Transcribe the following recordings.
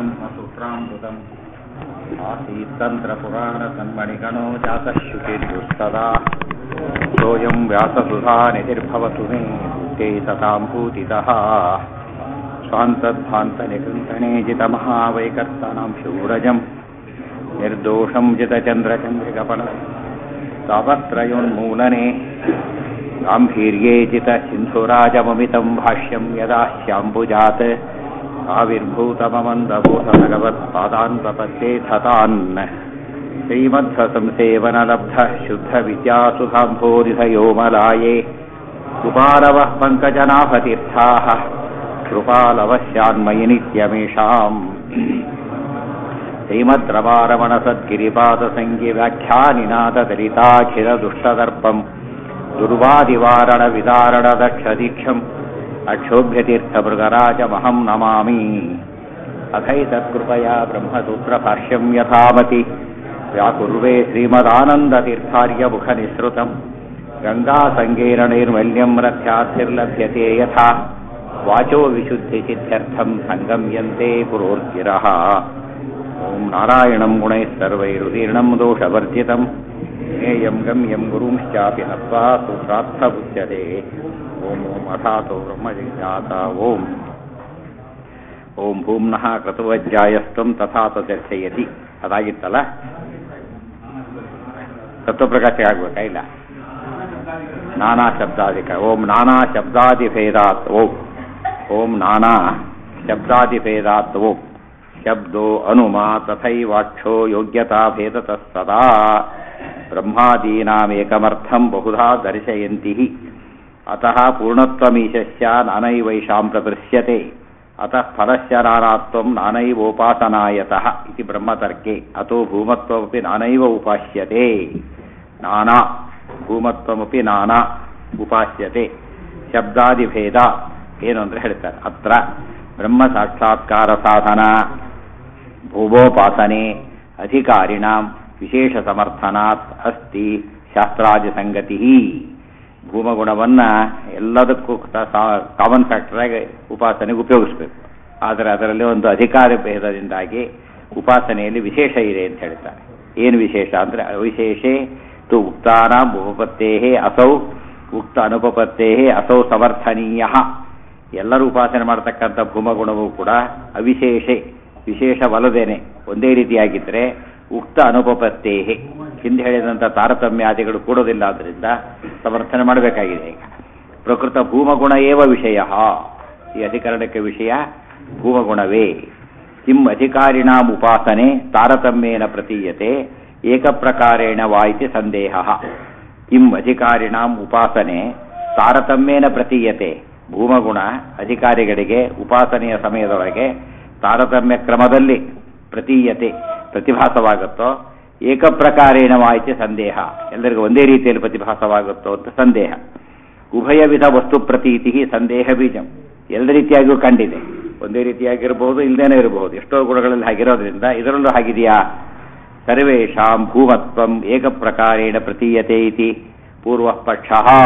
ब्रह्मसूत्रामृतम् आसीत् तन्त्रपुराणसन्मणिगणो जातः शुचिर्युस्तदा सोऽयं व्याससुधानिधिर्भवतु मे भूते सतां भूतितः स्वान्तध्वान्तनिकृन्तने जितमहावैकर्तनां शूरजम् निर्दोषं जितचन्द्रचन्द्रिकपल तावत्रयोन्मूलने गाम्भीर्ये जितसिन्धुराजममितं भाष्यं यदा श्याम्बुजात् आविर्भूतममन्दभूतभगवत्पादान् प्रपद्ये धतान् श्रीमध्वसंसेवनलब्ध शुद्धविद्यासुधाम्भोरिधयोमलाये कुमारवः पङ्कजनाभतीर्थाः कृपालवस्यान्मयि नित्यमेषाम् श्रीमद्रवारमणसद्गिरिपादसङ्गिव्याख्यानिनाददलिताखिलदुष्टदर्पम् दुर्वादिवारणविदारणदक्षदीक्षम् अक्षोभ्यतीर्थमृगराजमहं नमामि अथैतत्कृपया ब्रह्मसूत्रभाष्यं यथामति व्याकुर्वे श्रीमदानन्दतीर्थार्यमुखनिःसृतम् गङ्गासङ्गेरणैर्मल्यं रथ्याद्भिर्लभ्यते यथा वाचो विशुद्धिसिद्ध्यर्थं सङ्गम्यन्ते पुरोर्गिरः ॐ नारायणं गुणैः सर्वैरुदीर्णं दोषवर्जितं ज्ञेयं गम्यं गुरुंश्चापि नत्वा सूत्रार्थबुध्यते ॐ ॐ अथातो ब्रह्मजिज्ञाता ॐ ಓಂ ಭೂಮ್ನಃ ಕೃತವಜ್ಜಾಯಸ್ತ್ವಂ ತಥಾ ಚರ್ಚಯತಿ ಅದಾಗಿತ್ತಲ್ಲ ತತ್ವಪ್ರಕಾಶ ಆಗ್ಬೇಕಾ ಇಲ್ಲ ನಾನಾ ಶಬ್ದಾಧಿಕ ಓಂ ನಾನಾ ಶಬ್ದಾದಿಭೇದಾತ್ ಓಂ ಓಂ ನಾನಾ ಶಬ್ದಾದಿಭೇದಾತ್ ಓಂ ಶಬ್ದೋ ಅನುಮಾ ತಥೈವಾಕ್ಷೋ ಯೋಗ್ಯತಾಭೇದತಃ ಸದಾ ಬ್ರಹ್ಮಾದೀನಾಮೇಕಮರ್ಥಂ ಬಹುಧಾ ದರ್ಶಯಂತಿ ಅತಃ ಪೂರ್ಣತ್ವಮೀಶಸ್ಯ ನಾನೈವೈಷಾಂ ಪ್ರದೃಶ್ಯತೆ ಅತಃ ಫಲಸ್ಯ ನಾನಾತ್ವಂ ನಾನೈವೋಪಾಸನಾಯತಃ ಇತಿ ಬ್ರಹ್ಮತರ್ಕೆ ಅತೋ ಭೂಮತ್ವಮಪಿ ನಾನೈವ ಉಪಾಸ್ಯತೆ ನಾನಾ ಭೂಮತ್ವಮಪಿ ನಾನಾ ಉಪಾಸ್ಯತೆ ಶಬ್ದಾದಿಭೇದ ಏನು ಅಂದ್ರೆ ಹೇಳ್ತಾರೆ ಅತ್ರ ಬ್ರಹ್ಮ ಸಾಕ್ಷಾತ್ಕಾರ ಸಾಧನ ಭೂಮೋಪಾಸನೆ ಅಧಿಕಾರಿಣಾಂ ವಿಶೇಷ ಸಮರ್ಥನಾತ್ ಅಸ್ತಿ ಶಾಸ್ತ್ರಾದಿ ಸಂಗತಿ ಭೂಮಗುಣವನ್ನ ಎಲ್ಲದಕ್ಕೂ ಕಾಮನ್ ಫ್ಯಾಕ್ಟರ್ ಆಗಿ ಉಪಾಸನೆಗೆ ಉಪಯೋಗಿಸ್ಬೇಕು ಆದರೆ ಅದರಲ್ಲಿ ಒಂದು ಅಧಿಕಾರ ಭೇದದಿಂದಾಗಿ ಉಪಾಸನೆಯಲ್ಲಿ ವಿಶೇಷ ಇದೆ ಅಂತ ಹೇಳ್ತಾರೆ ಏನು ವಿಶೇಷ ಅಂದ್ರೆ ಅವಿಶೇಷೇ ತು ಉಕ್ತಾನಾಂ ಉಪಪತ್ತೇ ಅಸೌ ಉಕ್ತ ಅನುಪಪತ್ತೇ ಅಸೌ ಸಮರ್ಥನೀಯ ಎಲ್ಲರೂ ಉಪಾಸನೆ ಮಾಡತಕ್ಕಂಥ ಭೂಮಗುಣವೂ ಕೂಡ ಅವಿಶೇಷೆ ವಿಶೇಷವಲ್ಲದೇನೆ ಒಂದೇ ರೀತಿಯಾಗಿದ್ದರೆ ಉಕ್ತ ಅನುಪಪತ್ತೇ ಹಿಂದೆ ಹೇಳಿದಂಥ ತಾರತಮ್ಯಾದಿಗಳು ಕೂಡೋದಿಲ್ಲ ಆದ್ದರಿಂದ ಸಮರ್ಥನೆ ಮಾಡಬೇಕಾಗಿದೆ ಈಗ ಪ್ರಕೃತ ಭೂಮಗುಣ ಏವ ವಿಷಯ ಈ ಅಧಿಕರಣಕ್ಕೆ ವಿಷಯ ಭೂಮಗುಣವೇ ಕಿಂ ಅಧಿಕಾರಿಣಾಂ ಉಪಾಸನೆ ತಾರತಮ್ಯೇನ ಪ್ರತೀಯತೆ ಏಕಪ್ರಕಾರೇಣ ವಾ ಇತಿ ಸಂದೇಹ ಕಿಂ ಅಧಿಕಾರಿಣಾಂ ಉಪಾಸನೆ ತಾರತಮ್ಯೇನ ಪ್ರತೀಯತೆ ಭೂಮಗುಣ ಅಧಿಕಾರಿಗಳಿಗೆ ಉಪಾಸನೆಯ ಸಮಯದೊಳಗೆ ತಾರತಮ್ಯ ಕ್ರಮದಲ್ಲಿ ಪ್ರತೀಯತೆ ಪ್ರತಿಭಾಸವಾಗುತ್ತೋ ಏಕಪ್ರಕಾರೇಣ ವಾಯಿತಿ ಸಂದೇಹ ಎಲ್ಲರಿಗೂ ಒಂದೇ ರೀತಿಯಲ್ಲಿ ಪ್ರತಿಭಾಸವಾಗುತ್ತೋ ಅಂತ ಸಂದೇಹ ಉಭಯ ವಿಧ ವಸ್ತು ಪ್ರತೀತಿ ಸಂದೇಹ ಬೀಜಂ ಎಲ್ಲ ರೀತಿಯಾಗಿಯೂ ಕಂಡಿದೆ ಒಂದೇ ರೀತಿಯಾಗಿರಬಹುದು ಇಲ್ಲದೇನೆ ಇರಬಹುದು ಎಷ್ಟೋ ಗುಣಗಳಲ್ಲಿ ಹಾಗಿರೋದ್ರಿಂದ ಇದರಲ್ಲೂ ಹಾಗಿದೆಯಾ ಸರ್ವೇಷಾಂ ಭೂಮತ್ವಂ ಏಕಪ್ರಕಾರೇಣ ಪ್ರತೀಯತೆ ಇತಿ ಪೂರ್ವ ಪಕ್ಷ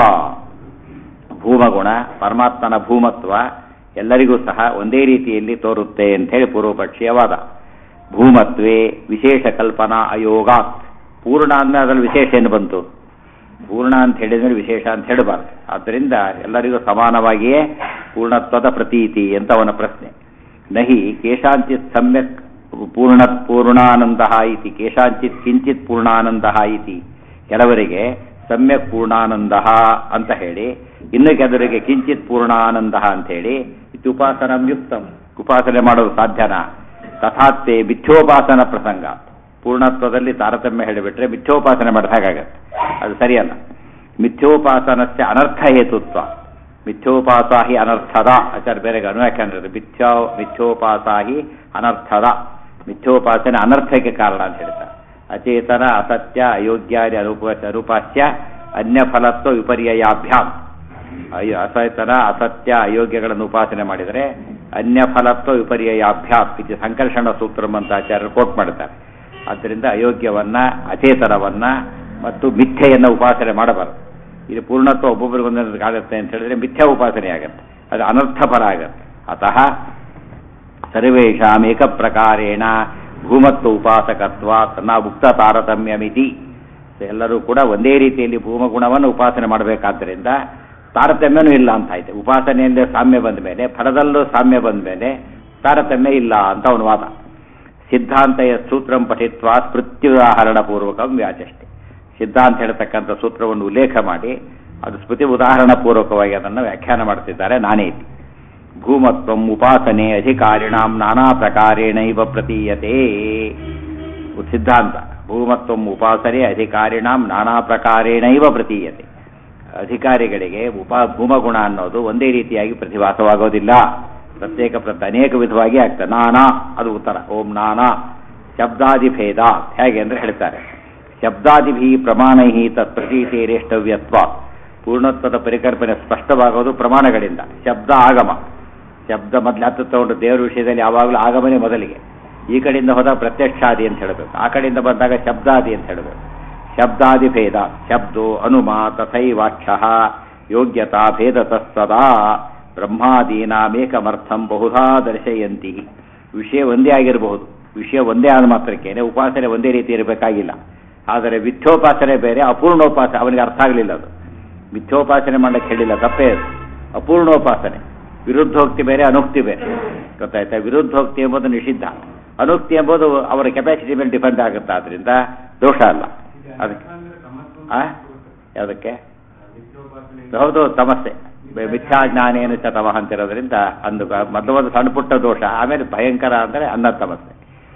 ಭೂಮಗುಣ ಪರಮಾತ್ಮನ ಭೂಮತ್ವ ಎಲ್ಲರಿಗೂ ಸಹ ಒಂದೇ ರೀತಿಯಲ್ಲಿ ತೋರುತ್ತೆ ಅಂತ ಹೇಳಿ ಪೂರ್ವಪಕ್ಷೀಯ ವಾದ ಭೂಮತ್ವೇ ವಿಶೇಷ ಕಲ್ಪನಾ ಅಯೋಗಾತ್ ಪೂರ್ಣ ಅಂದ್ರೆ ಅದರಲ್ಲಿ ವಿಶೇಷ ಏನು ಬಂತು ಪೂರ್ಣ ಅಂತ ಹೇಳಿದ್ರೆ ವಿಶೇಷ ಅಂತ ಹೇಳಬಾರ್ದು ಆದ್ದರಿಂದ ಎಲ್ಲರಿಗೂ ಸಮಾನವಾಗಿಯೇ ಪೂರ್ಣತ್ವದ ಪ್ರತೀತಿ ಅಂತ ಅವನ ಪ್ರಶ್ನೆ ನಹಿ ಕೇಶಾಂಚಿತ್ ಸಮ್ಯಕ್ ಪೂರ್ಣ ಪೂರ್ಣಾನಂದ ಇತಿ ಕೇಶಾಂಚಿತ್ ಕಿಂಚಿತ್ ಪೂರ್ಣಾನಂದ ಇತಿ ಕೆಲವರಿಗೆ ಸಮ್ಯಕ್ ಪೂರ್ಣಾನಂದ ಅಂತ ಹೇಳಿ ಇನ್ನು ಕೆಲವರಿಗೆ ಕಿಂಚಿತ್ ಪೂರ್ಣಾನಂದ ಅಂತ ಹೇಳಿ ಇದು ಉಪಾಸನ ಯುಕ್ತಂ ಉಪಾಸನೆ ಮಾಡೋದು ಸಾಧ್ಯನಾ ತಥಾತ್ತೆ ಮಿಥ್ಯೋಪಾಸನ ಪ್ರಸಂಗ ಪೂರ್ಣತ್ವದಲ್ಲಿ ತಾರತಮ್ಯ ಹೇಳಿಬಿಟ್ರೆ ಮಿಥ್ಯೋಪಾಸನೆ ಮಾಡಿದ ಹಾಗಾಗತ್ತೆ ಅದು ಸರಿಯಲ್ಲ ಮಿಥ್ಯೋಪಾಸನಸ್ಯ ಅನರ್ಥ ಹೇತುತ್ವ ಮಿಥ್ಯೋಪಾಸಾಹಿ ಅನರ್ಥದ ಆಚಾರ್ಯ ಬೇರೆ ಅನುವ್ಯಾಖ್ಯಾನ ಮಿಥ್ಯೋ ಮಿಥ್ಯೋಪಾಸಾಹಿ ಅನರ್ಥದ ಮಿಥ್ಯೋಪಾಸನೆ ಅನರ್ಥಕ್ಕೆ ಕಾರಣ ಅಂತ ಹೇಳ್ತಾರೆ ಅಚೇತನ ಅಸತ್ಯ ಅಯೋಗ್ಯಾದಿ ಅನುಪ ಅನುಪಾಸ್ಯ ಅನ್ಯಫಲತ್ವ ವಿಪರ್ಯಾಭ್ಯಾಮ್ ಅಯ್ಯೋ ಅಸೇತನ ಅಸತ್ಯ ಅಯೋಗ್ಯಗಳನ್ನು ಉಪಾಸನೆ ಮಾಡಿದರೆ ಅನ್ಯಫಲತ್ವ ವಿಪರ್ಯಾಭ್ಯಾಮ್ ಇದು ಸಂಕರ್ಷಣ ಸೂತ್ರಂ ಅಂತ ಆಚಾರ್ಯರು ಕೋಟ್ ಮಾಡ್ತಾರೆ ಆದ್ದರಿಂದ ಅಯೋಗ್ಯವನ್ನ ಅಚೇತನವನ್ನ ಮತ್ತು ಮಿಥ್ಯೆಯನ್ನು ಉಪಾಸನೆ ಮಾಡಬಾರದು ಇದು ಪೂರ್ಣತ್ವ ಒಬ್ಬೊಬ್ಬರಿಗೊಂದೊಂದು ಆಗುತ್ತೆ ಅಂತ ಹೇಳಿದ್ರೆ ಮಿಥ್ಯಾ ಉಪಾಸನೆ ಆಗತ್ತೆ ಅದು ಅನರ್ಥ ಫಲ ಆಗತ್ತೆ ಅತಃ ಸರ್ವೇಷಾಂ ಏಕ ಪ್ರಕಾರೇಣ ಭೂಮತ್ವ ಉಪಾಸಕತ್ವ ನಾವು ಉಕ್ತ ತಾರತಮ್ಯಮಿತಿ ಎಲ್ಲರೂ ಕೂಡ ಒಂದೇ ರೀತಿಯಲ್ಲಿ ಭೂಮಗುಣವನ್ನು ಉಪಾಸನೆ ಮಾಡಬೇಕಾದ್ದರಿಂದ ತಾರತಮ್ಯನೂ ಇಲ್ಲ ಅಂತ ಆಯ್ತು ಉಪಾಸನೆಯಿಂದ ಸಾಮ್ಯ ಬಂದ ಮೇಲೆ ಫಲದಲ್ಲೂ ಸಾಮ್ಯ ಬಂದ ಮೇಲೆ ತಾರತಮ್ಯ ಇಲ್ಲ ಅಂತ ಅವನ ವಾದ ಸಿದ್ಧಾಂತ ಸೂತ್ರಂ ಪಠಿತ್ವ ಸ್ಮೃತ್ಯುದಾಹರಣ ಪೂರ್ವಕಂ ವ್ಯಾಚಷ್ಟೆ ಸಿದ್ಧಾಂತ ಹೇಳ್ತಕ್ಕಂಥ ಸೂತ್ರವನ್ನು ಉಲ್ಲೇಖ ಮಾಡಿ ಅದು ಸ್ಮೃತಿ ಉದಾಹರಣ ಪೂರ್ವಕವಾಗಿ ಅದನ್ನು ವ್ಯಾಖ್ಯಾನ ಮಾಡ್ತಿದ್ದಾರೆ ನಾನೇ ಇಲ್ಲಿ ಭೂಮತ್ವಂ ಉಪಾಸನೆ ಅಧಿಕಾರಿಣಾಂ ನಾನಾ ಪ್ರಕಾರೇಣೈವ ಪ್ರತೀಯತೆ ಸಿದ್ಧಾಂತ ಭೂಮತ್ವಂ ಉಪಾಸನೆ ಅಧಿಕಾರಿಣಾಂ ನಾನಾ ಪ್ರಕಾರೇಣೈವ ಪ್ರತೀಯತೆ ಅಧಿಕಾರಿಗಳಿಗೆ ಉಪಾ ಭೂಮಗುಣ ಅನ್ನೋದು ಒಂದೇ ರೀತಿಯಾಗಿ ಪ್ರತಿಭಾಸವಾಗೋದಿಲ್ಲ ಪ್ರತ್ಯೇಕ ಪ್ರತ ಅನೇಕ ವಿಧವಾಗಿ ಆಗ್ತದೆ ನಾನಾ ಅದು ಉತ್ತರ ಓಂ ನಾನಾ ಶಬ್ದಾದಿಭೇದ ಹೇಗೆ ಅಂದ್ರೆ ಹೇಳ್ತಾರೆ ಶಬ್ದಾದಿಭಿ ಪ್ರಮಾಣೈ ತತ್ಪ್ರತೀತೇರೇಷ್ಟವ್ಯತ್ವ ಪೂರ್ಣತ್ವದ ಪರಿಕಲ್ಪನೆ ಸ್ಪಷ್ಟವಾಗೋದು ಪ್ರಮಾಣಗಳಿಂದ ಶಬ್ದ ಆಗಮ ಶಬ್ದ ಮೊದಲು ಹತ್ತು ತಗೊಂಡು ದೇವರ ವಿಷಯದಲ್ಲಿ ಯಾವಾಗಲೂ ಆಗಮನೇ ಮೊದಲಿಗೆ ಈ ಕಡೆಯಿಂದ ಹೋದ ಪ್ರತ್ಯಕ್ಷಾದಿ ಅಂತ ಹೇಳಬೇಕು ಆ ಕಡೆಯಿಂದ ಬಂದಾಗ ಶಬ್ದಾದಿ ಅಂತ ಹೇಳಬೇಕು ಶಬ್ದಾದಿ ಭೇದ ಶಬ್ದೋ ಅನುಮ ತಥೈವಾಕ್ಷ ಯೋಗ್ಯತಾ ಭೇದ ತತ್ಸದಾ ಬ್ರಹ್ಮಾದೀನಾಮೇಕಮರ್ಥಂ ಬಹುಧಾ ದರ್ಶಯಂತಿ ವಿಷಯ ಒಂದೇ ಆಗಿರಬಹುದು ವಿಷಯ ಒಂದೇ ಆದ ಮಾತ್ರಕ್ಕೇನೆ ಉಪಾಸನೆ ಒಂದೇ ರೀತಿ ಇರಬೇಕಾಗಿಲ್ಲ ಆದರೆ ವಿಥ್ಯೋಪಾಸನೆ ಬೇರೆ ಅಪೂರ್ಣೋಪಾಸನೆ ಅವನಿಗೆ ಅರ್ಥ ಆಗಲಿಲ್ಲ ಅದು ಮಿಥ್ಯೋಪಾಸನೆ ಮಾಡಕ್ಕೆ ಹೇಳಿಲ್ಲ ತಪ್ಪೇ ಅದು ಅಪೂರ್ಣೋಪಾಸನೆ ವಿರುದ್ಧೋಕ್ತಿ ಬೇರೆ ಅನುಕ್ತಿ ಬೇರೆ ಗೊತ್ತಾಯ್ತಾ ವಿರುದ್ಧೋಕ್ತಿ ಎಂಬುದು ನಿಷಿದ್ಧ ಅನುಕ್ತಿ ಎಂಬುದು ಅವರ ಕೆಪಾಸಿಟಿ ಮೇಲೆ ಡಿಪೆಂಡ್ ಆಗುತ್ತೆ ಆದ್ರಿಂದ ದೋಷ ಅಲ್ಲ ಅದಕ್ಕೆ ಆ ಯಾವುದಕ್ಕೆ ಹೌದು ತಮಸ್ಸೆ ಮಿಥ್ಯಾಜ್ಞಾನೇನು ಚ ತಮಃ ಅಂತಿರೋದ್ರಿಂದ ಅಂದು ಮೊದಲು ಒಂದು ಸಣ್ಣ ಪುಟ್ಟ ದೋಷ ಆಮೇಲೆ ಭಯಂಕರ ಅಂದರೆ ಅನ್ನ ತಮಸ್ಸೆ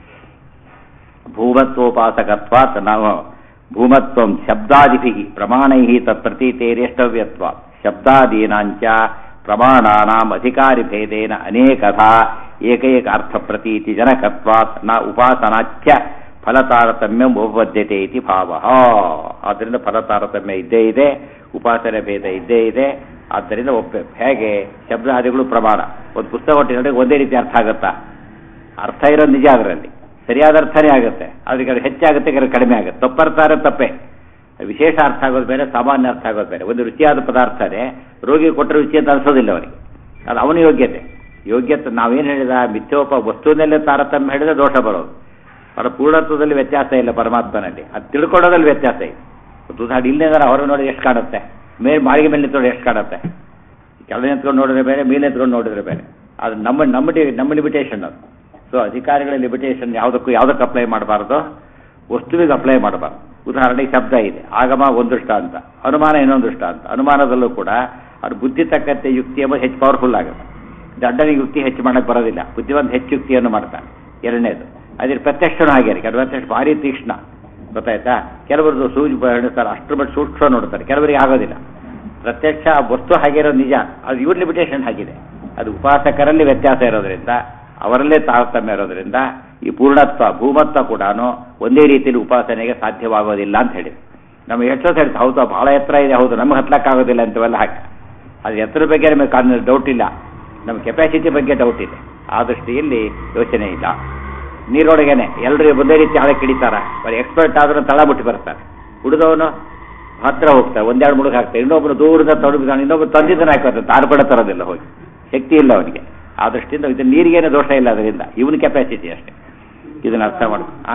ಭೂಮತ್ವೋಪಾಸಕತ್ವಾತ್ ನಾವು ಭೂಮತ್ವಂ ಶಬ್ದಾದಿಭಿ ಪ್ರಮಾಣೈ ತತ್ಪ್ರತೀತೇರೇಷ್ಟವ್ಯತ್ವ ಶಬ್ದಾದೀನಾಂಚ ಪ್ರಮಾಣಾನಾಂ ಅಧಿಕಾರಿಭೇದೇನ ಅನೇಕಥಾ ಏಕೈಕ ಅರ್ಥ ಪ್ರತೀತಿ ಜನಕತ್ವಾತ್ ನ ಉಪಾಸನಾಚ್ಯ ಫಲತಾರತಮ್ಯಂ ಉಪಬದ್ಧತೆ ಇತಿ ಭಾವ ಆದ್ದರಿಂದ ಫಲತಾರತಮ್ಯ ಇದ್ದೇ ಇದೆ ಉಪಾಸನೆ ಭೇದ ಇದ್ದೇ ಇದೆ ಆದ್ದರಿಂದ ಒಪ್ಪೆ ಹೇಗೆ ಶಬ್ದಾದಿಗಳು ಪ್ರಮಾಣ ಒಂದು ಪುಸ್ತಕ ಹೊಟ್ಟಿದ್ರೆ ಒಂದೇ ರೀತಿ ಅರ್ಥ ಆಗುತ್ತಾ ಅರ್ಥ ಇರೋದು ನಿಜ ಅದರಲ್ಲಿ ಸರಿಯಾದ ಅರ್ಥನೇ ಆಗುತ್ತೆ ಅದಕ್ಕೆ ಅದು ಹೆಚ್ಚಾಗುತ್ತೆ ಕೆಲವು ಕಡಿಮೆ ಆಗುತ್ತೆ ತಪ್ಪರ್ಥ ತಪ್ಪೇ ವಿಶೇಷ ಅರ್ಥ ಆಗೋದು ಬೇರೆ ಸಾಮಾನ್ಯ ಅರ್ಥ ಆಗೋದು ಬೇರೆ ಒಂದು ರುಚಿಯಾದ ಪದಾರ್ಥನೇ ರೋಗಿ ಕೊಟ್ಟರೆ ರುಚಿ ಅಂತ ಅನಿಸೋದಿಲ್ಲ ಅವನಿಗೆ ಅದು ಅವನ ಯೋಗ್ಯತೆ ಯೋಗ್ಯತೆ ನಾವೇನು ಹೇಳಿದ ಮಿಥ್ಯೋಪ ವಸ್ತುವಿನಲ್ಲೇ ತಾರತಮ್ಯ ಹೇಳಿದ್ರೆ ದೋಷ ಬರೋದು ಅವರ ಪೂರ್ಣತ್ವದಲ್ಲಿ ವ್ಯತ್ಯಾಸ ಇಲ್ಲ ಪರಮಾತ್ಮನಲ್ಲಿ ಅದು ತಿಳ್ಕೊಳ್ಳೋದ್ರಲ್ಲಿ ವ್ಯತ್ಯಾಸ ಇದೆ ಉದಾಹರಣೆ ಇಲ್ಲೇ ಹೊರಗೆ ನೋಡಿ ಎಷ್ಟು ಕಾಣುತ್ತೆ ಮೇಲೆ ಮಾಳಿಗೆ ಮೇಲೆ ನಿಂತ್ಕೊಂಡು ಎಷ್ಟು ಕಾಣುತ್ತೆ ಕೆಳಗೆ ನಿಂತ್ಕೊಂಡು ನೋಡಿದ್ರೆ ಬೇರೆ ಮೇಲೆ ನಿಂತ್ಕೊಂಡು ನೋಡಿದ್ರೆ ಬೇರೆ ಅದು ನಮ್ಮ ನಮ್ಮ ಡಿ- ನಮ್ಮ ಲಿಮಿಟೇಷನ್ ಅದು ಸೊ ಅಧಿಕಾರಿಗಳ ಲಿಮಿಟೇಷನ್ ಯಾವುದಕ್ಕೂ ಯಾವುದಕ್ಕೆ ಅಪ್ಲೈ ಮಾಡಬಾರ್ದು ವಸ್ತುವಿಗೆ ಅಪ್ಲೈ ಮಾಡಬಾರ್ದು ಉದಾಹರಣೆಗೆ ಶಬ್ದ ಇದೆ ಆಗಮ ಒಂದುಷ್ಟ ಅಂತ ಅನುಮಾನ ಇನ್ನೊಂದುಷ್ಟ ಅಂತ ಅನುಮಾನದಲ್ಲೂ ಕೂಡ ಅದು ಬುದ್ಧಿ ತಕ್ಕಂತೆ ಯುಕ್ತಿ ಎಂಬುದು ಹೆಚ್ಚು ಪವರ್ಫುಲ್ ಆಗುತ್ತೆ ದಡ್ಡನಿಗೆ ಯುಕ್ತಿ ಹೆಚ್ಚು ಮಾಡಕ್ಕೆ ಬರೋದಿಲ್ಲ ಬುದ್ಧಿವಂತ ಹೆಚ್ಚು ಯುಕ್ತಿಯನ್ನು ಮಾಡ್ತಾನೆ ಎರಡನೇದು ಅದ್ರ ಪ್ರತ್ಯಕ್ಷನೂ ಹಾಗೆ ಕೆಲವು ಪ್ರತ್ಯಕ್ಷ ಭಾರಿ ತೀಕ್ಷ್ಣ ಗೊತ್ತಾಯ್ತಾ ಕೆಲವರದ್ದು ಸೂಜಿ ಹೇಳ್ತಾರೆ ಅಷ್ಟರ ಮಟ್ಟ ಸೂಕ್ಷ್ಮ ನೋಡ್ತಾರೆ ಕೆಲವರಿಗೆ ಆಗೋದಿಲ್ಲ ಪ್ರತ್ಯಕ್ಷ ಆ ವಸ್ತು ಹಾಗಿರೋ ನಿಜ ಅದು ಇವ್ರ ಲಿಮಿಟೇಷನ್ ಆಗಿದೆ ಅದು ಉಪಾಸಕರಲ್ಲಿ ವ್ಯತ್ಯಾಸ ಇರೋದ್ರಿಂದ ಅವರಲ್ಲೇ ತಾರತಮ್ಯ ಇರೋದ್ರಿಂದ ಈ ಪೂರ್ಣತ್ವ ಭೂಮತ್ವ ಕೂಡ ಒಂದೇ ರೀತಿಯಲ್ಲಿ ಉಪಾಸನೆಗೆ ಸಾಧ್ಯವಾಗೋದಿಲ್ಲ ಅಂತ ಹೇಳಿ ನಮಗೆ ಎಷ್ಟೋ ಹೇಳ್ತಾ ಹೌದು ಬಹಳ ಎತ್ತರ ಇದೆ ಹೌದು ನಮ್ಗೆ ಹತ್ಲಕ್ಕಾಗೋದಿಲ್ಲ ಅಂತವೆಲ್ಲ ಹಾಗೆ ಅದು ಎತ್ತರ ಬಗ್ಗೆ ನಮಗೆ ಡೌಟ್ ಇಲ್ಲ ನಮ್ಮ ಕೆಪಾಸಿಟಿ ಬಗ್ಗೆ ಡೌಟ್ ಇದೆ ಆ ದೃಷ್ಟಿಯಲ್ಲಿ ಯೋಚನೆ ಇಲ್ಲ ನೀರೊಳಗೇನೆ ಎಲ್ಲರೂ ಒಂದೇ ರೀತಿ ಆಳಕ್ಕೆ ಹಿಡಿತಾರ ಬರೀ ಎಕ್ಸ್ಪರ್ಟ್ ಆದ್ರೂ ತಳ ಬಿಟ್ಟು ಬರ್ತಾರೆ ಹುಡುಗವನು ಹತ್ರ ಹೋಗ್ತಾರೆ ಒಂದೆರಡು ಮುಳುಗ ಹಾಕ್ತಾರೆ ಇನ್ನೊಬ್ಬರು ದೂರದ ತೊಡಗಿದಾನೆ ಇನ್ನೊಬ್ಬರು ತಂದಿದ್ದಾನೆ ಹಾಕೋತಾರೆ ತಾನು ಕೂಡ ತರೋದಿಲ್ಲ ಹೋಗಿ ಶಕ್ತಿ ಇಲ್ಲ ಅವನಿಗೆ ಆ ದೃಷ್ಟಿಯಿಂದ ಇದು ನೀರಿಗೇನು ದೋಷ ಇಲ್ಲ ಅದರಿಂದ ಇವನ ಕೆಪಾಸಿಟಿ ಅಷ್ಟೇ ಇದನ್ನ ಅರ್ಥ ಮಾಡ ಆ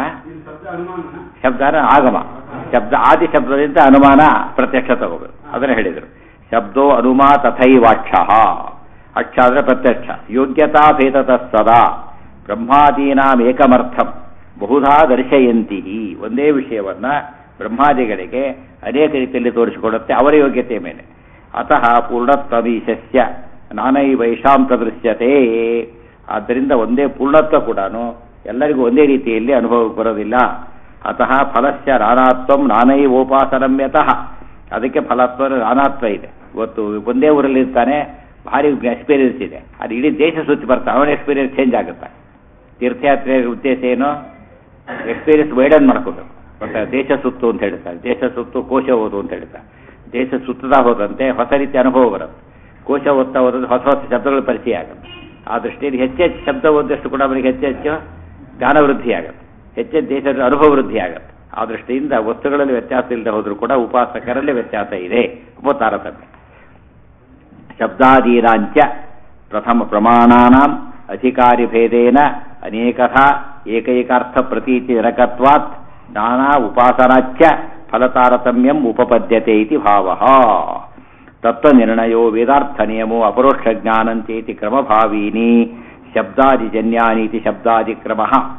ಶಬ್ದನ ಆಗಮ ಶಬ್ದ ಆದಿ ಶಬ್ದದಿಂದ ಅನುಮಾನ ಪ್ರತ್ಯಕ್ಷ ತಗೋಬೇಕು ಅದನ್ನ ಹೇಳಿದರು ಶಬ್ದೋ ಅನುಮಾ ತಥೈವಾಕ್ಷ ಅಕ್ಷ ಅಂದ್ರೆ ಪ್ರತ್ಯಕ್ಷ ಯೋಗ್ಯತಾ ಭೇದತ ಸದಾ ಬ್ರಹ್ಮಾದೀನಾಂ ಏಕಮರ್ಥಂ ಬಹುಧಾ ದರ್ಶಯಂತಿ ಒಂದೇ ವಿಷಯವನ್ನ ಬ್ರಹ್ಮಾದಿಗಳಿಗೆ ಅನೇಕ ರೀತಿಯಲ್ಲಿ ತೋರಿಸಿಕೊಡುತ್ತೆ ಅವರ ಯೋಗ್ಯತೆಯ ಮೇಲೆ ಅತಃ ಪೂರ್ಣತ್ವಮೀಶಸ್ಯ ನಾನೈ ವೈಷಾಂ ಪ್ರದೃಶ್ಯತೆ ಆದ್ದರಿಂದ ಒಂದೇ ಪೂರ್ಣತ್ವ ಕೂಡ ಎಲ್ಲರಿಗೂ ಒಂದೇ ರೀತಿಯಲ್ಲಿ ಅನುಭವಕ್ಕೆ ಬರೋದಿಲ್ಲ ಅತಃ ಫಲಸ್ಯ ನಾನಾತ್ವಂ ನಾನೈವೋಪಾಸನಮ್ಯತಃ ಅದಕ್ಕೆ ಫಲತ್ವ ನಾನಾತ್ವ ಇದೆ ಇವತ್ತು ಒಂದೇ ಊರಲ್ಲಿ ಇರ್ತಾನೆ ಭಾರಿ ಎಕ್ಸ್ಪೀರಿಯನ್ಸ್ ಇದೆ ಅದು ಇಡೀ ದೇಶ ಸುತ್ತಿ ಬರ್ತಾನೆ ಅವನ ಎಕ್ಸ್ಪೀರಿಯನ್ಸ್ ಚೇಂಜ್ ಆಗುತ್ತೆ ತೀರ್ಥಯಾತ್ರೆ ಉದ್ದೇಶ ಏನು ಎಕ್ಸ್ಪೀರಿಯನ್ಸ್ ವೈಡನ್ ಮಾಡ್ಕೋಬೇಕು ಮತ್ತೆ ದೇಶ ಸುತ್ತು ಅಂತ ಹೇಳ್ತಾರೆ ದೇಶ ಸುತ್ತು ಕೋಶ ಓದು ಅಂತ ಹೇಳ್ತಾರೆ ದೇಶ ಸುತ್ತದ ಹೋದಂತೆ ಹೊಸ ರೀತಿ ಅನುಭವ ಬರುತ್ತೆ ಕೋಶ ಓದ್ತಾ ಹೋದ್ರೆ ಹೊಸ ಹೊಸ ಶಬ್ದಗಳು ಪರಿಚಯ ಆಗುತ್ತೆ ಆ ದೃಷ್ಟಿಯಲ್ಲಿ ಹೆಚ್ಚೆಚ್ಚು ಶಬ್ದ ಓದಷ್ಟು ಕೂಡ ಅವರಿಗೆ ಹೆಚ್ಚೆಚ್ಚು ಜ್ಞಾನ ವೃದ್ಧಿ ಆಗುತ್ತೆ ಹೆಚ್ಚೆಚ್ಚು ದೇಶದ ಅನುಭವ ವೃದ್ಧಿ ಆಗುತ್ತೆ ಆ ದೃಷ್ಟಿಯಿಂದ ವಸ್ತುಗಳಲ್ಲಿ ವ್ಯತ್ಯಾಸ ಇಲ್ಲದೆ ಹೋದರೂ ಕೂಡ ಉಪಾಸಕರಲ್ಲಿ ವ್ಯತ್ಯಾಸ ಇದೆ ಎಂಬ ತಾರತಮ್ಯ ಶಬ್ದಾದೀನಾಂಚ ಪ್ರಥಮ ಪ್ರಮಾಣಾನಾಂ ಅಧಿಕಾರಿ ಭೇದೇನ ಅನೇಕಥಾ ಏಕೈಕಾರ್ಥ ಪ್ರತೀತಿ ಜನಕತ್ವಾತ್ ನಾನಾ ಉಪಾಸನಾಚ್ಯ ಫಲತಾರತಮ್ಯಂ ಉಪಪದ್ಯತೆ ಇತಿ ಭಾವ ತತ್ವನಿರ್ಣಯೋ ವೇದಾರ್ಥ ನಿಯಮೋ ಅಪರೋಕ್ಷ ಜ್ಞಾನಂಚೇತಿ ಕ್ರಮಭಾವೀನಿ ಶಬ್ದಾದಿಜನ್ಯಾನೀತಿ ಶಬ್ದಾದಿಕ್ರಮ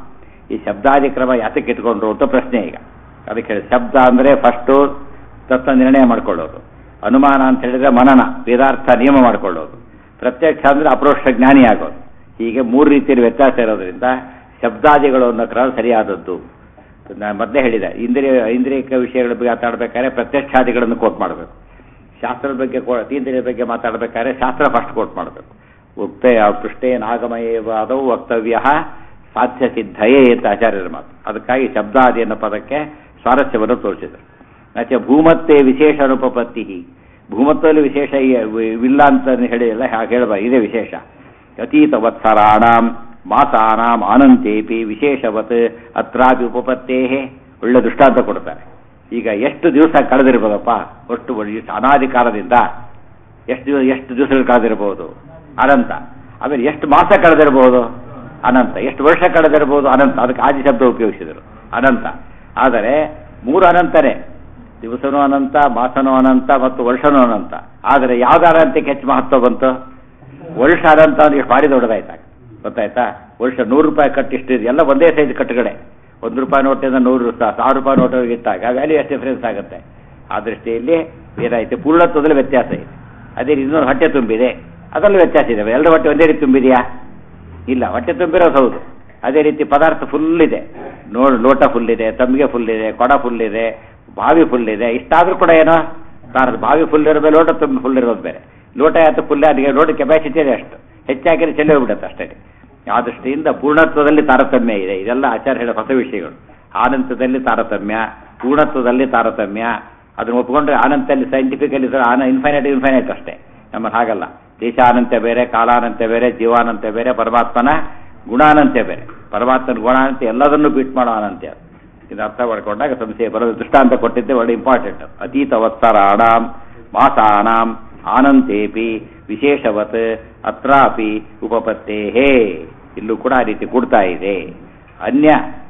ಈ ಶಬ್ದಾದಿಕ್ರಮ ಯಾತಕ್ಕೆ ಇಟ್ಕೊಂಡ್ರು ಅಂತ ಪ್ರಶ್ನೆ ಈಗ ಅದಕ್ಕೆ ಹೇಳಿ ಶಬ್ದ ಅಂದರೆ ಫಸ್ಟು ತತ್ವ ನಿರ್ಣಯ ಮಾಡ್ಕೊಳ್ಳೋದು ಅನುಮಾನ ಅಂತ ಹೇಳಿದ್ರೆ ಮನನ ವೇದಾರ್ಥ ನಿಯಮ ಮಾಡ್ಕೊಳ್ಳೋದು ಪ್ರತ್ಯಕ್ಷ ಅಂದರೆ ಅಪರೋಕ್ಷ ಜ್ಞಾನಿ ಆಗೋದು ಹೀಗೆ ಮೂರು ರೀತಿಯಲ್ಲಿ ವ್ಯತ್ಯಾಸ ಇರೋದ್ರಿಂದ ಶಬ್ದಾದಿಗಳು ಅನ್ನೋ ಕ್ರಮ ಸರಿಯಾದದ್ದು ನಾನು ಮೊದಲೇ ಹೇಳಿದೆ ಇಂದ್ರಿಯ ಐಂದ್ರಿಯಕ ವಿಷಯಗಳ ಬಗ್ಗೆ ಮಾತಾಡಬೇಕಾದ್ರೆ ಪ್ರತ್ಯಕ್ಷಾದಿಗಳನ್ನು ಕೋಟ್ ಮಾಡಬೇಕು ಶಾಸ್ತ್ರದ ಬಗ್ಗೆ ಅತೀಂದ್ರಿಯ ಬಗ್ಗೆ ಮಾತಾಡಬೇಕಾದ್ರೆ ಶಾಸ್ತ್ರ ಫಸ್ಟ್ ಕೋಟ್ ಮಾಡಬೇಕು ಉಕ್ತೆ ಪೃಷ್ಟೇನ ಆಗಮಯವಾದವು ವಕ್ತವ್ಯ ಸಾಧ್ಯ ಸಿದ್ಧಯೇ ಅಂತ ಆಚಾರ್ಯರ ಮಾತು ಅದಕ್ಕಾಗಿ ಶಬ್ದಾದಿ ಅನ್ನೋ ಪದಕ್ಕೆ ಸ್ವಾರಸ್ಯವನ್ನು ತೋರಿಸಿದರು ಆಚೆ ಭೂಮತ್ತೆ ವಿಶೇಷ ಅನುಪಪತ್ತಿ ಭೂಮತ್ತಲ್ಲಿ ವಿಶೇಷ ಇಲ್ಲ ಅಂತ ಹೇಳಿಲ್ಲ ಹಾಗೆ ಹೇಳಬಾರ ಇದೇ ವಿಶೇಷ ಅತೀತ ವತ್ಸರಾಣಾಂ ಮಾಸಾನಾಂ ಆನಂತೇಪಿ ವಿಶೇಷವತ್ ಅತ್ರಾಪಿ ಉಪಪತ್ತೇ ಒಳ್ಳೆ ದೃಷ್ಟಾಂತ ಕೊಡ್ತಾರೆ ಈಗ ಎಷ್ಟು ದಿವಸ ಕಳೆದಿರ್ಬೋದಪ್ಪ ಒಟ್ಟು ಅನಾದಿ ಕಾಲದಿಂದ ಎಷ್ಟು ದಿವಸ ಎಷ್ಟು ದಿವಸಗಳು ಕಳೆದಿರಬಹುದು ಅನಂತ ಆಮೇಲೆ ಎಷ್ಟು ಮಾಸ ಕಳೆದಿರಬಹುದು ಅನಂತ ಎಷ್ಟು ವರ್ಷ ಕಳೆದಿರಬಹುದು ಅನಂತ ಅದಕ್ಕೆ ಆದಿ ಶಬ್ದ ಉಪಯೋಗಿಸಿದರು ಅನಂತ ಆದರೆ ಮೂರು ಅನಂತನೇ ದಿವಸನೂ ಅನಂತ ಮಾಸನೂ ಅನಂತ ಮತ್ತು ವರ್ಷನೂ ಅನಂತ ಆದರೆ ಯಾವ್ದು ಅನಂತಕ್ಕೆ ಹೆಚ್ಚು ಮಹತ್ವ ಬಂತು ವರ್ಷ ಅನಂತ ಅಂದ್ರೆ ಎಷ್ಟು ಭಾರಿ ದೊಡ್ಡದಾಯ್ತಾಗ ಗೊತ್ತಾಯ್ತಾ ವರ್ಷ ನೂರು ರೂಪಾಯಿ ಕಟ್ಟು ಇಷ್ಟಿದೆ ಎಲ್ಲ ಒಂದೇ ಸೈಜ್ ಕಟ್ಟುಗಡೆ ಒಂದು ರೂಪಾಯಿ ನೋಟಿಂದ ನೂರು ಸಾವಿರ ರೂಪಾಯಿ ನೋಟಿಗೆ ಇಟ್ಟಾಗ ವ್ಯಾಲ್ಯೂ ಎಷ್ಟು ಡಿಫರೆನ್ಸ್ ಆಗುತ್ತೆ ಆ ದೃಷ್ಟಿಯಲ್ಲಿ ಏನಾಯ್ತು ಪೂರ್ಣತ್ವದಲ್ಲಿ ವ್ಯತ್ಯಾಸ ಇದೆ ಅದೇ ಇನ್ನೊಂದು ಹೊಟ್ಟೆ ತುಂಬಿದೆ ಅದರಲ್ಲೂ ವ್ಯತ್ಯಾಸ ಇದೆ ಎರಡು ಹೊಟ್ಟೆ ಒಂದೇ ರೀತಿ ತುಂಬಿದೆಯಾ ಇಲ್ಲ ಹೊಟ್ಟೆ ತುಂಬಿರೋದು ಹೌದು ಅದೇ ರೀತಿ ಪದಾರ್ಥ ಫುಲ್ ಇದೆ ನೋ ಲೋಟ ಫುಲ್ ಇದೆ ತಮ್ಮಿಗೆ ಫುಲ್ ಇದೆ ಕೊಡ ಫುಲ್ ಇದೆ ಬಾವಿ ಫುಲ್ ಇದೆ ಇಷ್ಟಾದ್ರೂ ಕೂಡ ಏನೋ ತಾರದು ಬಾವಿ ಫುಲ್ ಇರೋದು ಲೋಟ ತುಂಬಿ ಫುಲ್ ಇರೋದು ಬೇರೆ ಲೋಟ ಯಾತ ಫುಲ್ ಅದಕ್ಕೆ ಲೋಟ ಕೆಪಾಸಿಟಿ ಇದೆ ಅಷ್ಟು ಹೆಚ್ಚಾಗಿದ್ರೆ ಚೆಲ್ಲಿ ಹೋಗ್ಬಿಡುತ್ತೆ ಅಷ್ಟೇ ಆ ದೃಷ್ಟಿಯಿಂದ ಪೂರ್ಣತ್ವದಲ್ಲಿ ತಾರತಮ್ಯ ಇದೆ ಇದೆಲ್ಲ ಆಚಾರ್ಯ ಹೇಳೋ ಹೊಸ ವಿಷಯಗಳು ಆನಂತದಲ್ಲಿ ತಾರತಮ್ಯ ಪೂರ್ಣತ್ವದಲ್ಲಿ ತಾರತಮ್ಯ ಅದನ್ನು ಒಪ್ಪಿಕೊಂಡ್ರೆ ಆನಂತದಲ್ಲಿ ಸೈಂಟಿಫಿಕಲಿ ಆನ ಇನ್ಫೈನೈಟ್ ಇನ್ಫೈನೈಟ್ ಅಷ್ಟೇ ನಮ್ಮ ಹಾಗಲ್ಲ ದೇಶಾನಂತ್ಯ ಬೇರೆ ಕಾಲಾನಂತ್ಯ ಬೇರೆ ಜೀವಾನಂತ್ಯ ಬೇರೆ ಪರಮಾತ್ಮನ ಗುಣಾನಂತ್ಯ ಬೇರೆ ಪರಮಾತ್ಮನ ಗುಣಾನಂತ್ಯ ಎಲ್ಲದನ್ನೂ ಬಿಟ್ ಮಾಡೋ ಅನಂತ್ಯ ಇದು ಅರ್ಥ ಮಾಡ್ಕೊಂಡಾಗ ಸಂಶಯ ಬರೋದು ದೃಷ್ಟಾಂತ ಕೊಟ್ಟಿದ್ದೆ ಒಳ್ಳೆ ಇಂಪಾರ್ಟೆಂಟ್ ಅತೀತ ವತ್ಸರಾಣಾಂ ಮಾಸಾನಾಂ ಆನಂತೇಪಿ ವಿಶೇಷವತ್ ಅತ್ರಾಪಿ ಉಪಪತ್ತೇಹೇ ಇಲ್ಲೂ ಕೂಡ ಆ ರೀತಿ ಕೊಡ್ತಾ ಇದೆ ಅನ್ಯ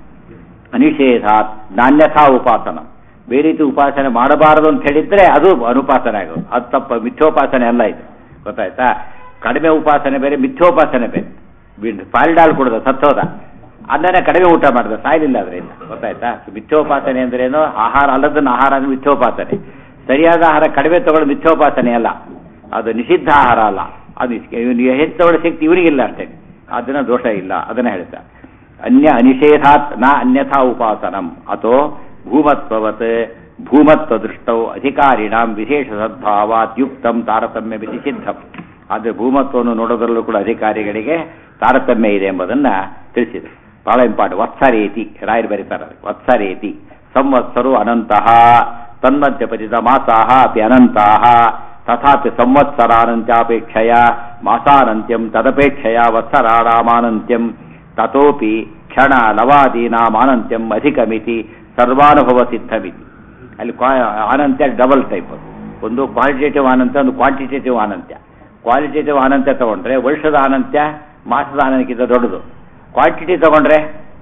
ಅನಿಷೇಧಾತ್ ನಾನ್ಯಥಾ ಉಪಾಸನ ಬೇರೆ ರೀತಿ ಉಪಾಸನೆ ಮಾಡಬಾರದು ಅಂತ ಹೇಳಿದ್ರೆ ಅದು ಅನುಪಾಸನೆ ಆಗೋದು ಅದು ತಪ್ಪ ಮಿಥ್ಯೋಪಾಸನೆ ಅಲ್ಲ ಇದು ಗೊತ್ತಾಯ್ತಾ ಕಡಿಮೆ ಉಪಾಸನೆ ಬೇರೆ ಮಿಥ್ಯೋಪಾಸನೆ ಬೇರೆ ಪಾಲ್ಡಾಲ್ ಕೊಡೋದು ಸತ್ತೋದ ಅದನ್ನೇ ಕಡಿಮೆ ಊಟ ಮಾಡಿದ ಸಾಯಲಿಲ್ಲ ಅದರಿಂದ ಗೊತ್ತಾಯ್ತಾ ಮಿಥ್ಯೋಪಾಸನೆ ಅಂದ್ರೇನು ಆಹಾರ ಅಲ್ಲದನ್ನ ಆಹಾರ ಅಂದ್ರೆ ಮಿಥ್ಯೋಪಾಸನೆ ಸರಿಯಾದ ಆಹಾರ ಕಡಿಮೆ ತಗೊಳ್ಳೋ ಮಿಥ್ಯೋಪಾಸನೆ ಅಲ್ಲ ಅದು ನಿಷಿದ್ಧ ಆಹಾರ ಅಲ್ಲ ಅದು ಇವನಿಗೆ ಹೆಚ್ಚು ತಗೊಳ್ಳೋ ಶಕ್ತಿ ಇವನಿಗಿಲ್ಲ ಅಷ್ಟೇ ಅದನ್ನ ದೋಷ ಇಲ್ಲ ಅದನ್ನ ಹೇಳ್ತಾ ಅನ್ಯ ಅನಿಷೇಧಾತ್ ನ ಅನ್ಯಥಾ ಉಪಾಸನಂ ಅಥೋ ಭೂಮತ್ವವತ್ ಭೂಮತ್ವ ದೃಷ್ಟೌ ಅಧಿಕಾರಿಣಾಂ ವಿಶೇಷ ಸದ್ಭಾವಾತ್ ಯುಕ್ತಂ ತಾರತಮ್ಯ ವಿಧಿ ಸಿದ್ಧಂ ಆದರೆ ಭೂಮತ್ವವನ್ನು ನೋಡೋದ್ರಲ್ಲೂ ಕೂಡ ಅಧಿಕಾರಿಗಳಿಗೆ ತಾರತಮ್ಯ ಇದೆ ಎಂಬುದನ್ನ ತಿಳಿಸಿದೆ ಬಹಳ ಇಂಪಾರ್ಟೆಂಟ್ ವತ್ಸರೇತಿ ರಾಯರು ಬರೀತಾರೆ ವತ್ಸರೇತಿ ಸಂವತ್ಸರು ಅನಂತಹ ತನ್ಮಧ್ಯ ಪತಿತ ಮಾಸಾಹ ಅಪಿ ಅನಂತಾಹ ತಥಾಪಿ ಸಂವತ್ಸರಾನಂತ್ಯಾಪೇಕ್ಷಯ ಮಾಸಾನಂತ್ಯಂ ತದಪೇಕ್ಷಯ ವತ್ಸರಾಣಾಮಾನಂತ್ಯಂ ತತೋಪಿ ಕ್ಷಣ ಲವಾದೀನಾಮಾನಂತ್ಯಂ ಅಧಿಕಮಿತಿ ಸರ್ವಾನುಭವ ಸಿದ್ಧಮಿತಿ ಅಲ್ಲಿ ಆನಂತ್ಯ ಡಬಲ್ ಟೈಪ್ ಒಂದು ಕ್ವಾಲಿಟೇಟಿವ್ ಅನಂತ್ಯ ಒಂದು ಕ್ವಾಂಟಿಟೇಟಿವ್ ಅನಂತ್ಯ ಕ್ವಾಲಿಟೇಟಿವ್ ಅನಂತ್ಯ ತಗೊಂಡ್ರೆ ವರ್ಷದ ಅನಂತ್ಯ ಮಾಸದ ಅನಂತ್ಯಕ್ಕಿಂತ ದೊಡ್ಡದು ಕ್ವಾಂಟಿಟಿ ತಗೊಂಡ್ರೆ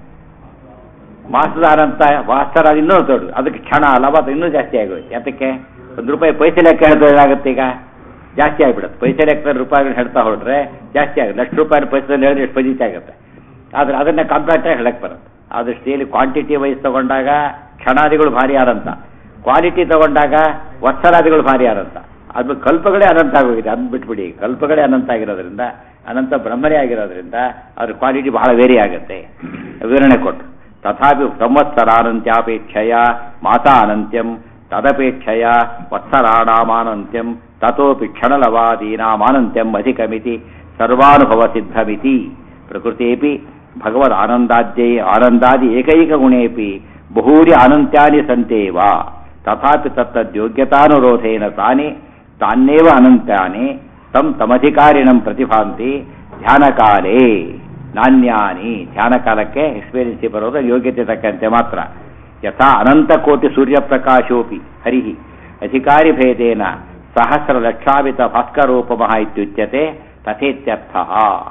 ಮಾಸದ ಅನಂತ ವಾಸ್ತರ ಇನ್ನೂ ದೊಡ್ಡದು ಅದಕ್ಕೆ ಕ್ಷಣ ಲಭ ಇನ್ನೂ ಜಾಸ್ತಿ ಆಗೋಯ್ತು ಯಾತಕ್ಕೆ ಒಂದು ರೂಪಾಯಿ ಪೈಸೆ ಲೆಕ್ಕ ಹೇಳಿದ್ರೆ ಏನಾಗುತ್ತೆ ಈಗ ಜಾಸ್ತಿ ಆಗಿಬಿಡುತ್ತೆ ಪೈಸೆ ಲೆಕ್ಕದಲ್ಲಿ ರೂಪಾಯಿಗಳು ಹೇಳ್ತಾ ಹೊರಟ್ರೆ ಜಾಸ್ತಿ ಆಗುತ್ತೆ ಲಕ್ಷ ರೂಪಾಯಿ ಪೈಸೆದಲ್ಲಿ ಹೇಳಿದ್ರೆ ಎಷ್ಟು ಪಜಿತಿ ಆಗುತ್ತೆ ಆದರೆ ಅದನ್ನ ಕಾಂಪ್ಯಾಕ್ಟಾಗಿ ಹೇಳಕ್ ಬರುತ್ತೆ ಆ ದೃಷ್ಟಿಯಲ್ಲಿ ಕ್ವಾಂಟಿಟಿ ವೈಸ್ ತಗೊಂಡಾಗ ಕ್ಷಣಾದಿಗಳು ಭಾರಿ ಆದಂತ ಕ್ವಾಲಿಟಿ ತಗೊಂಡಾಗ ವತ್ಸರಾದಿಗಳು ಭಾರಿ ಆದಂತ ಅದು ಕಲ್ಪಗಳೇ ಅನಂತ ಆಗೋಗಿದೆ ಅದನ್ನ ಬಿಟ್ಬಿಡಿ ಕಲ್ಪಗಳೇ ಅನಂತ ಆಗಿರೋದ್ರಿಂದ ಅನಂತ ಬ್ರಹ್ಮರೇ ಆಗಿರೋದ್ರಿಂದ ಅದ್ರ ಕ್ವಾಲಿಟಿ ಬಹಳ ವೇರಿ ಆಗುತ್ತೆ ವಿವರಣೆ ಕೊಟ್ಟು ತಥಾಪಿ ಸಂವತ್ಸರಾನಂತ್ಯಾಪೇಕ್ಷೆಯ ಮಾಸಾನಂತ್ಯಂ ತದಪೇಕ್ಷೆಯ ವತ್ಸರಾಣಾಮಾನಂತ್ಯಂ ತಥೋಪಿ ಕ್ಷಣಲವಾದೀನಾಮಾನಂತ್ಯಂ ಅಧಿಕಮಿತಿ ಸರ್ವಾನುಭವ ಸಿದ್ಧಮಿತಿ ಪ್ರಕೃತಿಪಿ ಭಗವದ್ ಆನಂದಾದ್ಯೈ ಆನಂದಾದಿ ಏಕೈಕ ಗುಣೇಪಿ ಬಹೂರಿ ಅನಂತ್ಯಾನಿ ಸಂತೇವ ತಥಾಪಿ ತತ್ತದ್ಯೋಗ್ಯತಾನುರೋಧೇನ ತಾನೇ ತಾನ್ನೇವ ಅನಂತ್ಯಾನಿ ತಂ ತಮಧಿಕಾರಿಣಂ ಪ್ರತಿಭಾಂತಿ ಧ್ಯಾನಕಾಲೇ ನಾಣ್ಯಾನಿ ಧ್ಯಾನಕಾಲಕ್ಕೆ ಎಕ್ಸ್ಪೀರಿಯನ್ಸಿ ಬರೋದು ಯೋಗ್ಯತೆ ತಕ್ಕಂತೆ ಮಾತ್ರ ಯಥಾ ಅನಂತಕೋಟಿ ಸೂರ್ಯಪ್ರಕಾಶೋಪಿ ಹರಿ ಅಧಿಕಾರಿ ಭೇದೇನ ಸಹಸ್ರ ಲಕ್ಷಾವಿತ ಭಾಸ್ಕರೋಪಮಃ ಇತ್ಯುಚ್ಯತೆ ತಥೇತ್ಯರ್ಥ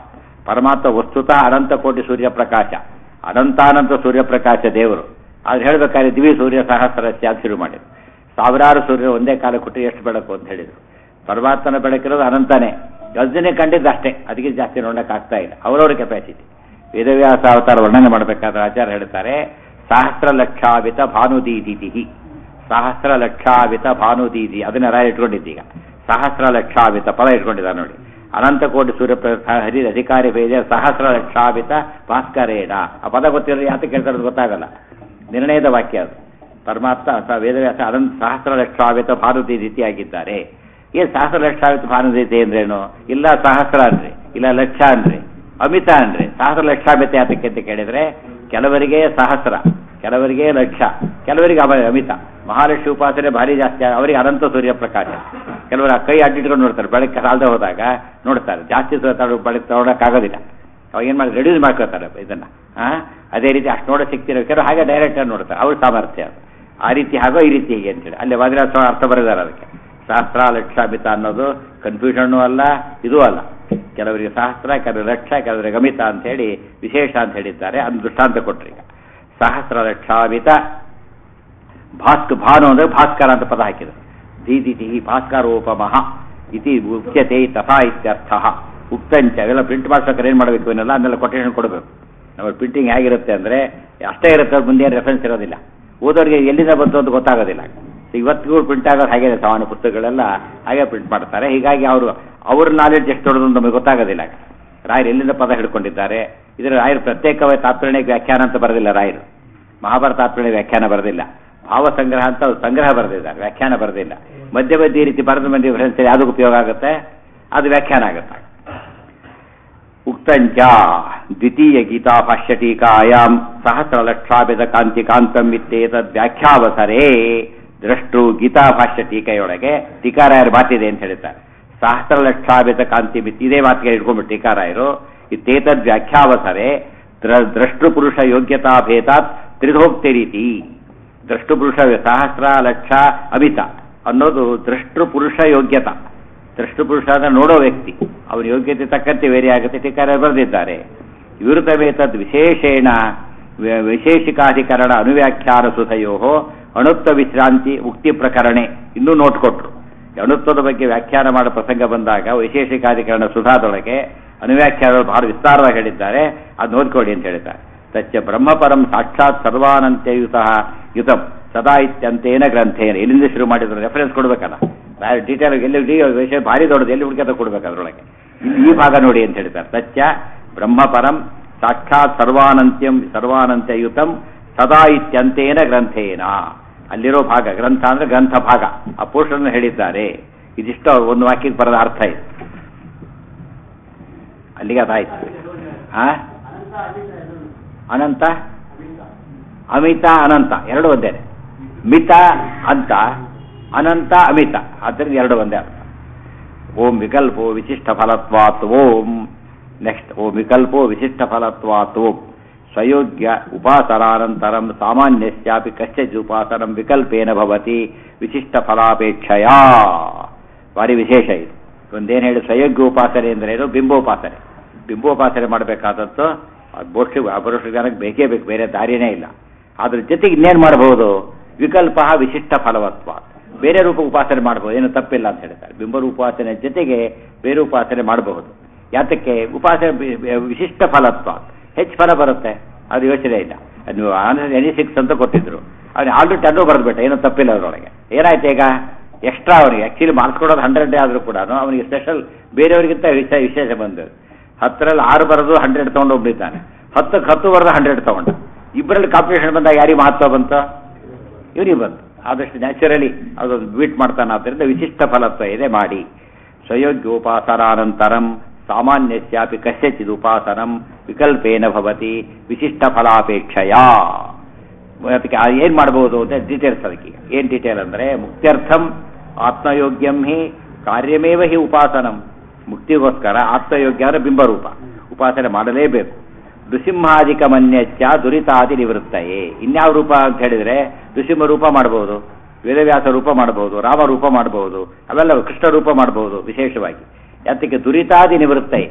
ಪರಮಾತ್ಮ ವಸ್ತುತಃ ಅನಂತ ಕೋಟಿ ಸೂರ್ಯಪ್ರಕಾಶ ಅನಂತಾನಂತ ಸೂರ್ಯಪ್ರಕಾಶ ದೇವರು ಆದ್ರೆ ಹೇಳ್ಬೇಕಾದ್ರೆ ದಿವಿ ಸೂರ್ಯ ಸಹಸ್ರಸ್ಯ ಅಂತ ಶುರು ಮಾಡಿದ್ರು ಸಾವಿರಾರು ಸೂರ್ಯ ಒಂದೇ ಕಾಲ ಕೊಟ್ಟರೆ ಎಷ್ಟು ಬೆಳಕು ಅಂತ ಹೇಳಿದ್ರು ಪರಮಾತ್ಮನ ಬೆಳಕಿರೋದು ಅನಂತನೇ ಯೋಜನೆ ಕಂಡಿದ್ದು ಅಷ್ಟೇ ಅದಕ್ಕೆ ಜಾಸ್ತಿ ನೋಡಕ್ಕಾಗ್ತಾ ಇಲ್ಲ ಅವರವರ ಕೆಪಾಸಿಟಿ ವೇದವ್ಯಾಸ ಅವತಾರ ವರ್ಣನೆ ಮಾಡಬೇಕಾದ್ರೆ ಆಚಾರ್ಯ ಹೇಳ್ತಾರೆ ಸಹಸ್ರ ಲಕ್ಷಾವಿತ ಭಾನುದೀದಿತಿ ಸಹಸ್ರ ಲಕ್ಷಾವಿತ ಭಾನುದೀದಿ ಅದನ್ನ ರಾಯ ಇಟ್ಕೊಂಡಿದ್ದೀಗ ಸಹಸ್ರ ಲಕ್ಷಾವಿತ ಪದ ಇಟ್ಕೊಂಡಿದ್ದಾರೆ ನೋಡಿ ಅನಂತ ಕೋಟಿ ಸೂರ್ಯ ಹರಿ ಅಧಿಕಾರಿ ಭೇದ ಸಹಸ್ರ ಲಕ್ಷಾವಿತ ಭಾಸ್ಕರೇಣ ಆ ಪದ ಗೊತ್ತಿರೋ ಯಾತ ಕೇಳ್ತಾರೆ ಗೊತ್ತಾಗಲ್ಲ ನಿರ್ಣಯದ ವಾಕ್ಯ ಅದು ಪರಮಾತ್ಮ ಅಥವಾ ವೇದವ್ಯಾಸ ಅನಂತ ಸಹಸ್ರ ಲಕ್ಷಾವಿತ ಭಾನುದಿ ರೀತಿಯಾಗಿದ್ದಾರೆ ಏನ್ ಸಹಸ್ರ ಲಕ್ಷಾವಿತ ಭಾನುದೀತಿ ಅಂದ್ರೇನು ಇಲ್ಲ ಸಹಸ್ರ ಅನ್ರಿ ಇಲ್ಲ ಲಕ್ಷ ಅನ್ರಿ ಅಮಿತ ಅನ್ರಿ ಸಹಸ್ರ ಲಕ್ಷಾಮಿತ ಯಾತಕ್ಕೆ ಅಂತ ಕೇಳಿದ್ರೆ ಕೆಲವರಿಗೆ ಸಹಸ್ರ ಕೆಲವರಿಗೆ ಲಕ್ಷ ಕೆಲವರಿಗೆ ಅಮ ಅಮಿತ ಮಹಾಲಕ್ಷ್ಮಿ ಉಪಾಸನೆ ಭಾರಿ ಜಾಸ್ತಿ ಅವರಿಗೆ ಅನಂತ ಸೂರ್ಯ ಪ್ರಕಾಶ ಕೆಲವರು ಆ ಕೈ ಅಡ್ಡಿಟ್ಕೊಂಡು ನೋಡ್ತಾರೆ ಬೆಳಗ್ಗೆ ಸಾಲದೆ ಹೋದಾಗ ನೋಡ್ತಾರೆ ಜಾಸ್ತಿ ತಗೊಂಡು ಬೆಳಗ್ಗೆ ತಗೊಳಕ್ಕಾಗೋದಿಲ್ಲ ಅವಾಗ ಏನು ಮಾಡಿ ರೆಡ್ಯೂಸ್ ಮಾಡ್ಕೋತಾರೆ ಇದನ್ನ ಆ ಅದೇ ರೀತಿ ಅಷ್ಟು ನೋಡೋ ಶಕ್ತಿ ಇರೋ ಕೆಲವರು ಹಾಗೆ ಡೈರೆಕ್ಟ್ ಆಗಿ ನೋಡ್ತಾರೆ ಅವ್ರ ಸಾಮರ್ಥ್ಯ ಅದು ಆ ರೀತಿ ಹಾಗೋ ಈ ರೀತಿ ಹೀಗೆ ಅಂತೇಳಿ ಅಲ್ಲಿ ವಜ್ರಾಸ ಅರ್ಥ ಬರೆದಾರೆ ಅದಕ್ಕೆ ಸಹಸ್ರ ಲಕ್ಷಾಮಿತ ಅನ್ನೋದು ಕನ್ಫ್ಯೂಷನ್ನು ಅಲ್ಲ ಇದೂ ಅಲ್ಲ ಕೆಲವರಿಗೆ ಸಹಸ್ರ ಕೆಲವರಿಗೆ ಲಕ್ಷ ಕೆಲವರಿಗೆ ಅಮಿತ ಅಂತ ಹೇಳಿ ವಿಶೇಷ ಅಂತ ಹೇಳಿದ್ದಾರೆ ಅದನ್ನು ದೃಷ್ಟಾಂತ ಕೊಟ್ರಿ ಈಗ ಸಹಸ್ರ ಲಕ್ಷಾಮಿತ ಭಾಸ್ಕ ಭಾನು ಅಂದ್ರೆ ಭಾಸ್ಕರ ಅಂತ ಪದ ಹಾಕಿದ್ರು ದೀದಿತಿ ಭಾಸ್ಕರೋಪಮಃ ಇತಿ ಉಚ್ಯತೆ ತಥಾ ಇತ್ಯರ್ಥ ಉಕ್ತಂಚ ಅವೆಲ್ಲ ಪ್ರಿಂಟ್ ಮಾಡ್ಬೇಕಾದ್ರೆ ಏನು ಮಾಡಬೇಕು ಇವನ್ನೆಲ್ಲ ಅದನ್ನೆಲ್ಲ ಕೊಟೇಶನ್ ಕೊಡಬೇಕು ನಮ್ಮ ಪ್ರಿಂಟಿಂಗ್ ಹೇಗಿರುತ್ತೆ ಅಂದ್ರೆ ಅಷ್ಟೇ ಇರುತ್ತೆ ಮುಂದೆ ರೆಫರೆನ್ಸ್ ಇರೋದಿಲ್ಲ ಓದೋರಿಗೆ ಎಲ್ಲಿಂದ ಬಂತು ಅಂತ ಗೊತ್ತಾಗೋದಿಲ್ಲ ಇವತ್ತಿಗೂ ಪ್ರಿಂಟ್ ಆಗೋದು ಹಾಗೆ ಸಾಮಾನ್ಯ ಪುಸ್ತಕಗಳೆಲ್ಲ ಹಾಗೆ ಪ್ರಿಂಟ್ ಮಾಡ್ತಾರೆ ಹೀಗಾಗಿ ಅವರು ಅವ್ರ ನಾಲೆಡ್ಜ್ ಎಷ್ಟು ದೊಡ್ಡದು ಅಂತ ನಮಗೆ ಗೊತ್ತಾಗೋದಿಲ್ಲ ರಾಯರು ಎಲ್ಲಿಂದ ಪದ ಹಿಡ್ಕೊಂಡಿದ್ದಾರೆ ಇದರ ರಾಯರು ಪ್ರತ್ಯೇಕವಾಗಿ ತಾತ್ಪರ್ಯ ವ್ಯಾಖ್ಯಾನ ಅಂತ ಬರೆದಿಲ್ಲ ರಾಯರು ಮಹಾಭಾರತ ತಾತ್ಪರ್ಯ ವ್ಯಾಖ್ಯಾನ ಬರೆದಿಲ್ಲ ಭಾವ ಸಂಗ್ರಹ ಅಂತ ಅವ್ರು ಸಂಗ್ರಹ ಬರೆದಿದ್ದಾರೆ ವ್ಯಾಖ್ಯಾನ ಬರೆದಿಲ್ಲ ಮಧ್ಯ ಮಧ್ಯ ಈ ರೀತಿ ಬರೆದ ಮಂದಿ ರೆಫರೆನ್ಸ್ ಯಾವುದಕ್ಕೆ ಉಪಯೋಗ ಆಗುತ್ತೆ ಅದು ವ್ಯಾಖ್ಯಾನ ಆಗುತ್ತೆ ಉಕ್ತಂಚ ದ್ವಿತೀಯ ಗೀತಾ ಭಾಷ್ಯ ಟೀಕಾಯಾಂ ಸಹಸ್ರ ಲಕ್ಷಾಭಿದ ಕಾಂತಿ ಕಾಂತಂ ಇತ್ಯೇತದ್ ವ್ಯಾಖ್ಯಾವಸರೇ ದ್ರಷ್ಟು ಗೀತಾ ಭಾಷ್ಯ ಟೀಕೆಯೊಳಗೆ ಟೀಕಾರಾಯರ ಮಾತಿದೆ ಅಂತ ಹೇಳ್ತಾರೆ ಸಹಸ್ರ ಲಕ್ಷಾಭಿತ ಕಾಂತಿ ಮಿತ್ ಇದೇ ಮಾತಿಗೆ ಇಟ್ಕೊಂಡ್ಬಿಟ್ಟು ಟೀಕಾರಾಯರು ಇತ್ತೇತದ್ ವ್ಯಾಖ್ಯಾವಸರೆ ದ್ರಷ್ಟು ಪುರುಷ ಯೋಗ್ಯತಾ ಭೇದಾತ್ ತ್ರಿಧೋಕ್ತಿ ರೀತಿ ದ್ರಷ್ಟು ಪುರುಷ ಸಹಸ್ರ ಲಕ್ಷ ಅಮಿತ ಅನ್ನೋದು ದ್ರಷ್ಟು ಪುರುಷ ಯೋಗ್ಯತಾ ದ್ರಷ್ಟು ಪುರುಷ ಅಂದ್ರೆ ನೋಡೋ ವ್ಯಕ್ತಿ ಅವನ ಯೋಗ್ಯತೆ ತಕ್ಕಂತೆ ವೇರಿ ಆಗುತ್ತೆ ಟೀಕಾರ ಬರೆದಿದ್ದಾರೆ ವಿವೃತವೇತದ್ ವಿಶೇಷೇಣ ವಿಶೇಷಿಕಾಧಿಕರಣ ಅನುವ್ಯಾಖ್ಯಾನ ಸುಧಯೋ ಅಣುತ್ವ ವಿಶ್ರಾಂತಿ ಉಕ್ತಿ ಪ್ರಕರಣೆ ಇನ್ನೂ ನೋಟ್ ಕೊಟ್ರು ಅಣುತ್ವದ ಬಗ್ಗೆ ವ್ಯಾಖ್ಯಾನ ಮಾಡೋ ಪ್ರಸಂಗ ಬಂದಾಗ ವೈಶೇಷಿಕಾಧಿಕರಣ ಸುಧಾದೊಳಗೆ ಅನುವ್ಯಾಖ್ಯಾನಗಳು ಬಹಳ ವಿಸ್ತಾರವಾಗಿ ಹೇಳಿದ್ದಾರೆ ಅದು ನೋಡ್ಕೊಡಿ ಅಂತ ಹೇಳಿದ್ದಾರೆ ತಚ್ಚ ಬ್ರಹ್ಮಪರಂ ಸಾಕ್ಷಾತ್ ಸರ್ವಾನಂತ್ಯಯುತ ಯುತಂ ಸದಾ ಇತ್ಯಂತೇನ ಗ್ರಂಥೇನ ಎಲ್ಲಿಂದ ಶುರು ಮಾಡಿದ್ರು ರೆಫರೆನ್ಸ್ ಕೊಡ್ಬೇಕಲ್ಲ ಡೀಟೇಲ್ ಎಲ್ಲಿ ಡಿ ವಿಷಯ ಭಾರಿ ದೊಡ್ಡದು ಎಲ್ಲಿ ಹುಡುಕತ ಕೊಡ್ಬೇಕು ಅದರೊಳಗೆ ಈ ಭಾಗ ನೋಡಿ ಅಂತ ಹೇಳ್ತಾರೆ ತಚ್ಚ ಬ್ರಹ್ಮಪರಂ ಸಾಕ್ಷಾತ್ ಸರ್ವಾನಂತ್ಯಂ ಸರ್ವಾನಂತ್ಯಯುತಂ ಸದಾ ಇತ್ಯಂತೇನ ಗ್ರಂಥೇನ ಅಲ್ಲಿರೋ ಭಾಗ ಗ್ರಂಥ ಅಂದ್ರೆ ಗ್ರಂಥ ಭಾಗ ಆ ಪೋಷಣ ಹೇಳಿದ್ದಾರೆ ಇದಿಷ್ಟು ಒಂದು ವಾಕ್ಯಕ್ಕೆ ಬರದ ಅರ್ಥ ಇದೆ ಅಲ್ಲಿಗೆ ಅದಾಯ್ತು ಆ ಅನಂತ ಅಮಿತ ಅನಂತ ಎರಡು ಒಂದೇ ಮಿತ ಅಂತ ಅನಂತ ಅಮಿತ ಆದ್ದರಿಂದ ಎರಡು ಒಂದೇ ಅರ್ಥ ಓಂ ವಿಕಲ್ಪೋ ವಿಶಿಷ್ಟ ಫಲತ್ವಾತ್ ಓಂ ನೆಕ್ಸ್ಟ್ ಓಂ ವಿಕಲ್ಪೋ ವಿಶಿಷ್ಟ ಫಲತ್ವಾತ್ ಓಂ ಸ್ವಯೋಗ್ಯ ಉಪಾಸನಾನಂತರಂ ಸಾಮಾನ್ಯಸ್ಯಾಪಿ ಕಶ್ಚಿತ್ ಉಪಾಸನಂ ವಿಕಲ್ಪೇನ ಭವತಿ ವಿಶಿಷ್ಟ ಫಲಾಪೇಕ್ಷೆಯ ಭಾರಿ ವಿಶೇಷ ಇದು ಒಂದೇನು ಹೇಳಿ ಸ್ವಯೋಗ್ಯ ಉಪಾಸನೆ ಅಂದ್ರೆ ಏನು ಬಿಂಬೋಪಾಸನೆ ಬಿಂಬೋಪಾಸನೆ ಮಾಡಬೇಕಾದದ್ದು ಅದು ಬೋಷ್ಟಿ ಅಪರೋಕ್ಷ ಜ್ಞಾನಕ್ಕೆ ಬೇಕೇ ಬೇಕು ಬೇರೆ ದಾರಿನೇ ಇಲ್ಲ ಅದ್ರ ಜೊತೆಗೆ ಇನ್ನೇನು ಮಾಡಬಹುದು ವಿಕಲ್ಪ ವಿಶಿಷ್ಟ ಫಲವತ್ವ ಬೇರೆ ರೂಪ ಉಪಾಸನೆ ಮಾಡಬಹುದು ಏನು ತಪ್ಪಿಲ್ಲ ಅಂತ ಹೇಳ್ತಾರೆ ಬಿಂಬ ಉಪಾಸನೆ ಜೊತೆಗೆ ಬೇರೆ ಉಪಾಸನೆ ಮಾಡಬಹುದು ಯಾತಕ್ಕೆ ಉಪಾಸನೆ ವಿಶಿಷ್ಟ ಫಲತ್ವ ಹೆಚ್ಚು ಫಲ ಬರುತ್ತೆ ಅದು ಯೋಚನೆ ಇಲ್ಲ ನೀವು ಎನಿ ಸಿಕ್ಸ್ ಅಂತ ಕೊಟ್ಟಿದ್ರು ಅವ್ನು ಆಲ್ರೆಡಿ ಟೆನ್ನು ಬರೆದ್ಬಿಟ್ಟ ಏನೂ ತಪ್ಪಿಲ್ಲ ಅದರೊಳಗೆ ಏನಾಯ್ತು ಈಗ ಎಕ್ಸ್ಟ್ರಾ ಅವನಿಗೆ ಆಕ್ಚುಲಿ ಮಾರ್ಕ್ಸ್ ಕೊಡೋದು ಹಂಡ್ರೆಡ್ ಆದರೂ ಕೂಡ ಅವನಿಗೆ ಸ್ಪೆಷಲ್ ಬೇರೆಯವರಿಗಿಂತ ವಿಶೇಷ ವಿಶೇಷ ಬಂದದ್ದು ಹತ್ತರಲ್ಲಿ ಆರು ಬರೆದು ಹಂಡ್ರೆಡ್ ತೊಗೊಂಡು ಹೋಗ್ಬಿದ್ದಾನೆ ಹತ್ತಕ್ಕೆ ಹತ್ತು ಬರೆದು ಹಂಡ್ರೆಡ್ ತೊಗೊಂಡ ಇಬ್ಬರಲ್ಲಿ ಕಾಂಪಿಟೇಷನ್ ಬಂದಾಗ ಯಾರಿಗೆ ಮಹತ್ವ ಬಂತು ಇವನಿಗೆ ಬಂತು ಆದಷ್ಟು ನ್ಯಾಚುರಲಿ ಅದೊಂದು ಬೀಟ್ ಮಾಡ್ತಾನೆ ಆದ್ದರಿಂದ ವಿಶಿಷ್ಟ ಫಲತ್ವ ಇದೆ ಮಾಡಿ ಸ್ವಯೋಗ್ಯೋಪಾಸನಾನಂತರಂ ಸಾಮಾನ್ಯಸ್ಯಾಪಿ ಕಸ್ಯಚಿದ್ ಉಪಾಸನಂ ವಿಕಲ್ಪೇನ ಭವತಿ ವಿಶಿಷ್ಟ ಫಲಾಪೇಕ್ಷೆಯ ಅದಕ್ಕೆ ಏನು ಮಾಡಬಹುದು ಅಂತ ಡೀಟೇಲ್ಸ್ ಅದಕ್ಕೆ ಏನು ಡೀಟೇಲ್ ಅಂದರೆ ಮುಕ್ತ್ಯರ್ಥಂ ಆತ್ಮಯೋಗ್ಯಂ ಹಿ ಕಾರ್ಯಮೇವ ಹಿ ಉಪಾಸನಂ ಮುಕ್ತಿಗೋಸ್ಕರ ಆತ್ಮಯೋಗ್ಯ ಅಂದರೆ ಬಿಂಬರೂಪ ಉಪಾಸನೆ ಮಾಡಲೇಬೇಕು ನೃಸಿಂಹಾಧಿಕ ಮನ್ಯಚ್ಚ ದುರಿತಾದಿ ನಿವೃತ್ತಯೇ ಇನ್ಯಾವ ರೂಪ ಅಂತ ಹೇಳಿದ್ರೆ ನೃಸಿಂಹ ರೂಪ ಮಾಡಬಹುದು ವೇದವ್ಯಾಸ ರೂಪ ಮಾಡಬಹುದು ರಾಮ ರೂಪ ಮಾಡಬಹುದು ಅವೆಲ್ಲ ಕೃಷ್ಣ ರೂಪ ಮಾಡಬಹುದು ವಿಶೇಷವಾಗಿ ಯಾತಕ್ಕೆ ದುರಿತಾದಿ ನಿವೃತ್ತಯೇ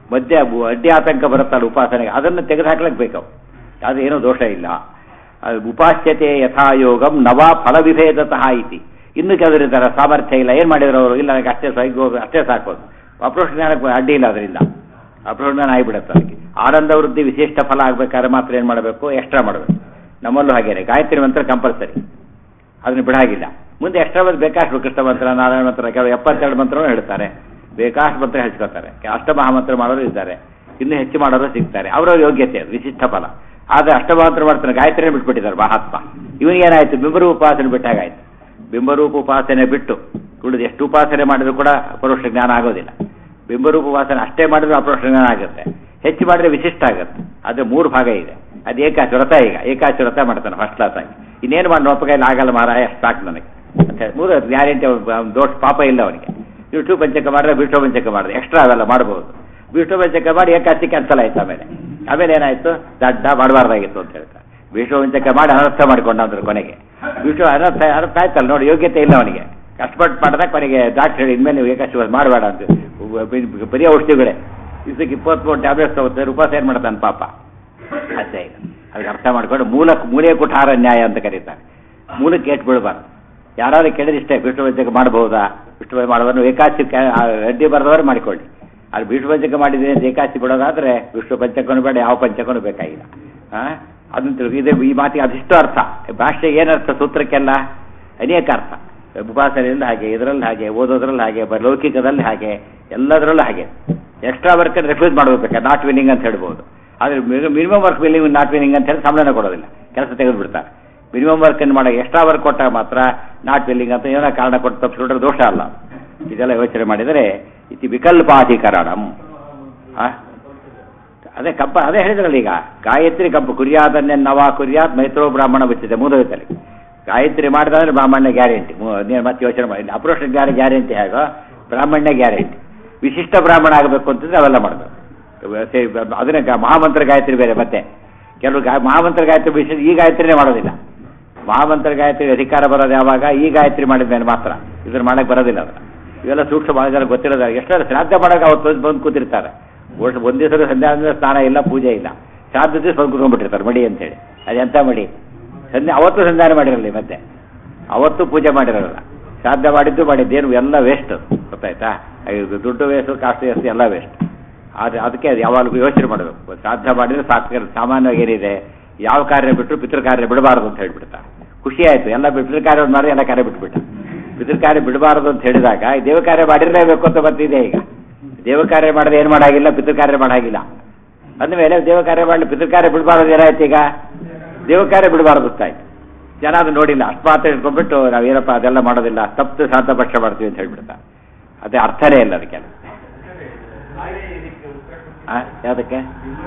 ಮಧ್ಯ ಬು- ಅಡ್ಡಿ ಆತಂಕ ಬರುತ್ತಲ್ಲ ಉಪಾಸನೆಗೆ ಅದನ್ನು ತೆಗೆದುಹಾಕ್ಲಿಕ್ಕೆ ಬೇಕು ಅದು ಏನೂ ದೋಷ ಇಲ್ಲ ಅದು ಉಪಾಸ್ಯತೆ ಯಥಾಯೋಗಂ ನವ ಫಲವಿಭೇದತಃ ಇತಿ ಇನ್ನು ಕೆಲವರು ಇದ್ದಾರೆ ಸಾಮರ್ಥ್ಯ ಇಲ್ಲ ಏನು ಮಾಡಿದ್ರು ಅವರು ಇಲ್ಲ ನನಗೆ ಅಷ್ಟೇ ಸೈಗೋ ಅಷ್ಟೇ ಸಾಕೋದು ಅಪ್ರೋಷ್ ಜ್ಞಾನಕ್ಕೆ ಅಡ್ಡಿ ಇಲ್ಲ ಅದರಿಂದ ಅಪ್ರೋಷ್ ಜ್ಞಾನ ಆಗಿಬಿಡುತ್ತೆ ಅದಕ್ಕೆ ಆನಂದ ವೃದ್ಧಿ ವಿಶಿಷ್ಟ ಫಲ ಆಗ್ಬೇಕಾದ್ರೆ ಮಾತ್ರ ಏನು ಮಾಡಬೇಕು ಎಕ್ಸ್ಟ್ರಾ ಮಾಡಬೇಕು ನಮ್ಮಲ್ಲೂ ಹಾಗೇನೆ ಗಾಯತ್ರಿ ಮಂತ್ರ ಕಂಪಲ್ಸರಿ ಅದನ್ನ ಬಿಡಾಗಿಲ್ಲ ಮುಂದೆ ಎಕ್ಸ್ಟ್ರಾ ಬಂದು ಬೇಕಾಷ್ಟು ಕೃಷ್ಣ ಮಂತ್ರ ನಾರಾಯಣ ಮಂತ್ರ ಕೆಲವು ಎಪ್ಪತ್ತೆರಡು ಮಂತ್ರನೂ ಹೇಳ್ತಾರೆ ಬೇಕಾಷ್ಟು ಮಂತ್ರ ಹೇಳ್ಕೊತಾರೆ ಅಷ್ಟಮಹಾಮಂತ್ರ ಮಾಡೋರು ಇದ್ದಾರೆ ಇನ್ನು ಹೆಚ್ಚು ಮಾಡೋರು ಸಿಗ್ತಾರೆ ಅವರವ್ರ ಯೋಗ್ಯತೆ ಅದು ವಿಶಿಷ್ಟ ಫಲ ಆದರೆ ಅಷ್ಟಮಹಾಮಂತ್ರ ಮಾಡ್ತಾನೆ ಗಾಯತ್ರಿನೇ ಬಿಟ್ಬಿಟ್ಟಿದ್ದಾರೆ ಮಹಾತ್ಮ ಇವನಿಗೇನಾಯ್ತು ಬಿಂಬರೂಪ ಉಪಾಸನೆ ಬಿಟ್ಟಾಗಾಯ್ತು ಬಿಂಬರೂಪ ಉಪಾಸನೆ ಬಿಟ್ಟು ಉಳಿದು ಎಷ್ಟು ಉಪಾಸನೆ ಮಾಡಿದ್ರು ಕೂಡ ಪರೋಕ್ಷ ಜ್ಞಾನ ಆಗೋದಿಲ್ಲ ಬಿಂಬರೂಪ ಉಪಾಸನೆ ಅಷ್ಟೇ ಮಾಡಿದ್ರು ಅಪರೋಕ್ಷ ಜ್ಞಾನ ಆಗುತ್ತೆ ಹೆಚ್ಚು ಮಾಡಿದ್ರೆ ವಿಶಿಷ್ಟ ಆಗುತ್ತೆ ಅದು ಮೂರು ಭಾಗ ಇದೆ ಅದು ಏಕಾಚಿ ವ್ರತ ಈಗ ಏಕಾಚಿ ವ್ರತ ಮಾಡ್ತಾನೆ ಫಸ್ಟ್ ಕ್ಲಾಸ್ ಆಗಿ ಇನ್ನೇನು ಮಾಡಿ ನೋಪ ಕೈಲಿ ಆಗಲ್ಲ ಮಾರಾಯ ಅಷ್ಟು ಸಾಕು ನನಗೆ ಅಂತ ಹೇಳಿ ಮೂರು ಗ್ಯಾರಂಟಿ ದೋಷ ಪಾಪ ಇಲ್ಲ ಅವನಿಗೆ ವಿಷ್ಣು ಪಂಚಕ ಮಾಡಿದ್ರೆ ವಿಷ್ಣು ಪಂಚಕ ಮಾಡಿದ್ರೆ ಎಕ್ಸ್ಟ್ರಾ ಅವೆಲ್ಲ ಮಾಡ್ಬೋದು ವಿಷ್ಣು ಪಂಚಕ ಮಾಡಿ ಏಕಾಚಿ ಕ್ಯಾನ್ಸಲ್ ಆಯ್ತು ಆಮೇಲೆ ಆಮೇಲೆ ಏನಾಯ್ತು ದಡ್ಡ ಮಾಡಬಾರ್ದಾಗಿತ್ತು ಅಂತ ಹೇಳ್ತಾರೆ ವಿಷ್ಣು ಪಂಚಕ ಮಾಡಿ ಅನರ್ಥ ಮಾಡಿಕೊಂಡ ಅಂದ್ರೆ ಕೊನೆಗೆ ವಿಷ್ಣು ಅನರ್ಥ ಅರ್ಥ ಆಯ್ತಲ್ಲ ನೋಡಿ ಯೋಗ್ಯತೆ ಇಲ್ಲ ಅವನಿಗೆ ಕಷ್ಟಪಟ್ಟು ಮಾಡಿದಾಗ ಕೊನೆಗೆ ಡಾಕ್ಟರ್ ಹೇಳಿ ಇನ್ಮೇಲೆ ನೀವು ಏಕಾಚಿ ಮಾಡಬೇಡ ಅಂತ ಬರೀ ಔಷಧಿಗಳೇ ಇದಕ್ಕೆ ಇಪ್ಪತ್ಮೂರು ಟ್ಯಾಬ್ಲೆಟ್ಸ್ ತಗೋತಾರೆ ಉಪವಾಸ ಏನು ಮಾಡ್ತಾನೆ ಪಾಪ ಅಷ್ಟೇ ಈಗ ಅದಕ್ಕೆ ಅರ್ಥ ಮಾಡ್ಕೊಂಡು ಮೂಲ ಮೂಲೆ ಕುಠಾರ ನ್ಯಾಯ ಅಂತ ಕರೀತಾರೆ ಮೂಲಕ್ಕೆ ಏಟ್ ಬೀಳಬಾರ್ದು ಯಾರಾದ್ರೂ ಕೇಳಿದ್ರೆ ಇಷ್ಟೇ ವಿಷ್ಣು ಪಂಚಕ ಮಾಡಬಹುದಾ ವಿಷ್ಣು ಮಾಡೋದನ್ನು ಏಕಾಚಿ ಅಡ್ಡಿ ಬರೆದವರು ಮಾಡಿಕೊಳ್ಳಿ ಅದು ವಿಷ್ಣು ಪಂಚಕ ಮಾಡಿದ್ರೆ ಅಂತ ಏಕಾಚಿ ಬಿಡೋದಾದ್ರೆ ವಿಷ್ಣು ಪಂಚಕನೂ ಬೇಡ ಯಾವ ಪಂಚಕನೂ ಬೇಕಾಗಿಲ್ಲ ಆ ಅದನ್ನ ತಿಳ್ಕೊ- ಇದು ಈ ಮಾತಿಗೆ ಅದಿಷ್ಟು ಅರ್ಥ ಭಾಷೆಗೆ ಏನರ್ಥ ಸೂತ್ರಕ್ಕೆಲ್ಲ ಅನೇಕ ಅರ್ಥ ಉಪಾಸನೆಯಿಂದ ಹಾಗೆ ಇದರಲ್ಲಿ ಹಾಗೆ ಓದೋದ್ರಲ್ಲಿ ಹಾಗೆ ಬ- ಲೌಕಿಕದಲ್ಲಿ ಹಾಗೆ ಎಲ್ಲದರಲ್ಲೂ ಹಾಗೆ ಎಕ್ಸ್ಟ್ರಾ ವರ್ಕ್ ರೆಫ್ಯೂಸ್ ಮಾಡಬೇಕು ನಾಟ್ ವಿನ್ನಿಂಗ್ ಅಂತ ಹೇಳ್ಬೋದು ಆದರೆ minimum work winning not winning ಅಂತ ಹೇಳಿ ಸಂಬಳನ ಕೊಡೋದಿಲ್ಲ ಕೆಲಸ ತೆಗೆದು ಬಿಡ್ತಾರೆ ಮಿನಿಮಮ್ ವರ್ಕ್ ಅನ್ನು ಮಾಡೋ ಎಕ್ಸ್ಟ್ರಾ ವರ್ಕ್ ಕೊಟ್ಟಾಗ ಮಾತ್ರ ನಾಟ್ ವಿಲ್ಲಿಂಗ್ ಅಂತ ಏನೋ ಕಾರಣ ಕೊಟ್ಟು ತಪ್ಪಿಸ್ಬಿಟ್ರೆ ದೋಷ ಅಲ್ಲ ಇದೆಲ್ಲ ಯೋಚನೆ ಮಾಡಿದರೆ ಇತಿ ವಿಕಲ್ಪಾಧಿಕರಣಂ ಆ? ಅದೇ ಕಪ್ಪ ಅದೇ ಹೇಳಿದ್ರಲ್ಲ ಈಗ ಗಾಯತ್ರಿ ಕಬ್ಬು ಕುರಿಯಾದನ್ನೇ ನವ ಕುರಿಯಾತ್ ಮೈತ್ರೋ ಬ್ರಾಹ್ಮಣ ಬಿಚ್ಚಿದೆ ಮೂದವಿತಲ್ಲಿ ಗಾಯತ್ರಿ ಮಾಡಿದ್ರೆ ಬ್ರಾಹ್ಮಣ್ಯ ಗ್ಯಾರಂಟಿ ನೀನು ಮತ್ತೆ ಯೋಚನೆ ಮಾಡಿ ಅಪ್ರೋಷ ಜ್ಞಾನ ಗ್ಯಾರಂಟಿ ಹೇಗೋ ಬ್ರಾಹ್ಮಣ್ಯ ಗ್ಯಾರಂಟಿ ವಿಶಿಷ್ಟ ಬ್ರಾಹ್ಮಣ ಆಗಬೇಕು ಅಂತಂದ್ರೆ ಅವೆಲ್ಲ ಮಾಡಬೇಕು ಅದನ್ನ ಗಾ- ಮಹಾಮಂತ್ರ ಗಾಯತ್ರಿ ಬೇರೆ ಮತ್ತೆ ಕೆಲವು ಗಾ ಮಹಾಮಂತ್ರ ಗಾಯತ್ರಿ ವಿಶೇಷ ಈ ಗಾಯತ್ರಿನೇ ಮಾಡೋದಿಲ್ಲ ಮಹಾಮಂತ್ರ ಗಾಯತ್ರಿ ಅಧಿಕಾರ ಬರೋದು ಯಾವಾಗ ಈ ಗಾಯತ್ರಿ ಮಾಡಿದ ಮೇಲೆ ಮಾತ್ರ ಇದ್ರ ಮಾಡಕ್ಕೆ ಬರೋದಿಲ್ಲ ಅದನ್ನ ಇವೆಲ್ಲ ಸೂಕ್ಷ್ಮ ಮಾಡಿದ್ರೆ ಗೊತ್ತಿರೋದ ಎಷ್ಟರ ಶ್ರಾದ್ದ ಮಾಡಕ್ಕೆ ಅವತ್ತು ಬಂದು ಕೂತಿರ್ತಾರೆ ವರ್ಷ ಒಂದ್ ದಿವಸ ಸಂಧ್ಯಾ ಅಂದ್ರೆ ಸ್ನಾನ ಇಲ್ಲ ಪೂಜೆ ಇಲ್ಲ ಶ್ರಾದ್ದ ದಿವಸ ಬಂದು ಕೂತ್ಕೊಂಡ್ಬಿಟ್ಟಿರ್ತಾರೆ ಮಡಿ ಅಂತೇಳಿ ಅದೆಂತ ಮಡಿ ಸಂಧ್ಯಾ ಅವತ್ತು ಸಂಧಾನ ಮಾಡಿರಲಿ ಮತ್ತೆ ಅವತ್ತು ಪೂಜೆ ಮಾಡಿರಲ್ಲ ಶ್ರಾದ್ದ ಮಾಡಿದ್ದು ಮಾಡಿದ್ದೇನು ಎಲ್ಲ ವೇಸ್ಟ್ ಗೊತ್ತಾಯ್ತಾ ಇದು ದುಡ್ಡು ವೇಸ್ಟ್ ಕಾಸ್ಟ್ ವೇಸ್ಟ್ ಎಲ್ಲ ವೇಸ್ಟ್ ಆದ್ರೆ ಅದಕ್ಕೆ ಅದು ಯಾವಾಗಲೂ ಯೋಚನೆ ಮಾಡಬೇಕು ಶ್ರಾದ್ದ ಮಾಡಿದ್ರೆ ಸಾಕು ಸಾಮಾನ್ಯವಾಗಿ ಏನಿದೆ ಯಾವ ಕಾರ್ಯ ಬಿಟ್ಟರು ಪಿತೃ ಕಾರ್ಯ ಬಿಡಬಾರದು ಅಂತ ಹೇಳ್ಬಿಡ್ತಾ ಖುಷಿ ಆಯ್ತು ಎಲ್ಲ ಪಿತೃ ಕಾರ್ಯ ಮಾಡಿ ಎಲ್ಲ ಕಾರ್ಯ ಬಿಟ್ಬಿಟ್ಟ ಪಿತೃ ಕಾರ್ಯ ಬಿಡಬಾರದು ಅಂತ ಹೇಳಿದಾಗ ಈ ದೇವ ಕಾರ್ಯ ಮಾಡಿರಲೇಬೇಕು ಅಂತ ಬರ್ತಿದೆ ಈಗ ದೇವ ಕಾರ್ಯ ಮಾಡಿದ್ರೆ ಏನು ಮಾಡಾಗಿಲ್ಲ ಪಿತೃ ಕಾರ್ಯ ಮಾಡಾಗಿಲ್ಲ ಅಂದಮೇಲೆ ದೇವ ಕಾರ್ಯ ಮಾಡಲಿ ಪಿತೃ ಕಾರ್ಯ ಬಿಡಬಾರದು ಏನಾಯ್ತು ಈಗ ದೇವ ಕಾರ್ಯ ಬಿಡಬಾರದು ಅಂತಾಯ್ತು ಜನ ಅದು ನೋಡಿಲ್ಲ ಅಷ್ಟು ಮಾತ್ರ ಇಟ್ಕೊಂಡ್ಬಿಟ್ಟು ನಾವೇನಪ್ಪ ಅದೆಲ್ಲ ಮಾಡೋದಿಲ್ಲ ತಪ್ಪು ಸಾಧ ಪಕ್ಷ ಮಾಡ್ತೀವಿ ಅಂತ ಹೇಳ್ಬಿಡ್ತಾ ಅದೇ ಅರ್ಥನೇ ಇಲ್ಲ ಅದಕ್ಕೆ ಆ, ಯಾವ್ದಕ್ಕೆ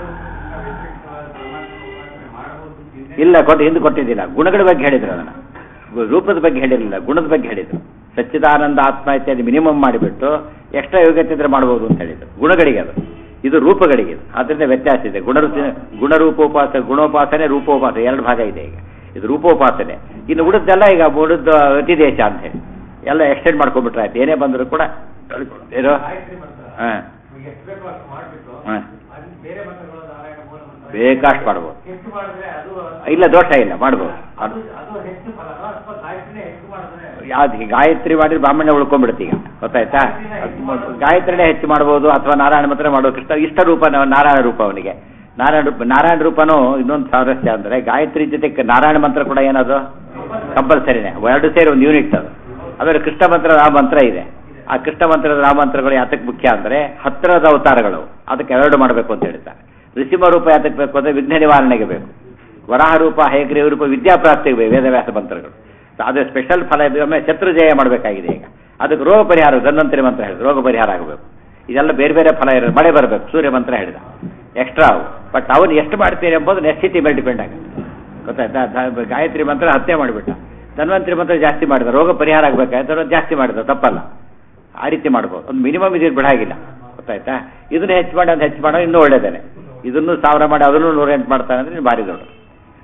ಇಲ್ಲ ಕೊಟ್ಟು ಹಿಂದೆ ಕೊಟ್ಟಿದ್ದಿಲ್ಲ ಗುಣಗಳ ಬಗ್ಗೆ ಹೇಳಿದ್ರು ಅದನ್ನ ಗು- ರೂಪದ ಬಗ್ಗೆ ಹೇಳಿರಲಿಲ್ಲ ಗುಣದ ಬಗ್ಗೆ ಹೇಳಿದ್ರು ಸಚ್ಚಿದಾನಂದ ಆತ್ಮ ಇತ್ಯಾದಿ ಮಿನಿಮಮ್ ಮಾಡಿಬಿಟ್ಟು ಎಕ್ಸ್ಟ್ರಾ ಯೋಗ್ಯತೆ ಇದ್ರೆ ಮಾಡ್ಬೋದು ಅಂತ ಹೇಳಿದ್ರು ಗುಣಗಳಿಗೆ ಅದು ಇದು ರೂಪಗಳಿಗೆ ಇದು ಆದ್ರಿಂದ ವ್ಯತ್ಯಾಸ ಇದೆ ಗುಣ ಗುಣರೂಪೋಪಾಸ ಗುಣೋಪಾಸನೆ ರೂಪೋಪಾಸನೆ ಎರಡು ಭಾಗ ಇದೆ ಈಗ ಇದು ರೂಪೋಪಾಸನೆ ಇನ್ನು ಉಳಿದೆಲ್ಲ ಈಗ ಉಳಿದ ಅತಿದೇಶ ಅಂತ ಹೇಳಿ ಎಲ್ಲ ಎಕ್ಸ್ಟೆಂಡ್ ಮಾಡ್ಕೊಂಡ್ಬಿಟ್ರೆ ಆಯ್ತು ಏನೇ ಬಂದರೂ ಕೂಡ ಏನೋ ಹಾಂ ಎಷ್ಟು ಬೇಕೋ ಅಷ್ಟು ಮಾಡ್ಬಿಟ್ಟು ಹಾಂ ಅದನ್ನ ಬೇರೆ ಮಂತ್ರಗಳು ನಾರಾಯಣ ಮೂಲ ಮಂತ್ರ ಬೇಕಾಷ್ಟು ಮಾಡ್ಬೋದು ಹೆಚ್ಚು ಮಾಡಿದ್ರೆ ಅದು ಇಲ್ಲ ದೋಷ ಇಲ್ಲ ಮಾಡ್ಬೋದು ಅದು ಅದು ಹೆಚ್ಚು ಫಲ ಅಥವಾ ಗಾಯತ್ರಿನೇ ಹೆಚ್ಚು ಮಾಡಿದ್ರೆ ಯಾವ್ದು ಗಾಯತ್ರಿ ಮಾಡಿದ್ರೆ ಬ್ರಾಹ್ಮಣ್ಯ ಉಳ್ಕೊಂಡ್ಬಿಡುತ್ತೆ ಈಗ ಗೊತ್ತಾಯ್ತಾ ಗಾಯತ್ರಿನೇ ಹೆಚ್ಚು ಮಾಡ್ಬೋದು ಅಥವಾ ನಾರಾಯಣ ಮಂತ್ರ ಮಾಡೋದು ಕೃಷ್ಣ ಇಷ್ಟ ರೂಪ ನ- ನಾರಾಯಣ ರೂಪ ಅವನಿಗೆ ನಾರಾಯಣ ರೂಪ ನಾರಾಯಣ ರೂಪನೂ ಇನ್ನೊಂದು ಸಾಮರಸ್ಯ ಅಂದ್ರೆ ಗಾಯತ್ರಿ ಜೊತೆ ಕ- ನಾರಾಯಣ ಮಂತ್ರ ಕೂಡ ಏನದು ಕಂಪಲ್ಸರಿನೇ ಎರಡು ಸೇರಿ ಒಂದು ಯೂನಿಟ್ ಅದು ಆಮೇಲೆ ಕೃಷ್ಣ ಮಂತ್ರ ರಾಮ ಮಂತ್ರ ಇದೆ ಆ ಕೃಷ್ಣ ಮಂತ್ರದ ರಾಮ ಮಂತ್ರಗಳು ಯಾತಕ್ಕೆ ಮುಖ್ಯ ಅಂದ್ರೆ ಹತ್ತಿರದ ಅವತಾರಗಳು ಅದಕ್ಕೆ ಎರಡು ಮಾಡಬೇಕು ಅಂತ ಹೇಳ್ತಾರೆ ಋಷಿಮ ರೂಪ ಯಾತಕ್ಕೆ ಬೇಕು ಅಂದ್ರೆ ವಿಘ್ನ ನಿವಾರಣೆಗೆ ಬೇಕು ವರಾಹ ರೂಪ ಹೇಗ್ರೀವ ರೂಪ ವಿದ್ಯಾಪ್ರಾಪ್ತಿಗೆ ಬೇಕು ವೇದವ್ಯಾಸ ಮಂತ್ರಗಳು ಅದು ಸ್ಪೆಷಲ್ ಫಲ ಇದೆ. ಒಮ್ಮೆ ಶತ್ರು ಜಯ ಮಾಡಬೇಕಾಗಿದೆ ಈಗ ಅದಕ್ಕೆ ರೋಗ ಪರಿಹಾರ ಧನ್ವಂತರಿ ಮಂತ್ರ ಹೇಳಿದ್ರು ರೋಗ ಪರಿಹಾರ ಆಗಬೇಕು ಇದೆಲ್ಲ ಬೇರೆ ಬೇರೆ ಫಲ ಇರೋದು ಮಳೆ ಬರಬೇಕು ಸೂರ್ಯ ಮಂತ್ರ ಹೇಳಿದ ಎಕ್ಸ್ಟ್ರಾ ಅವು ಬಟ್ ಅವನು ಎಷ್ಟು ಮಾಡ್ತೀರಿ ಎಂಬುದು ನೆಸ್ಥಿತಿ ಮೇಲೆ ಡಿಪೆಂಡ್ ಆಗುತ್ತೆ ಗೊತ್ತಾಯ್ತಾ ದ- ಗಾಯತ್ರಿ ಮಂತ್ರ ಹತ್ಯೆ ಮಾಡಿಬಿಟ್ಟ ಧನ್ವಂತರಿ ಮಂತ್ರ ಜಾಸ್ತಿ ಮಾಡಿದ ರೋಗ ಪರಿಹಾರ ಆಗಬೇಕಾಯ್ತು ಜಾಸ್ತಿ ಮಾಡಿದ ತಪ್ಪಲ್ಲ ಆ ರೀತಿ ಮಾಡ್ಬೋದು ಒಂದು ಮಿನಿಮಮ್ ಇದು ಬಿಡಾಗಿಲ್ಲ ಗೊತ್ತಾಯ್ತಾ ಇದನ್ನ ಹೆಚ್ಚು ಮಾಡಿ ಅದು ಹೆಚ್ಚು ಮಾಡೋ ಇನ್ನೂ ಒಳ್ಳೇದೇನೆ ಇದನ್ನು ಸಾವಿರ ಮಾಡಿ ಅದನ್ನು ನೂರೆಂಟು ಮಾಡ್ತಾನೆ ಅಂದ್ರೆ ನೀನು ಭಾರಿ ದೊಡ್ಡ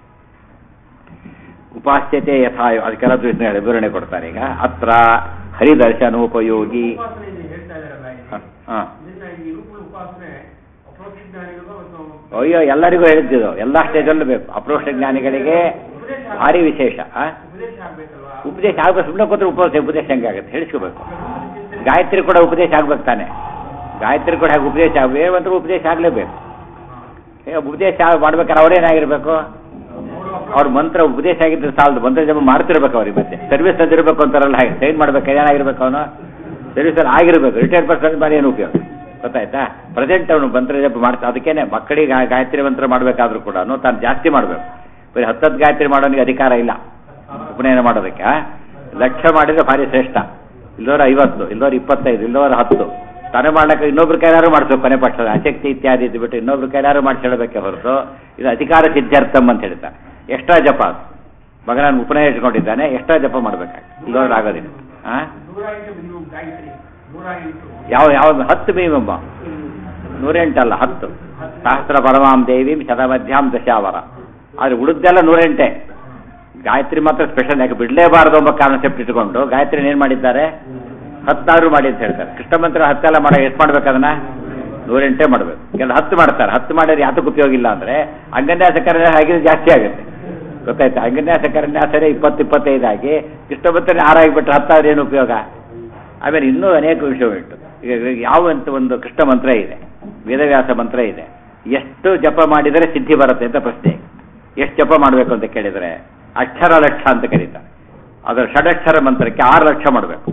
ಉಪಾಸ್ಯತೆ ಯಥಾ ಅದಕ್ಕೆಲ್ಲ ವಿವರಣೆ ವಿವರಣೆ ಕೊಡ್ತಾರೆ ಈಗ ಅತ್ರ ಹರಿದರ್ಶನೋಪಯೋಗಿ ಉಪಾಸನೆ ನೀವು ಹೇಳ್ತಾ ಇದ್ದಾರಲ್ಲ ಈಗ, ಹ, ಹ. ಇದನ್ನ ಈ ರೂಪದ ಉಪಾಸನೆ ಅಯ್ಯೋ ಎಲ್ಲರಿಗೂ ಹೇಳ್ತಿದ್ದು ಎಲ್ಲ ಸ್ಟೇಜಲ್ಲೂ ಬೇಕು ಅಪ್ರೋಷ್ಟ ಜ್ಞಾನಿಗಳಿಗೆ ಭಾರಿ ವಿಶೇಷ ಆ? ಉಪದೇಶ ಆಗ್ಬೇಕಲ್ವಾ ಉಪದೇಶ ಆಗ್ಬೇಕು ಸುಮ್ಮನೆ ಕೂತ್ರೆ ಉಪದೇಶ ಉಪದೇಶ ಹೆಂಗೆ ಆಗುತ್ತೆ ಹೇಳಿಸ್ಕೋಬೇಕು ಗಾಯತ್ರಿ ಕೂಡ ಉಪದೇಶ ಆಗ್ಬೇಕು ತಾನೆ ಗಾಯತ್ರಿ ಕೂಡ ಹಾಗೆ ಉಪದೇಶ ಆಗಬೇಕು ಉಪದೇಶ ಆಗಲೇಬೇಕು ಈಗ ಉಪದೇಶ ಮಾಡ್ಬೇಕಾದ್ರೆ ಅವ್ರೇನಾಗಿರ್ಬೇಕು ಅವ್ರ ಮಂತ್ರ ಉಪದೇಶ ಆಗಿದ್ರೆ ಸಾಲದು ಮಂತ್ರ ಜಪ ಮಾಡ್ತಿರ್ಬೇಕು ಅವ್ರಿಗೆ ಮತ್ತೆ ಸರ್ವಿಸ್ ಇರಬೇಕು ಅಂತಾರಲ್ಲ ಹಾಗೆ ಟ್ರೈನ್ ಮಾಡ್ಬೇಕು ಏನಾಗಿರ್ಬೇಕು ಅವನು ಸರ್ವಿಸಲ್ಲಿ ಆಗಿರ್ಬೇಕು ರಿಟೈರ್ಡ್ ಪರ್ಸನ್ ಮಾಡಿ ಏನು ಉಪಯೋಗ ಗೊತ್ತಾಯ್ತಾ ಪ್ರೆಸೆಂಟ್ ಅವನು ಮಂತ್ರ ಜಪ ಮಾಡ್ತಾ ಅದಕ್ಕೇನೆ ಮಕ್ಕಳಿಗೆ ಗಾ- ಗಾಯತ್ರಿ ಮಂತ್ರ ಮಾಡಬೇಕಾದ್ರೂ ಕೂಡ ತಾನು ಜಾಸ್ತಿ ಮಾಡಬೇಕು ಬರೀ ಹತ್ತತ್ತು ಗಾಯತ್ರಿ ಮಾಡೋನಿಗೆ ಅಧಿಕಾರ ಇಲ್ಲ ಉಪನಯನ ಮಾಡೋದಕ್ಕೆ ಆ? ಲಕ್ಷ ಮಾಡಿದ್ರೆ ಭಾರಿ ಶ್ರೇಷ್ಠ ಇಲ್ಲೋರ ಐವತ್ತು ಇಲ್ಲೋರ ಇಪ್ಪತ್ತೈದು ಇಲ್ಲೋರ ಹತ್ತು ತಾನೇ ಮಾಡ್ಲಿಕ್ಕೆ ಇನ್ನೊಬ್ರ ಕೈಲಾರು ಮಾಡಿಸ್ಬೇಕು ಕೊನೆ ಪಕ್ಷದ ಅಶಕ್ತಿ ಇತ್ಯಾದಿ ಇದು ಬಿಟ್ಟು ಇನ್ನೊಬ್ರ ಕೈಲಾರು ಮಾಡಿಸಿಡಬೇಕೆ ಹೊರತು ಇದು ಅಧಿಕಾರ ಸಿದ್ಧಾರ್ಥಂ ಅಂತ ಹೇಳ್ತಾರೆ ಎಕ್ಸ್ಟ್ರಾ ಜಪ ಅದು ಮಗ ನಾನು ಉಪನಯ ಇಟ್ಕೊಂಡಿದ್ದಾನೆ ಎಕ್ಸ್ಟ್ರಾ ಜಪ ಮಾಡ್ಬೇಕಾಗ್ತದೆ ಇಲ್ಲೋರ ಆಗೋದಿಲ್ಲ ಆ? ನೂರ ಎಂಟು ಮಿನಿಮಮ್ ಗಾಯತ್ರಿ ನೂರ ಎಂಟು ಯಾವ ಯಾವ ಹತ್ತು ಮಿನಿಮಮ್ ನೂರೆಂಟಲ್ಲ ಹತ್ತು ಸಹಸ್ರ ಪರಮಾಂ ದೇವಿಂ ಶತಮಧ್ಯಾಂ ದಶಾವರ ಆದ್ರೆ ಉಳಿದೆಲ್ಲ ನೂರೆಂಟೆ ಗಾಯತ್ರಿ ಮಾತ್ರ ಸ್ಪೆಷಲ್ ಯಾಕೆ ಬಿಡಲೇಬಾರದು ಎಂಬ ಕಾನ್ಸೆಪ್ಟ್ ಇಟ್ಕೊಂಡು ಗಾಯತ್ರಿ ಏನ್ ಮಾಡಿದ್ದಾರೆ ಹತ್ತಾರು ಮಾಡಿ ಅಂತ ಹೇಳ್ತಾರೆ ಕೃಷ್ಣ ಮಂತ್ರ ಹತ್ತೆಲ್ಲ ಮಾಡೋ ಎಷ್ಟು ಮಾಡ್ಬೇಕು ಅದನ್ನ ನೂರೆಂಟೇ ಮಾಡ್ಬೇಕು ಕೆಲವು ಹತ್ತು ಮಾಡ್ತಾರೆ ಹತ್ತು ಮಾಡಿದ್ರೆ ಯಾತಕ್ಕೆ ಉಪಯೋಗ ಇಲ್ಲ ಅಂದ್ರೆ ಅಂಗನ್ಯಾಸ ಕರ್ಯ ಆಗಿದ್ರೆ ಜಾಸ್ತಿ ಆಗುತ್ತೆ ಗೊತ್ತಾಯ್ತಾ ಅಂಗನ್ಯಾಸ ಕರ್ಯಾಸರೇ ಇಪ್ಪತ್ತು ಇಪ್ಪತ್ತೈದು ಆಗಿ ಕೃಷ್ಣ ಮಂತ್ರ ಆರಾಗಿಬಿಟ್ರೆ ಹತ್ತಾರು ಏನು ಉಪಯೋಗ ಆಮೇಲೆ ಇನ್ನೂ ಅನೇಕ ವಿಷಯ ಉಂಟು ಈಗ ಯಾವ ಅಂತ ಒಂದು ಕೃಷ್ಣ ಮಂತ್ರ ಇದೆ ವೇದವ್ಯಾಸ ಮಂತ್ರ ಇದೆ ಎಷ್ಟು ಜಪ ಮಾಡಿದರೆ ಸಿದ್ಧಿ ಬರುತ್ತೆ ಅಂತ ಪ್ರಶ್ನೆ ಎಷ್ಟು ಜಪ ಮಾಡಬೇಕು ಅಂತ ಕೇಳಿದರೆ ಅಕ್ಷರ ಲಕ್ಷ ಅಂತ ಕರೀತಾರೆ ಅದರ ಷಡಕ್ಷರ ಮಂತ್ರಕ್ಕೆ ಆರು ಲಕ್ಷ ಮಾಡಬೇಕು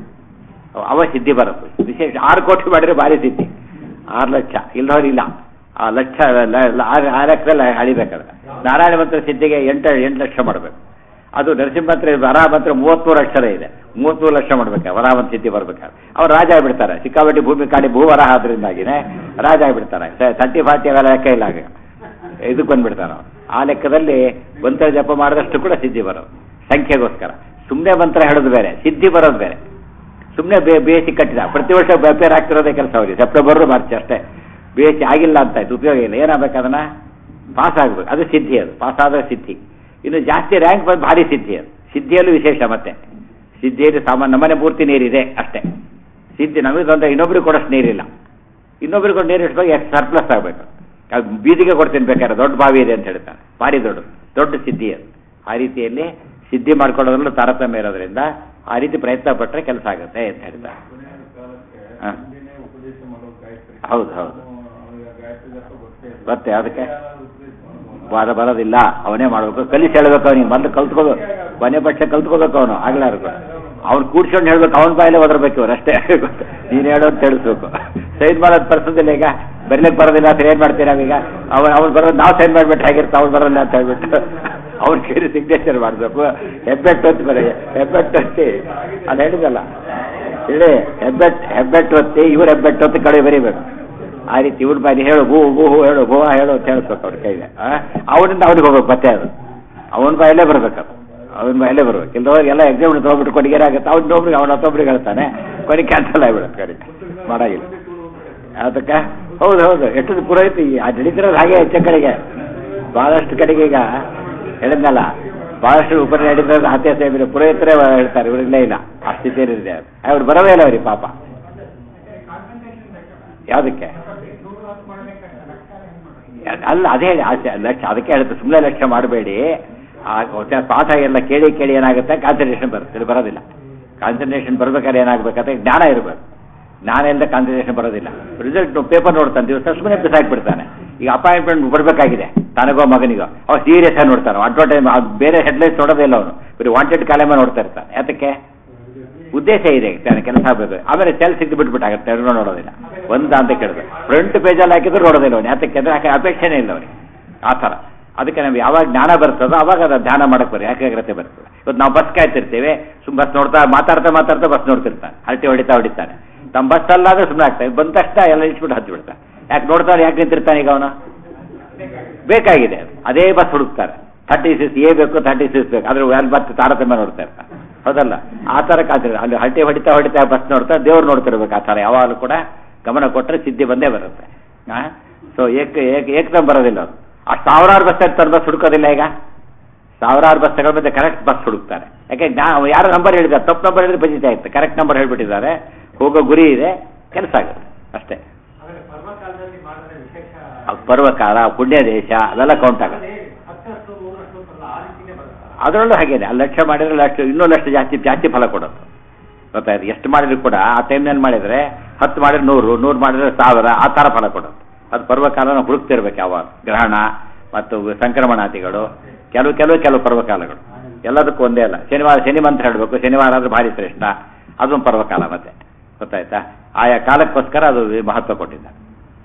ಅವ ಸಿದ್ಧಿ ಬರುತ್ತೆ ವಿಶೇಷ ಆರು ಕೋಟಿ ಮಾಡಿದ್ರೆ ಭಾರಿ ಸಿದ್ಧಿ ಆರು ಲಕ್ಷ ಇಲ್ಲದವ್ರು ಇಲ್ಲ ಆ ಲಕ್ಷ ಲ- ಲ- ಆರು ಆರು ಲಕ್ಷದಲ್ಲಿ ಅಳಿಬೇಕಾದ್ರೆ ನಾರಾಯಣ ಮಂತ್ರ ಸಿದ್ಧಿಗೆ ಎಂಟು ಎಂಟು ಲಕ್ಷ ಮಾಡಬೇಕು ಅದು ನರಸಿಂಹ ಮಂತ್ರ ವರ ಮಂತ್ರ ಮೂವತ್ಮೂರು ಅಕ್ಷರ ಇದೆ ಮೂವತ್ಮೂರು ಲಕ್ಷ ಮಾಡ್ಬೇಕು ವರಾಮಂತ ಸಿದ್ಧಿ ಬರ್ಬೇಕಾದ್ರೆ ಅವ್ರು ರಾಜ ಆಗ್ಬಿಡ್ತಾರೆ ಸಿಕ್ಕಾಪಟ್ಟಿ ಭೂಮಿ ಕಾಡಿ ಭೂವರ ಆದ್ರಿಂದಾಗಿನೇ ರಾಜ ಆಗ್ಬಿಡ್ತಾರೆ ತರ್ಟಿ ಫಾರ್ಟಿ ಅವೆಲ್ಲ ಲೆಕ್ಕ ಇಲ್ಲ ಆಗ ಇದಕ್ಕೆ ಬಂದ್ಬಿಡ್ತಾರೆ ಅವ್ರು ಆ ಲೆಕ್ಕದಲ್ಲಿ ಮಂತ್ರ ಜಪ ಮಾಡಿದಷ್ಟು ಕೂಡ ಸಿದ್ಧಿ ಬರೋದು ಸಂಖ್ಯೆಗೋಸ್ಕರ ಸುಮ್ಮನೆ ಮಂತ್ರ ಹೇಳೋದು ಬೇರೆ ಸಿದ್ಧಿ ಬರೋದು ಬೇರೆ ಸುಮ್ಮನೆ ಬೇ ಬೇಸಿ ಕಟ್ಟಿದ ಪ್ರತಿ ವರ್ಷ ಬೇಪೇರ್ ಆಗ್ತಿರೋದೇ ಕೆಲಸ ಅವರಿಗೆ ಸೆಪ್ಟೆಂಬರ್ ಮಾರ್ಚ್ ಅಷ್ಟೇ ಬೇಸಿ ಆಗಿಲ್ಲ ಅಂತ ಆಯ್ತು ಉಪಯೋಗ ಇಲ್ಲ ಏನಾಗಬೇಕು ಅದನ್ನ ಪಾಸ್ ಆಗಬೇಕು ಅದು ಸಿದ್ಧಿ ಅದು ಪಾಸ್ ಆದ್ರೆ ಸಿದ್ಧಿ ಇನ್ನು ಜಾಸ್ತಿ ರ್ಯಾಂಕ್ ಬಂದು ಭಾರಿ ಸಿದ್ಧಿ ಅದು ಸಿದ್ಧಿಯಲ್ಲೂ ವಿಶೇಷ ಮತ್ತೆ ಸಿದ್ಧಿಯಲ್ಲಿ ಸಾಮಾನ್ಯ ನಮ್ಮನೆ ಪೂರ್ತಿ ನೀರಿದೆ ಅಷ್ಟೇ ಸಿದ್ಧಿ ನಮಗೆ ತೊಂದರೆ ಇನ್ನೊಬ್ರಿಗೆ ಕೊಡೋಷ್ಟು ನೀರಿಲ್ಲ ಇನ್ನೊಬ್ರಿಗೆ ಕೊಟ್ಟು ನೀರು ಇಷ್ಟು ಎಷ್ಟು ಸರ್ಪ್ಲಸ್ ಆಗಬೇಕು ಅದು ಬೀದಿಗೆ ಕೊಡ್ತೀನಿ ಬೇಕಾದ್ರೆ ದೊಡ್ಡ ಬಾವಿ ಇದೆ ಅಂತ ಹೇಳ್ತಾರೆ ಭಾರಿ ದೊಡ್ಡ ದೊಡ್ಡ ಸಿದ್ಧಿ ಅದು ಆ ರೀತಿಯಲ್ಲಿ ಸಿದ್ಧಿ ಮಾಡ್ಕೊಳ್ಳೋದ್ರಲ್ಲೂ ತಾರತಮ್ಯ ಇರೋದ್ರಿಂದ ಆ ರೀತಿ ಪ್ರಯತ್ನ ಪಟ್ಟರೆ ಕೆಲಸ ಆಗುತ್ತೆ ಅಂತ ಹೇಳ್ತಾರೆ ಹಾ. ಹೌದು ಹೌದು ಮತ್ತೆ ಅದಕ್ಕೆ ಬರ ಬರೋದಿಲ್ಲ ಅವನೇ ಮಾಡ್ಬೇಕು ಕಲಿಸಿ ಹೇಳ್ಬೇಕು ಅವನಿಗೆ ಮೊದಲು ಕಲ್ತ್ಕೋಬೇಕು ಕೊನೆ ಪಕ್ಷ ಕಲ್ತ್ಕೋಬೇಕು ಅವನು ಆಗ್ಲಾರ್ದು ಅವ್ನು ಕೂಡ್ಸ್ಕೊಂಡು ಹೇಳ್ಬೇಕು ಅವನ ಬಾಯಲ್ಲೇ ಒದರ್ಬೇಕು ಇವ್ರು ಅಷ್ಟೇ ನೀನು ಹೇಳೋ ಅಂತ ತಿಳಿಸ್ಬೇಕು ಸೈನ್ ಮಾಡೋದು ಪರಿಸ್ಥಿತಿಲ್ಲ ಈಗ ಬರ್ಲಿಕ್ಕೆ ಬರೋದಿಲ್ಲ ಅಂತ ಏನ್ ಮಾಡ್ತೀವಿ ನಾವೀಗ ಅವ್ನು ಅವ್ನು ಬರೋದು ನಾವು ಸೈನ್ ಮಾಡ್ಬಿಟ್ಟು ಆಗಿರ್ತಾ ಅವ್ನು ಬರೋಲ್ಲ ಅಂತ ಹೇಳ್ಬಿಟ್ಟು ಅವ್ನ ಕೈಲಿ ಸಿಗ್ನೇಚರ್ ಮಾಡಬೇಕು ಹೆಬ್ಬೆಟ್ಟು ಹೊತ್ತಿ ಬರೀ ಹೆಬ್ಬೆಟ್ಟು ಹೊತ್ತಿ ಅದು ಹೇಳಿದಲ್ಲ ಹೇಳಿ ಹೆಬ್ಬೆಟ್ ಹೆಬ್ಬೆಟ್ಟು ಹೊತ್ತಿ ಇವ್ರು ಹೆಬ್ಬೆಟ್ಟು ಹೊತ್ತಿ ಕಡೆ ಬರೀಬೇಕು ಆ ರೀತಿ ಇವ್ರ ಬಾಯಿ ಹೇಳು ಭೂ ಭೂ ಹೂ ಹೇಳು ಭೂ ಹೇಳು ಅಂತ ಹೇಳಿಸ್ಬೇಕು ಅವ್ರ ಕೈಗೆ ಆ? ಅವನಿಂದ ಅವನಿಗೆ ಹೋಗ್ಬೇಕು ಮತ್ತೆ ಅದು ಅವನ ಬಾಯಲ್ಲೇ ಬರ್ಬೇಕು ಅದು ಅವನ ಬಾಯಲ್ಲೇ ಬರ್ಬೇಕು ಇಲ್ಲದವ್ರಿಗೆ ಎಲ್ಲ ಎಕ್ಸಾಮ್ ತೊಗೊಬಿಟ್ಟು ಕೊಡುಗೆ ಆಗುತ್ತೆ ಅವ್ನೊಬ್ರಿಗೆ ಅವನ ಹತ್ತೊಬ್ರಿಗೆ ಹೇಳ್ತಾನೆ ಕೊನೆಗೆ ಕ್ಯಾನ್ಸಲ್ ಆಗಿಬಿಡುತ್ತೆ ಕಡೆ ಮಾಡಾಗಿಲ್ಲ ಅದಕ್ಕೆ ಹೌದು ಹೌದು ಎಷ್ಟು ಪುರೋಹಿತ ಆ ನಡೀತಿರೋದು ಹಾಗೆ ಹೆಚ್ಚ ಕಡೆಗೆ ಬಹಳಷ್ಟು ಕಡೆಗೆ ಈಗ ಹೇಳಿದ್ನಲ್ಲ ಬಹಳಷ್ಟು ಉಪರ ನಡೀತಿರೋದು ಹತ್ಯೆ ಸಾಹೇಬ್ರೆ ಪುರೋಹಿತರೇ ಹೇಳ್ತಾರೆ ಇವ್ರು ಇಲ್ಲೇ ಇಲ್ಲ ಆ ಸ್ಥಿತಿಯಲ್ಲಿದೆ ಅವ್ರು ಬರೋದೇ ಇಲ್ಲ ಅವ್ರಿಗೆ ಪಾಪ ಯಾವುದಕ್ಕೆ ಅಲ್ಲ ಅದೇ ಹೇಳಿ ಆಸೆ ಲಕ್ಷ ಅದಕ್ಕೆ ಹೇಳುತ್ತೆ ಸುಮ್ಮನೆ ಲಕ್ಷ್ಯ ಮಾಡಬೇಡಿ ಆ ಹೊಸ ಪಾಠ ಎಲ್ಲ ಕೇಳಿ ಕೇಳಿ ಏನಾಗುತ್ತೆ ಕಾನ್ಸಂಟ್ರೇಷನ್ ಬರುತ್ತೆ ಇದು ಬರೋದಿಲ್ಲ ಕಾನ್ಸಂಟ್ರೇಷನ್ ಬರ್ಬೇಕಾದ್ರೆ ಏನಾಗಬೇಕಂದ್ರೆ ಜ್ಞಾನ ಇರಬೇಕು ಜ್ಞಾನ ಇಲ್ಲದೆ ಕಾನ್ಸಂಟ್ರೇಷನ್ ಬರೋದಿಲ್ಲ ರಿಸಲ್ಟ್ ಪೇಪರ್ ನೋಡ್ತಾನೆ ದಿವಸ ಸುಮ್ಮನೆ ಬಿಸಾಕ್ಬಿಡ್ತಾನೆ ಈಗ ಅಪಾಯಿಂಟ್ಮೆಂಟ್ ಬರಬೇಕಾಗಿದೆ ತನಗೋ ಮಗನಿಗೋ ಅವ ಸೀರಿಯಸ್ ಆಗಿ ನೋಡ್ತಾನೆ ಅಡ್ವರ್ಟೈಸ್ ಬೇರೆ ಹೆಡ್ಲೈನ್ಸ್ ನೋಡೋದೇ ಇಲ್ಲ ಅವನು ಬರೀ ವಾಂಟೆಡ್ ಕಾಲಮೇ ನೋಡ್ತಾ ಇರ್ತಾನೆ ಯಾತಕ್ಕೆ ಉದ್ದೇಶ ಇದೆ ತಾನು ಕೆಲಸ ಆಗಬೇಕು ಆಮೇಲೆ ಸೆಲ್ ಸಿದ್ದು ಬಿಟ್ಬಿಟ್ಟಾಗುತ್ತೆ ಎರಡು ನೋಡೋದಿಲ್ಲ ಒಂದ ಅಂತ ಕೇಳಿದ್ರೆ ಫ್ರಂಟ್ ಪೇಜಲ್ಲಿ ಹಾಕಿದ್ರು ನೋಡೋದಿಲ್ಲ ಅವನು ಯಾತಕ್ಕೆ ಅಂದ್ರೆ ಯಾಕೆ ಅಪೇಕ್ಷೆನೇ ಇಲ್ಲ ಅವನಿಗೆ ಆ ಥರ ಅದಕ್ಕೆ ನಾವು ಯಾವಾಗ ಜ್ಞಾನ ಬರ್ತದೋ ಅವಾಗ ಅದು ಧ್ಯಾನ ಮಾಡಕ್ಕೆ ಬರೀ ಏಕಾಗ್ರತೆ ಬರ್ತದೆ ಇವತ್ತು ನಾವು ಬಸ್ ಕಾಯ್ತಿರ್ತೀವಿ ಸುಮ್ ಬಸ್ ನೋಡ್ತಾ ಮಾತಾಡ್ತಾ ಮಾತಾಡ್ತಾ ಬಸ್ ನೋಡ್ತಿರ್ತಾನೆ ಹರಟೆ ಹೊಡಿತಾ ಹೊಡಿತಾನೆ ತಮ್ಮ ಬಸ್ ಅಲ್ಲಾದ್ರೆ ಸುಮ್ಮನೆ ಆಗ್ತಾನೆ ಬಂದ ತಕ್ಷಣ ಎಲ್ಲ ಇಳಿಸ್ಬಿಟ್ಟು ಹತ್ತು ಬಿಡ್ತಾನೆ ಯಾಕೆ ನೋಡ್ತಾನೆ ಯಾಕೆ ನಿಂತಿರ್ತಾನೆ ಈಗ ಅವನು ಬೇಕಾಗಿದೆ ಅದು. ಅದೇ ಬಸ್ ಹುಡುಕ್ತಾರೆ ಥರ್ಟಿ ಸಿಕ್ಸ್ ಎ ಬೇಕು ಥರ್ಟಿ ಸಿಕ್ಸ್ ಬೇಕು ಅದ್ರ ಅಲ್ಲಿ ಮತ್ತೆ ತಾರತಮ್ಯ ನೋಡ್ತಾ ಇರ್ತಾರೆ ಹೌದಲ್ಲ ಆ ಥರ ಕಾತಿರ ಅಲ್ಲಿ ಹರಟೆ ಹೊಡಿತಾ ಹೊಡಿತಾ ಬಸ್ ನೋಡ್ತಾ ದೇವ್ರು ನೋಡ್ತಿರ್ಬೇಕು ಆ ಥರ ಯಾವಾಗಲೂ ಕೂಡ ಗಮನ ಕೊಟ್ಟರೆ ಸಿದ್ಧಿ ಬಂದೇ ಬರುತ್ತೆ ಸೊ ಏಕ ಏಕ ಏಕದಮ್ ಬರೋದಿಲ್ಲ ಅದು ಆ ಸಾವಿರಾರು ಬಸ್ ಇರ್ತಾರೆ ಬಸ್ ಹುಡುಕೋದಿಲ್ಲ ಈಗ ಸಾವಿರಾರು ಬಸ್ ತಗೊಂಡು ಬಂದು ಕರೆಕ್ಟ್ ಬಸ್ ಹುಡುಕ್ತಾರೆ ಯಾಕೆ ಜ್ಞಾ ಯಾರು ನಂಬರ್ ಹೇಳಿದ್ದಾರೆ ತಪ್ಪು ನಂಬರ್ ಹೇಳಿದ್ರೆ ಬಜಿತಾ ಇತ್ತು ಕರೆಕ್ಟ್ ನಂಬರ್ ಹೇಳ್ಬಿಟ್ಟಿದ್ದಾರೆ ಹೋಗೋ ಗುರಿ ಇದೆ ಕೆಲಸ ಆಗುತ್ತೆ ಅಷ್ಟೇ ಆಮೇಲೆ ಪರ್ವಕಾಲದಲ್ಲಿ ಮಾಡಿದ್ರೆ ವಿಶೇಷ ಅವ್ ಪರ್ವಕಾಲ ಪುಣ್ಯ ದೇಶ ಅವೆಲ್ಲ ಕೌಂಟ್ ಆಗುತ್ತೆ ಅದೇ ಹತ್ತಷ್ಟು ನೂರಷ್ಟು ಅಂತಲ್ಲ ಆ ರೀತಿನೇ ಬರುತ್ತೆ ಅದರಲ್ಲೂ ಹಾಗೇನೆ ಅಲ್ಲಿ ಲಕ್ಷ ಮಾಡಿದ್ರೆ ಲಕ್ಷ ಇನ್ನೂ ಲಕ್ಷ ಜಾಸ್ತಿ ಜಾಸ್ತಿ ಫಲ ಕೊಡುತ್ತೆ ಗೊತ್ತಾಯ್ತು ಎಷ್ಟು ಮಾಡಿದ್ರು ಕೂಡ ಆ ಟೈಮ್ನಲ್ಲಿ ಮಾಡಿದರೆ ಹತ್ತು ಮಾಡಿದ್ರೆ ನೂರು ನೂರು ಮಾಡಿದ್ರೆ ಸಾವಿರ ಆ ಥರ ಫಲ ಕೊಡುತ್ತೆ ಅದು ಪರ್ವಕಾಲ ನಾವು ಹುಡುಕ್ತಿರ್ಬೇಕು ಯಾವಾಗ ಗ್ರಹಣ ಮತ್ತು ಸಂಕ್ರಮಣಾದಿಗಳು ಕೆಲವು ಕೆಲವು ಕೆಲವು ಪರ್ವಕಾಲಗಳು ಎಲ್ಲದಕ್ಕೂ ಒಂದೇ ಅಲ್ಲ ಶನಿವಾರ ಶನಿ ಮಂತ್ರ ಹೇಳಬೇಕು ಶನಿವಾರ ಅಂದ್ರೆ ಭಾರಿ ಶ್ರೇಷ್ಠ ಅದೊಂದು ಪರ್ವಕಾಲ ಮತ್ತೆ ಗೊತ್ತಾಯ್ತಾ ಆಯಾ ಕಾಲಕ್ಕೋಸ್ಕರ ಅದು ಮಹತ್ವ ಕೊಟ್ಟಿದ್ದಾರೆ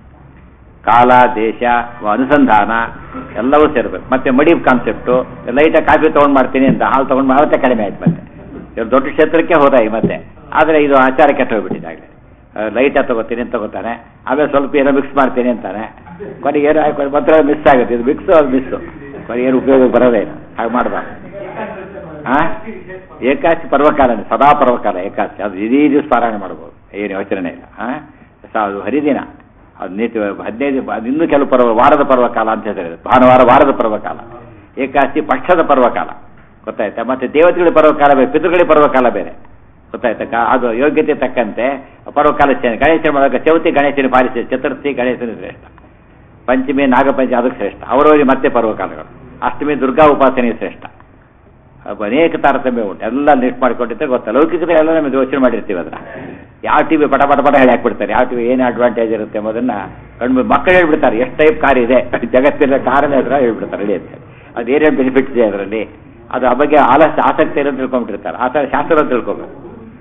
ಕಾಲ ದೇಶ ಅನುಸಂಧಾನ ಎಲ್ಲವೂ ಸೇರ್ಬೇಕು ಮತ್ತೆ ಮಡಿ ಕಾನ್ಸೆಪ್ಟು ಲೈಟಾಗಿ ಕಾಫಿ ತೊಗೊಂಡು ಮಾಡ್ತೀನಿ ಅಂತ ಹಾಲು ತೊಗೊಂಡು ಮತ್ತೆ ಕಡಿಮೆ ಆಯ್ತು ಮತ್ತೆ ಇವ್ರು ದೊಡ್ಡ ಕ್ಷೇತ್ರಕ್ಕೆ ಹೋದ ಈ ಮತ್ತೆ ಆದರೆ ಇದು ಆಚಾರ ಕೆಟ್ಟ ಹೋಗ್ಬಿಟ್ಟಿದ್ದಾಗಲೇ ಲೈಟ ತಗೋತೀನಿ ಅಂತ ತಗೋತಾನೆ ಆಮೇಲೆ ಸ್ವಲ್ಪ ಏನೋ ಮಿಕ್ಸ್ ಮಾಡ್ತೀನಿ ಅಂತಾನೆ ಕೊನೆಗೆ ಏನು ಹಾಕಿ ಮಾತ್ರ ಮಿಸ್ ಆಗುತ್ತೆ ಇದು ಮಿಕ್ಸು ಅದು ಮಿಸ್ಸು ಕೊನೆಗೆ ಏನು ಉಪಯೋಗ ಬರೋದೇ ಇಲ್ಲ ಹಾಗೆ ಮಾಡಬಾರ್ದು ಹಾಂ ಏಕಾಶಿ ಪರ್ವಕಾಲನೇ ಸದಾ ಪರ್ವಕಾಲ ಏಕಾಶಿ ಅದು ಇಡೀ ದಿವಸ ಪಾರಾಯಣ ಮಾಡ್ಬೋದು ಏನು ಯೋಚನೆ ಇಲ್ಲ ಹಾಂ ಅದು ಹರಿದಿನ ಅದು ನೀತಿ ಹದಿನೈದು ಅದು ಇನ್ನೂ ಕೆಲವು ಪರ್ವ ವಾರದ ಪರ್ವಕಾಲ ಅಂತ ಹೇಳ್ತಾರೆ ಭಾನುವಾರ ವಾರದ ಪರ್ವಕಾಲ ಏಕಾಶಿ ಪಕ್ಷದ ಪರ್ವಕಾಲ ಗೊತ್ತಾಯ್ತಾ ಮತ್ತೆ ದೇವತೆಗಳ ಪರ್ವಕಾಲ ಬೇರೆ ಪಿತೃಗಳ ಪರ್ವಕಾಲ ಬೇರೆ ಗೊತ್ತಾಯ್ತಾ ಅದು ಯೋಗ್ಯತೆ ತಕ್ಕಂತೆ ಪರ್ವಕಾಲ ಚೇಂಜ್ ಗಣೇಶನ ಮಾಡುವಾಗ ಚೌತಿ ಗಣೇಶನ ಭಾರಿ ಶ್ರೇಷ್ಠ ಚತುರ್ಥಿ ಗಣೇಶನ ಶ್ರೇಷ್ಠ ಪಂಚಮಿ ನಾಗಪಂಚಮಿ ಅದಕ್ಕೆ ಶ್ರೇಷ್ಠ ಅವರವರಿಗೆ ಮತ್ತೆ ಪರ್ವಕಾಲಗಳು ಅಷ್ಟಮಿ ದುರ್ಗಾ ಉಪಾಸನೆ ಶ್ರೇಷ್ಠ ಅಬ್ಬ ಅನೇಕ ತಾರತಮ್ಯ ಉಂಟು ಎಲ್ಲ ಲಿಸ್ಟ್ ಮಾಡಿಕೊಂಡಿದ್ರೆ ಗೊತ್ತ ಲೌಕಿಕತೆ ಎಲ್ಲ ನಮಗೆ ಯೋಚನೆ ಮಾಡಿರ್ತೀವಿ ಅದನ್ನ ಯಾವ ಟಿವಿ ಪಟ ಪಟ ಪಟ ಹೇಳಿ ಹಾಕ್ಬಿಡ್ತಾರೆ ಯಾವ ಟಿವಿ ಏನು ಅಡ್ವಾಂಟೇಜ್ ಇರುತ್ತೆ ಎಂಬುದನ್ನ ಕಣ್ಣು ಮಕ್ಕಳು ಹೇಳ್ಬಿಡ್ತಾರೆ ಎಷ್ಟು ಟೈಪ್ ಕಾರ್ ಇದೆ ಜಗತ್ತಿನ ಕಾರನೇ ಅದ್ರ ಹೇಳ್ಬಿಡ್ತಾರೆ ಹೇಳಿ ಅಂತ ಅದು ಏನೇನು ಬೆನಿಫಿಟ್ಸ್ ಇದೆ ಅದರಲ್ಲಿ ಅದು ಆ ಬಗ್ಗೆ ಆಲಸ್ಯ ಆಸಕ್ತಿ ಇರೋದು ತಿಳ್ಕೊಂಡ್ಬಿಟ್ಟಿರ್ತಾರೆ ಆ ಥರ ಶಾಸ್ತ್ರ ತಿಳ್ಕೊಬೇಕು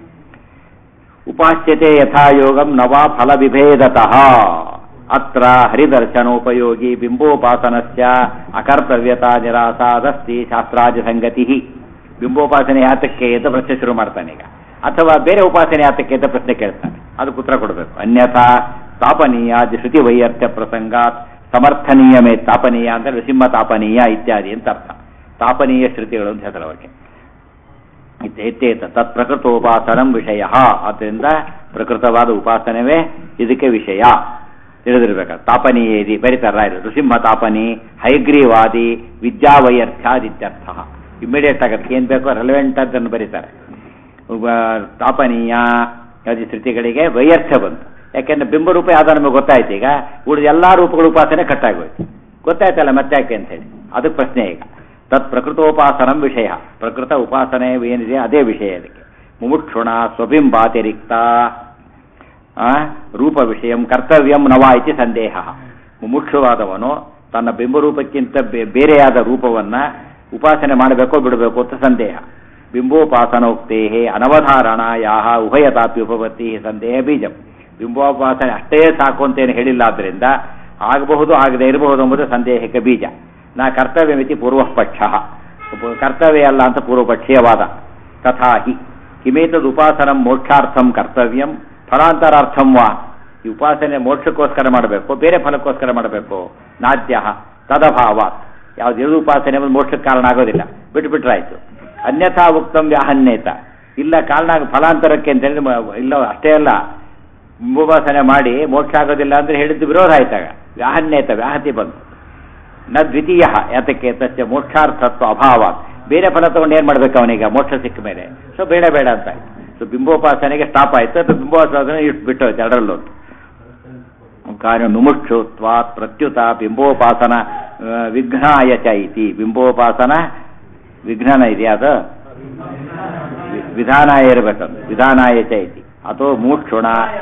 ಉಪಾಸ್ಯತೆ ಯಥಾಯೋಗಂ ನವಾ ಫಲ ವಿಭೇದತಃ ಅತ್ರ ಹರಿದರ್ಶನೋಪಯೋಗಿ ಬಿಂಬೋಪಾಸನಸ್ಯ ಅಕರ್ತವ್ಯತಾ ನಿರಾಸಾದಸ್ತಿ ಶಾಸ್ತ್ರಾದಿ ಸಂಗತಿ ಬಿಂಬೋಪಾಸನೆ ಯಾತಕ್ಕೆ ಅಂತ ಪ್ರಶ್ನೆ ಶುರು ಮಾಡ್ತಾನೆ ಈಗ ಅಥವಾ ಬೇರೆ ಉಪಾಸನೆ ಯಾತಕ್ಕೆ ಅಂತ ಪ್ರಶ್ನೆ ಕೇಳ್ತಾನೆ ಅದಕ್ಕೆ ಉತ್ತರ ಕೊಡಬೇಕು ಅನ್ಯಥಾ ತಾಪನೀಯಾದಿ ಶ್ರುತಿ ವೈಯರ್ಥ್ಯ ಪ್ರಸಂಗಾತ್ ಸಮರ್ಥನೀಯಮೇ ತಾಪನೀಯ ಅಂದ್ರೆ ನೃಸಿಂಹ ತಾಪನೀಯ ಇತ್ಯಾದಿ ಅಂತ ಅರ್ಥ ತಾಪನೀಯ ಶ್ರುತಿಗಳು ಅಂತ ಹೇಳ್ತಾರೆ ಅವಕ್ಕೆ ಇತ್ಯೇತ ತತ್ ಪ್ರಕೃತೋಪಾಸನಂ ವಿಷಯ ಆದ್ದರಿಂದ ಪ್ರಕೃತವಾದ ಉಪಾಸನವೇ ಇದಕ್ಕೆ ವಿಷಯ ತಿಳಿದಿರ್ಬೇಕು ತಾಪನೀಯೇದಿ ಬರೀತಾರ ನೃಸಿಂಹ ತಾಪನಿ ಹೈಗ್ರೀವಾದಿ ವಿದ್ಯಾವೈಯರ್ಥ್ಯಾದಿತ್ಯರ್ಥ ಇಮಿಡಿಯೇಟ್ ಆಗತ್ತೆ ಏನ್ ಬೇಕೋ ರೆಲೆವೆಂಟ್ ಅದನ್ನು ಬರೀತಾರೆ ಉಪ- ತಾಪನೀಯ ಆದಿ ಶ್ರುತಿಗಳಿಗೆ ವೈಯರ್ಥ್ಯ ಬಂತು ಯಾಕೆಂದ್ರೆ ಬಿಂಬರೂಪ ಯಾವ್ದು ನಮಗೆ ಗೊತ್ತಾಯ್ತು ಈಗ ಉಳಿದ ಎಲ್ಲಾ ರೂಪಗಳ ಉಪಾಸನೆ ಕಟ್ಟಾಗೋಯ್ತು ಗೊತ್ತಾಯ್ತಲ್ಲ ಮತ್ತೆ ಯಾಕೆ ಅಂತ ಹೇಳಿ ಅದಕ್ಕೆ ಪ್ರಶ್ನೆ ಈಗ ತತ್ ಪ್ರಕೃತೋಪಾಸನಂ ವಿಷಯ ಪ್ರಕೃತ ಉಪಾಸನೆ ಏನಿದೆ ಅದೇ ವಿಷಯ ಅದಕ್ಕೆ ಮುಮುಕ್ಷುಣ ಸ್ವಬಿಂಬಾತಿರಿಕ್ತ ಆ, ರೂಪ ವಿಷಯಂ ಕರ್ತವ್ಯಂ ನವ ಇತಿ ಸಂದೇಹ ಮುಮುಕ್ಷುವಾದವನು ತನ್ನ ಬಿಂಬರೂಪಕ್ಕಿಂತ ಬೇ- ಬೇರೆಯಾದ ರೂಪವನ್ನ ಉಪಾಸನೆ ಮಾಡಬೇಕೋ ಬಿಡಬೇಕು ಅಂತ ಸಂದೇಹ ಬಿಂಬೋಪಾಸನೋಕ್ತೇ ಅನವಧಾರಣಾಯಾಹ ಉಭಯತಾಪಿ ಉಪಪತ್ತಿ ಸಂದೇಹ ಬೀಜಂ ಬಿಂಬೋಪಾಸನೆ ಅಷ್ಟೇ ಸಾಕು ಅಂತೇನು ಹೇಳಿಲ್ಲ ಆದ್ದರಿಂದ ಆಗಬಹುದು ಆಗದೆ ಇರಬಹುದು ಎಂಬುದು ಸಂದೇಹಕ್ಕೆ ಬೀಜ ನಾ ಕರ್ತವ್ಯಮಿತಿ ಪೂರ್ವಪಕ್ಷ ಕರ್ತವ್ಯ ಅಲ್ಲ ಅಂತ ಪೂರ್ವಪಕ್ಷೀಯವಾದ ತಥಾ ಹಿ ಕಿಮೇತದ್ ಉಪಾಸನಂ ಮೋಕ್ಷಾರ್ಥಂ ಕರ್ತವ್ಯಂ ಫಲಾಂತರಾರ್ಥಂ ವಾ ಈ ಉಪಾಸನೆ ಮೋಕ್ಷಕ್ಕೋಸ್ಕರ ಮಾಡಬೇಕು ಬೇರೆ ಫಲಕ್ಕೋಸ್ಕರ ಮಾಡಬೇಕು ನಾದ್ಯ ತದಭಾವಾತ್ ಯಾವ್ದು ಉಪಾಸನೆ ಎಂಬುದು ಮೋಕ್ಷಕ್ಕೆ ಕಾರಣ ಆಗೋದಿಲ್ಲ ಬಿಟ್ಟು ಬಿಟ್ರಾಯ್ತು ಅನ್ಯಥಾ ಉಕ್ತಂ ವ್ಯಾಹನ್ಯೇತ ಇಲ್ಲ ಕಾರಣ ಫಲಾಂತರಕ್ಕೆ ಅಂತ ಹೇಳಿ ಮ- ಇಲ್ಲ ಅಷ್ಟೇ ಅಲ್ಲ ಉಪಾಸನೆ ಮಾಡಿ ಮೋಕ್ಷ ಆಗೋದಿಲ್ಲ ಅಂದ್ರೆ ಹೇಳಿದ್ದು ವಿರೋಧ ಆಯ್ತಾಗ ವ್ಯಾಹನ್ಯೇತ ವ್ಯಾಹತಿ ಬಂತು ನ ದ್ವಿತೀಯ ಯಾತಕ್ಕೆ ತಸ್ಯ ಮೋಕ್ಷಾರ್ಥತ್ವ ಅಭಾವ ಬೇರೆ ಫಲ ತಗೊಂಡು ಏನ್ ಮಾಡ್ಬೇಕು ಅವನೀಗ ಮೋಕ್ಷ ಸಿಕ್ಕ ಮೇಲೆ ಸೊ ಬೇಡ ಬೇಡ ಅಂತ ಸೊ ಬಿಂಬೋಪಾಸನೆಗೆ ಸ್ಟಾಪ್ ಆಯ್ತು ಅಥವಾ ಬಿಂಬೋಪಾಸನೆ ಇಟ್ಟು ಬಿಟ್ಟು ಹೋಯ್ತು ಎರಡರಲ್ಲೂ ಕಾರ್ಯ ಮುಮುಕ್ಷುತ್ವಾತ್ ಪ್ರತ್ಯುತ ಬಿಂಬೋಪಾಸನ ಆ, ವಿಘ್ನಾಯ ಚ ಇತಿ ಬಿಂಬೋಪಾಸನ ವಿಘ್ನನ ಇದೆಯಾ ಅದು ವಿ- ವಿಧಾನಾಯ ಇರಬೇಕದು ವಿಧಾನಾಯ ಚ ಇತಿ ಅಥವಾ ಮೂಕ್ಷುಣ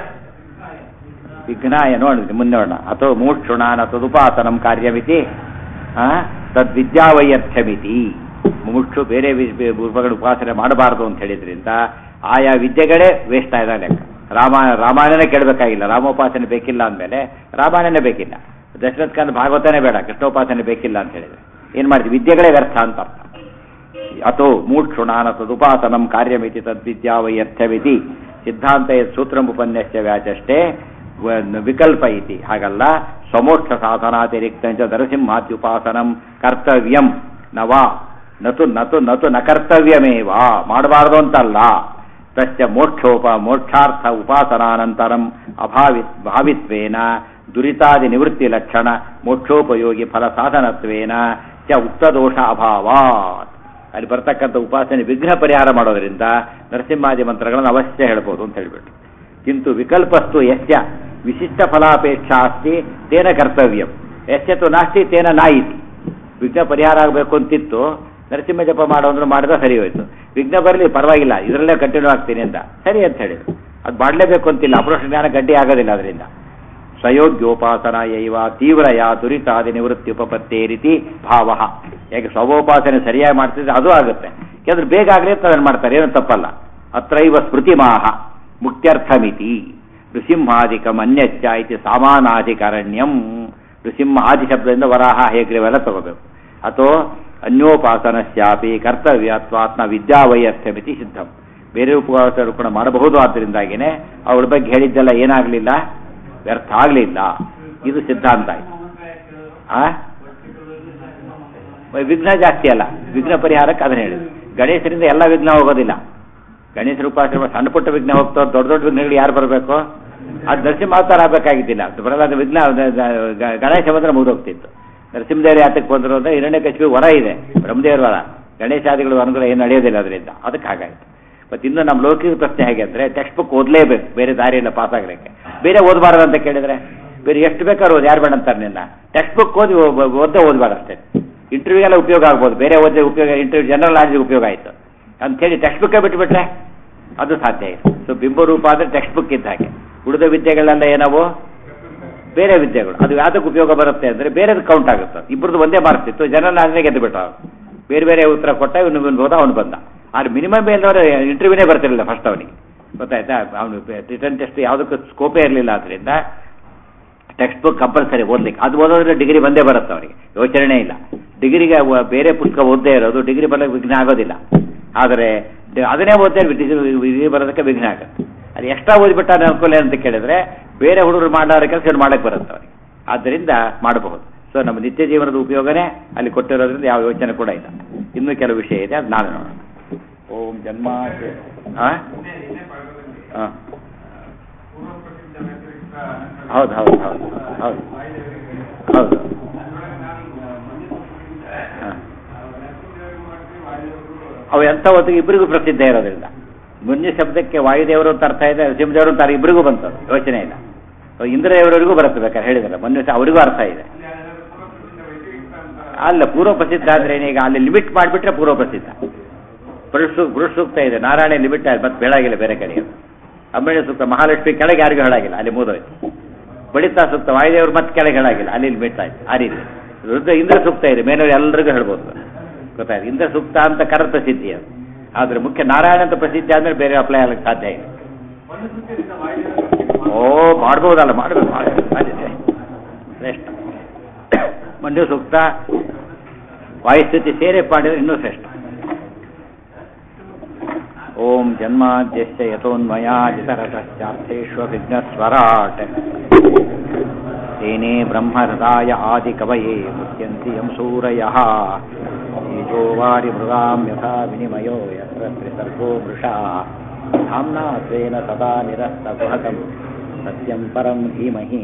ವಿಘ್ನಾಯ ನೋಡಿ ಮುಂದೆ ನೋಡೋಣ ಅಥವಾ ಮೂಕ್ಷುಣಾನ ತದುಪಾಸನಂ ಕಾರ್ಯಮಿತಿ ಆ, ತದ್ವಿದ್ಯಾವೈಯರ್ಥ್ಯಮಿತಿ ಮುಮುಕ್ಷು ಬೇರೆ ವಿ- ಬೇ- ರೂಪಗಳ ಉಪಾಸನೆ ಮಾಡಬಾರದು ಅಂತ ಹೇಳಿದ್ರಿಂದ ಆಯಾ ವಿದ್ಯೆಗಳೇ ವೇಸ್ಟ್ ಆಯ್ದ ಲೆಕ್ಕ ರಾಮ ರಾಮಾಯಣನೇ ಕೇಳಬೇಕಾಗಿಲ್ಲ ರಾಮೋಪಾಸನೆ ಬೇಕಿಲ್ಲ ಅಂದಮೇಲೆ ರಾಮಾಯಣನೇ ಬೇಕಿಲ್ಲ ದಶರಥ ಖಾನ್ ಭಾಗವತನೇ ಬೇಡ ಕೃಷ್ಣೋಪಾಸನೆ ಬೇಕಿಲ್ಲ ಅಂತ ಹೇಳಿದ್ರೆ ಏನ್ ಮಾಡ್ತೀವಿ ವಿದ್ಯೆಗಳೇ ವ್ಯರ್ಥ ಅಂತ ಅರ್ಥ ಅಥೋ ಮೂಕ್ಷುಣಾನ ತದುಪಾಸನಂ ಕಾರ್ಯಮಿತಿ ತದ್ವಿದ್ಯಾವೈಯರ್ಥ್ಯಮಿತಿ ಸಿದ್ಧಾಂತ ಸೂತ್ರಮುಪನ್ಯಸ್ಯ ವ್ಯಾಚಷ್ಟೇ ವ- ವಿಕಲ್ಪ ಇತಿ ಹಾಗಲ್ಲ ಸ್ವಮೋಕ್ಷ ಸಾಧನಾತಿರಿಕ್ತ ನರಸಿಂಹಾತ್ಯುಪಾಸನಂ ಕರ್ತವ್ಯಂ ನವಾ ನತು ನತು ನತು ನ ಕರ್ತವ್ಯಮೇವ ಮಾಡಬಾರದು ಅಂತಲ್ಲ ತಸ್ಯ ಮೋಕ್ಷೋಪ ಮೋಕ್ಷಾರ್ಥ ಉಪಾಸನಾನಂತರಂ ಅಭಾವಿ ಭಾವಿತ್ವೇನ ದುರಿತಾದಿ ನಿವೃತ್ತಿ ಲಕ್ಷಣ ಮೋಕ್ಷೋಪಯೋಗಿ ಫಲ ಸಾಧನತ್ವೇನ ಚ ಉಕ್ತದೋಷ ಅಭಾವಾತ್ ಅಲ್ಲಿ ಬರ್ತಕ್ಕಂಥ ಉಪಾಸನೆ ವಿಘ್ನ ಪರಿಹಾರ ಮಾಡೋದ್ರಿಂದ ನರಸಿಂಹಾದಿ ಮಂತ್ರಗಳನ್ನು ಅವಶ್ಯ ಹೇಳ್ಬೋದು ಅಂತ ಹೇಳ್ಬಿಟ್ಟು ಕಿಂತು ವಿಕಲ್ಪಸ್ತು ಯಸ್ಯ ವಿಶಿಷ್ಟ ಫಲಾಪೇಕ್ಷಾ ಅಸ್ತಿ ತೇನ ಕರ್ತವ್ಯಂ ಎಚ್ಚೆತ್ತು ನಾಸ್ತಿ ತೇನ ನಾಯಿತಿ ವಿಘ್ನ ಪರಿಹಾರ ಆಗಬೇಕು ಅಂತಿತ್ತು ನರಸಿಂಹ ಜಪ ಮಾಡೋ ಅಂದ್ರೆ ಮಾಡಿದ್ರೆ ಸರಿ ಹೋಯ್ತು ವಿಘ್ನ ಬರಲಿ ಪರವಾಗಿಲ್ಲ ಇದರಲ್ಲೇ ಕಂಟಿನ್ಯೂ ಆಗ್ತೀನಿ ಅಂತ ಸರಿ ಅಂತ ಹೇಳಿದ್ರು ಅದು ಮಾಡಲೇಬೇಕು ಅಂತಿಲ್ಲ ಅಪರೋಕ್ಷ ಜ್ಞಾನ ಗಡ್ಡಿ ಆಗೋದಿಲ್ಲ ಅದರಿಂದ ಸ್ವಯೋಗ್ಯೋಪಾಸನ ಯೈವ ತೀವ್ರಯ ದುರಿತಾದಿ ನಿವೃತ್ತಿ ಉಪಪತ್ತೇ ರೀತಿ ಭಾವ ಯಾಕೆ ಸ್ವಭೋಪಾಸನೆ ಸರಿಯಾಗಿ ಮಾಡ್ತಿದ್ರೆ ಅದು ಆಗುತ್ತೆ ಯಾಕಂದ್ರೆ ಬೇಗ ಆಗಲಿ ಅಂತ ಅದನ್ನು ಮಾಡ್ತಾರೆ ಏನು ತಪ್ಪಲ್ಲ ಅತ್ರೈವ ಸ್ಮೃತಿಮಾಹ ಮುಕ್ತ್ಯರ್ಥಮಿತಿ ನೃಸಿಂಹಾಧಿಕಂ ಅನ್ಯಚ್ಚ ಇತಿ ಸಾಮಾನಾಧಿಕರಣ್ಯಂ ನೃಸಿಂಹ ಆದಿ ಶಬ್ದದಿಂದ ವರಾಹ ಹೇಗ್ರಿವೆಲ್ಲ ತಗೋಬೇಕು ಅಥವಾ ಅನ್ಯೋಪಾಸನಸ್ಯಾಪಿ ಕರ್ತವ್ಯತ್ವಾತ್ಮ ವಿದ್ಯಾವೈಯರ್ಥ್ಯಮಿತಿ ಸಿದ್ಧಂ ಬೇರೆ ಉಪವಾಸರು ಕೂಡ ಮಾಡಬಹುದು ಆದ್ದರಿಂದಾಗಿನೇ ಅವಳ ಬಗ್ಗೆ ಹೇಳಿದ್ದೆಲ್ಲ ಏನಾಗಲಿಲ್ಲ ವ್ಯರ್ಥ ಆಗಲಿಲ್ಲ ಇದು ಸಿದ್ಧಾಂತ ಆಯ್ತು ಆ ವಿಘ್ನ ಜಾಸ್ತಿ ಅಲ್ಲ ವಿಘ್ನ ಪರಿಹಾರಕ್ಕೆ ಅದನ್ನ ಹೇಳಿದ್ರು ಗಣೇಶರಿಂದ ಎಲ್ಲ ವಿಘ್ನ ಹೋಗೋದಿಲ್ಲ ಗಣೇಶರ ಉಪಾಸನೆ ಸಣ್ಣ ಪುಟ್ಟ ವಿಘ್ನ ಹೋಗ್ತೋ ದೊಡ್ಡ ದೊಡ್ಡ ವಿಘ್ನಗಳು ಯಾರು ಬರಬೇಕು ಅದು ನರಸಿಂಹಾವತಾರ ಆಗಬೇಕಾಗಿದ್ದಿಲ್ಲ ಅದು ಬರಲ್ಲ ಅದು ವಿಘ್ನ ಗ- ಗಣೇಶ ಬಂದ್ರೆ ಮುಗಿದೋಗ್ತಿತ್ತು ನರಸಿಂಹದೇವರು ಯಾತಕ್ಕೆ ಬಂದರು ಅಂದ್ರೆ ಹಿರಣ್ಯ ಕಶ್ಮಿ ವರ ಇದೆ ಬ್ರಹ್ಮದೇವರ ವರ ಗಣೇಶಾದಿಗಳು ಅನುಗ್ರಹ ಏನು ನಡೆಯೋದಿಲ್ಲ ಅದರಿಂದ ಅದಕ್ಕೆ ಹಾಗಾಯ್ತು ಮತ್ತು ಇನ್ನು ನಮ್ಮ ಲೌಕಿಕ ಪ್ರಶ್ನೆ ಹೇಗೆ ಅಂದರೆ ಟೆಕ್ಸ್ಟ್ ಬುಕ್ ಓದಲೇಬೇಕು ಬೇರೆ ದಾರಿಯಿಂದ ಪಾಸ್ ಆಗಲಿಕ್ಕೆ ಬೇರೆ ಓದಬಾರ್ದು ಅಂತ ಕೇಳಿದ್ರೆ ಬೇರೆ ಎಷ್ಟು ಬೇಕಾದ್ರೂ ಓದಿ ಯಾರು ಬೇಡ ಅಂತಾರೆ ನಿನ್ನ ಟೆಕ್ಸ್ಟ್ ಬುಕ್ ಓದಿ ಒ- ಓದ್ದೇ ಓದಬಾರ್ದು ಅಷ್ಟೇ ಇಂಟರ್ವ್ಯೂಗೆಲ್ಲ ಉಪಯೋಗ ಆಗ್ಬೋದು ಬೇರೆ ಓದಿ ಉಪಯೋಗ ಇಂಟರ್ವ್ಯೂ ಜನರಲ್ ನಾಲೆಜ್ ಉಪಯೋಗ ಆಯಿತು ಅಂಥೇಳಿ ಟೆಕ್ಸ್ಟ್ ಬುಕ್ಕೇ ಬಿಟ್ಟುಬಿಟ್ರೆ ಅದು ಸಾಧ್ಯ ಇಲ್ಲ ಸೊ ಬಿಂಬರೂಪ ಅಂದರೆ ಟೆಕ್ಸ್ಟ್ ಬುಕ್ ಇದ್ದ ಹಾಗೆ ಉಳಿದ ವಿದ್ಯೆಗಳೆಲ್ಲ ಏನವು ಬೇರೆ ವಿದ್ಯೆಗಳು ಅದು ಯಾವ್ದಕ್ಕೆ ಉಪಯೋಗ ಬರುತ್ತೆ ಅಂದರೆ ಬೇರೆದು ಕೌಂಟ್ ಆಗುತ್ತೆ ಇಬ್ಬರದ್ದು ಒಂದೇ ಮಾರ್ಕ್ಸ್ ಇತ್ತು ಜನರಲ್ ನಾಲೆಜ್ ಗೆದ್ದು ಬಿಟ್ಟ ಬೇರೆ ಬೇರೆ ಉತ್ತರ ಕೊಟ್ಟ ಇವನು ಇವನು ಹೋದ ಅವನು ಬಂದ ಆದ್ರೆ ಮಿನಿಮಮ್ ಮೇಲ್ನವ್ರು ಇಂಟರ್ವ್ಯೂನೇ ಬರ್ತಿರಲಿಲ್ಲ ಫಸ್ಟ್ ಅವನಿಗೆ ಗೊತ್ತಾಯ್ತಾ ಅವನು ರಿಟರ್ನ್ ಟೆಸ್ಟ್ ಯಾವುದಕ್ಕೂ ಸ್ಕೋಪೇ ಇರಲಿಲ್ಲ ಅದರಿಂದ ಟೆಕ್ಸ್ಟ್ ಬುಕ್ ಕಂಪಲ್ಸರಿ ಓದ್ಲಿಕ್ಕೆ ಅದು ಓದೋದ್ರೆ ಡಿಗ್ರಿ ಬಂದೇ ಬರುತ್ತೆ ಅವರಿಗೆ ಯೋಚನೆ ಇಲ್ಲ ಡಿಗ್ರಿಗೆ ಅವ- ಬೇರೆ ಪುಸ್ತಕ ಓದದೇ ಇರೋದು ಡಿಗ್ರಿ ಬರಲಿಕ್ಕೆ ವಿಘ್ನ ಆಗೋದಿಲ್ಲ ಆದರೆ ಡಿ- ಅದನ್ನೇ ಓದ್ದೇ ಡಿಗ್ರಿ ಬರೋದಕ್ಕೆ ವಿಘ್ನ ಆಗುತ್ತೆ ಅದು ಎಕ್ಸ್ಟ್ರಾ ಓದಿಬಿಟ್ಟ ಅನುಕೂಲ ಅಂತ ಕೇಳಿದ್ರೆ ಬೇರೆ ಹುಡುಗರು ಮಾಡೋ ಕೆಲಸ ಇವ್ನು ಮಾಡಕ್ಕೆ ಬರುತ್ತೆ ಅವರಿಗೆ ಆದ್ದರಿಂದ ಮಾಡಬಹುದು ಸೊ ನಮ್ಮ ನಿತ್ಯ ಜೀವನದ ಉಪಯೋಗನೇ ಅಲ್ಲಿ ಕೊಟ್ಟಿರೋದ್ರಿಂದ ಯಾವ ಯೋಚನೆ ಕೂಡ ಇಲ್ಲ ಇನ್ನೂ ಕೆಲವು ವಿಷಯ ಇದೆ ಅದು ನಾಳೆ ನೋಡೋಣ ಓಂ ಜನ್ಮ ಹಾಂ ಹಾಂ ಹೌದು ಹೌದು ಹೌದು ಹೌದು ಹೌದು ಹಾಂ ಅವು ಎಂಥ ಹೊತ್ತಿಗೆ ಇಬ್ಬರಿಗೂ ಪ್ರಸಿದ್ಧ ಇರೋದ್ರಿಂದ ಮುಂಜೆ ಶಬ್ದಕ್ಕೆ ವಾಯುದೇವರು ಅಂತ ಅರ್ಥ ಇದೆ ನರಸಿಂಹದೇವರು ಅಂತ ಇಬ್ಬರಿಗೂ ಬಂತು ಅದು. ಯೋಚನೆ ಇಲ್ಲ ಅವು ಇಂದ್ರದೇವರವರಿಗೂ ಬರುತ್ತೆ ಬೇಕಾದ್ರೆ ಹೇಳಿದ್ರೆ ಮೊನ್ನೆ ಸಹ ಅವರಿಗೂ ಅರ್ಥ ಇದೆ ಅಲ್ಲ ಪೂರ್ವ ಪ್ರಸಿದ್ಧ ಆದ್ರೆ ಏನೀಗ ಅಲ್ಲಿ ಲಿಮಿಟ್ ಮಾಡಿಬಿಟ್ರೆ ಪೂರ್ವ ಪ್ರಸಿದ್ಧ ಪುರುಷ ಪುರುಷ ಸೂಕ್ತ ಇದೆ ನಾರಾಯಣ ಲಿಮಿಟ್ ಆಯ್ತು ಮತ್ತೆ ಬೆಳಗಿಲ್ಲ ಬೇರೆ ಕಡೆ ಅಮ್ಮಣ್ಯ ಸೂಕ್ತ ಮಹಾಲಕ್ಷ್ಮಿ ಕೆಳಗೆ ಯಾರಿಗೂ ಹೇಳಾಗಿಲ್ಲ ಅಲ್ಲಿ ಮುಗಿದೋಯ್ತು ಬಳಿತಾ ಸೂಕ್ತ ವಾಯುದೇವರು ಮತ್ತೆ ಕೆಳಗೆ ಹೇಳಾಗಿಲ್ಲ ಅಲ್ಲಿ ಲಿಮಿಟ್ ಆಯ್ತು ಆ ರೀತಿ ರುದ್ರ ಇಂದ್ರ ಸೂಕ್ತ ಇದೆ ಮೇಲವ್ರು ಎಲ್ಲರಿಗೂ ಹೇಳ್ಬೋದು ಗೊತ್ತಾಯ್ತು ಇಂದ್ರ ಸೂಕ್ತ ಅಂತ ಕರ ಪ್ರಸಿದ್ಧಿ ಅದು ಆದ್ರೆ ಮುಖ್ಯ ನಾರಾಯಣ ಅಂತ ಪ್ರಸಿದ್ಧಿ ಆದ್ಮೇಲೆ ಬೇರೆ ಅಪ್ಲೈ ಆಗಲಿಕ್ಕೆ ಸಾಧ್ಯ ಇಲ್ಲ ಒಂದು ಸೂತ್ಯದಿಂದ ವಾಯುದೇವರು ಓ ಮಾಡ್ಬೋದಲ್ಲ ಮಾಡಬೇಕು ಮಾಡಬೇಕು ಸಾಧ್ಯತೆ ಶ್ರೇಷ್ಠ ಮಂಡ್ಯ ಸೂಕ್ತ ವಾಯುಸ್ಥಿತಿ ಸೇರೆ ಮಾಡಿದ್ರೆ ಇನ್ನೂ ಶ್ರೇಷ್ಠ ಓಂ ಜನ್ಮಾದ್ಯಶ್ಚ ಯಥೋನ್ಮಯಾಜಿತರತಶ್ಚಾರ್ಥೇಷ್ವಭಿಘ್ನಸ್ವರಾಟ್ तेने ब्रह्महृदाय आदिकवये मुह्यन्ति यं सूरयः तेजो वारिमृगां यथा विनिमयो यत्र त्रिसर्गो मृषा धाम्ना स्वेन सदा निरस्तकुहकं सत्यं परं धीमहि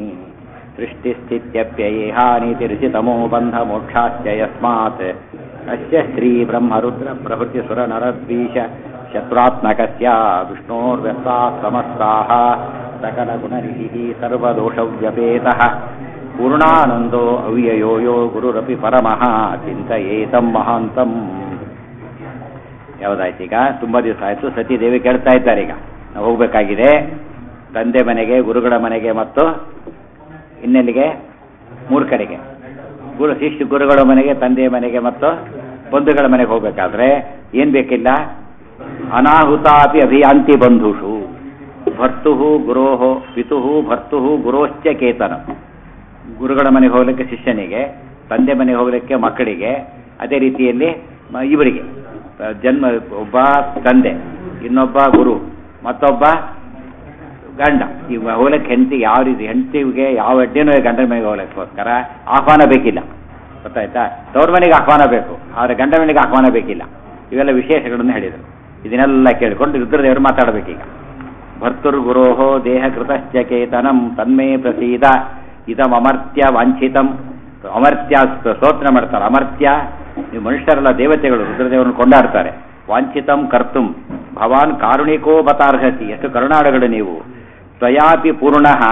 सृष्टिस्थित्यप्ययेहानीतिरिषितमो बन्धमोक्षाश्च यस्मात् अस्य श्रीब्रह्मरुद्रप्रभृतिसुरनरद्वीष शत्रुत्मकस्य विष्णोर्व्यस्ताः समस्ताः सकलगुणनिधिः सर्वदोषव्यपेतः पूर्णानन्दो अव्ययो यो गुरुरपि परमः ಚಿಂತಯೇತಂ ಮಹಾಂತಂ ಯಾವುದಾಯ್ತು ಈಗ ತುಂಬ ದಿವಸ ಆಯಿತು ಸತೀದೇವಿ ಕೇಳ್ತಾ ಇದ್ದಾರೆ ಈಗ ನಾವು ಹೋಗಬೇಕಾಗಿದೆ ತಂದೆ ಮನೆಗೆ ಗುರುಗಳ ಮನೆಗೆ ಮತ್ತು ಇನ್ನೆಲ್ಲಿಗೆ ಮೂರು ಕಡೆಗೆ ಗುರು ಶಿಷ್ಯ ಗುರುಗಳ ಮನೆಗೆ ತಂದೆಯ ಮನೆಗೆ ಮತ್ತು ಬಂಧುಗಳ ಮನೆಗೆ ಹೋಗಬೇಕಾದ್ರೆ ಏನ್ ಬೇಕಿಲ್ಲ ಅನಾಹುತಾಪಿ ಅಭಿಯಾಂತಿ ಬಂಧುಷು ಭರ್ತು ಗುರೋ ಪಿತು ಭರ್ತು ಗುರೋಶ್ಚ ಕೇತನ ಗುರುಗಳ ಮನೆಗೆ ಹೋಗ್ಲಿಕ್ಕೆ ಶಿಷ್ಯನಿಗೆ ತಂದೆ ಮನೆಗೆ ಹೋಗ್ಲಿಕ್ಕೆ ಮಕ್ಕಳಿಗೆ ಅದೇ ರೀತಿಯಲ್ಲಿ ಮ- ಇವರಿಗೆ ಆ, ಜನ್ಮ ಒಬ್ಬ ತಂದೆ ಇನ್ನೊಬ್ಬ ಗುರು ಮತ್ತೊಬ್ಬ ಗಂಡ ಈಗ ಹೋಗ್ಲಿಕ್ಕೆ ಹೆಂಡತಿಗೆ ಯಾವ ರೀತಿ ಹೆಂಡತಿಗೆ ಯಾವ ಅಡ್ಡಿನೂ ಗಂಡನ ಮನೆಗೆ ಹೋಗ್ಲಿಕ್ಕೋಸ್ಕರ ಆಹ್ವಾನ ಬೇಕಿಲ್ಲ ಗೊತ್ತಾಯ್ತಾ ತವ್ರ ಮನೆಗೆ ಆಹ್ವಾನ ಬೇಕು ಆದರೆ ಗಂಡ ಮನೆಗೆ ಆಹ್ವಾನ ಬೇಕಿಲ್ಲ ಇವೆಲ್ಲ ವಿಶೇಷಗಳನ್ನು ಹೇಳಿದರು ಇದನ್ನೆಲ್ಲ ಕೇಳಿಕೊಂಡು ರುದ್ರದೇವರು ಮಾತಾಡಬೇಕೀಗ ಭರ್ತುರ್ಗುರೋ ದೇಹ ಕೃತಶ್ಚ ಕೇತನಂ ತನ್ಮೇ ಪ್ರಸೀದ ಇದಮರ್ತ್ಯ ವಾಂಛಿತಂ ಅಮರ್ತ್ಯ ಸ್ತೋ- ಸ್ತೋತ್ರ ಮಾಡ್ತಾರೆ ಅಮರ್ತ್ಯ ನೀವು ಮನುಷ್ಯರಲ್ಲ ದೇವತೆಗಳು ರುದ್ರದೇವರನ್ನು ಕೊಂಡಾಡ್ತಾರೆ ವಾಂಛಿತಂ ಕರ್ತುಂ ಭವಾನ್ ಕಾರುಣಿಕೋ ಬತಾರ್ಹಸಿ ಎಷ್ಟು ಕರುಣಾಡುಗಳು ನೀವು ತ್ವಯಾಪಿ ಪೂರ್ಣ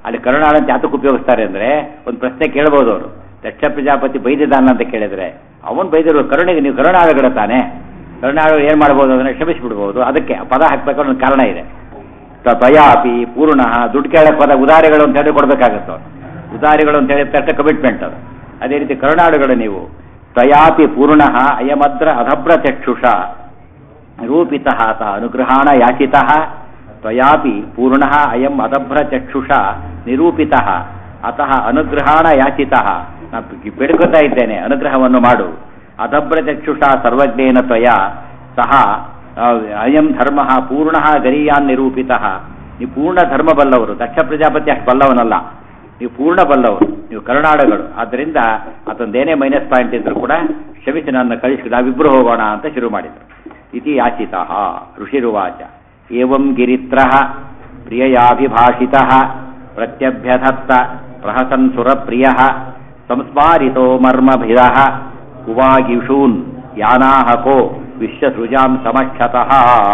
ಅಲ್ಲಿ ಕರುಣಾಳ ಅಂತ ಯಾತಕ್ಕೆ ಉಪಯೋಗಿಸ್ತಾರೆ ಅಂದ್ರೆ ಒಂದು ಪ್ರಶ್ನೆ ಕೇಳ್ಬೋದು ಅವರು ದಕ್ಷ ಪ್ರಜಾಪತಿ ಬೈದಿದ್ದಾನ ಅಂತ ಕೇಳಿದ್ರೆ ಅವನು ಬೈದಿರೋ ಕರುಣೆಗೆ ನೀವು ಕರುಣಾಳುಗಳ ತಾನೆ ಕರುಣಾಳು ಏನ್ ಮಾಡ್ಬೋದು ಅದನ್ನ ಕ್ಷಮಿಸ್ಬಿಡ್ಬೋದು ಅದಕ್ಕೆ ಆ ಪದ ಹಾಕ್ಬೇಕಾದ್ರೆ ಒಂದು ಕಾರಣ ಇದೆ ತ- ತಯಾಪಿ ಪೂರ್ಣ ದುಡ್ಡು ಕೇಳಕ್ ಹೋದಾಗ ಉದಾರಿಗಳು ಅಂತ ಹೇಳಿ ಕೊಡ್ಬೇಕಾಗತ್ತೆ ಅವ್ರು. ಉದಾರಿಗಳು ಅಂತ ಹೇಳಿದ ತಕ್ಷಣ ಕಮಿಟ್ಮೆಂಟ್ ಅದು ಅದೇ ರೀತಿ ಕರುಣಾಳುಗಳು ನೀವು ತಯಾಪಿ ಪೂರ್ಣ ಅಯಮದ್ರ ಅಧಭ್ರ ಚಕ್ಷುಷ ನಿರೂಪಿತ ಸ ಅನುಗ್ರಹಾಣ ಯಾಚಿತ ತ್ವಯಾಪಿ ಪೂರ್ಣ ಅಯಂ ಅದಭ್ರ ಚಕ್ಷುಷ ನಿರೂಪಿತ ಅತಃ ಅನುಗ್ರಹಾಣ ಯಾಚಿತ ನಾನು ಬೇಡ್ಕೊತಾ ಇದ್ದೇನೆ ಅನುಗ್ರಹವನ್ನು ಮಾಡು ಅದಭ್ರ ಚಕ್ಷುಷ ಸರ್ವಜ್ಞೇನ ತ್ವಯ ಸಹ ಆ, ಅಯಂ ಧರ್ಮ ಪೂರ್ಣ ಗರೀಯಾನ್ ನಿರೂಪಿತ ನೀವು ಪೂರ್ಣ ಧರ್ಮ ಬಲ್ಲವರು ದಕ್ಷ ಪ್ರಜಾಪತಿ ಅಷ್ಟು ಬಲ್ಲವನಲ್ಲ ನೀವು ಪೂರ್ಣ ಬಲ್ಲವರು ನೀವು ಕರುಣಾಳುಗಳು ಆದ್ದರಿಂದ ಅದೊಂದೇನೇ ಮೈನಸ್ ಪಾಯಿಂಟ್ ಇದ್ರು ಕೂಡ ಕ್ಷಮಿಸಿ ನನ್ನ ಕಳಿಸಿ ನಾವಿಬ್ರು ಹೋಗೋಣ ಅಂತ ಶುರು ಮಾಡಿದರು ಇತಿ ಯಾಚಿತ ಋಷಿರುವಾಚ ಏವಂ ಗಿರಿತ್ರ ಪ್ರಿಯಯಾಭಿಭಾಷಿತ ಪ್ರತ್ಯಭ್ಯಧತ್ತ ಪ್ರಹಸನ್ ಸುರಪ್ರಿಯ ಸಂಸ್ಮಾರಿತೋ ಮರ್ಮಭಿದ ಕುವಾಗಿಷೂನ್ ಯಾನಾಹಕೋ ವಿಶ್ವಸೃಜಾಂ ಸಮಕ್ಷತಃ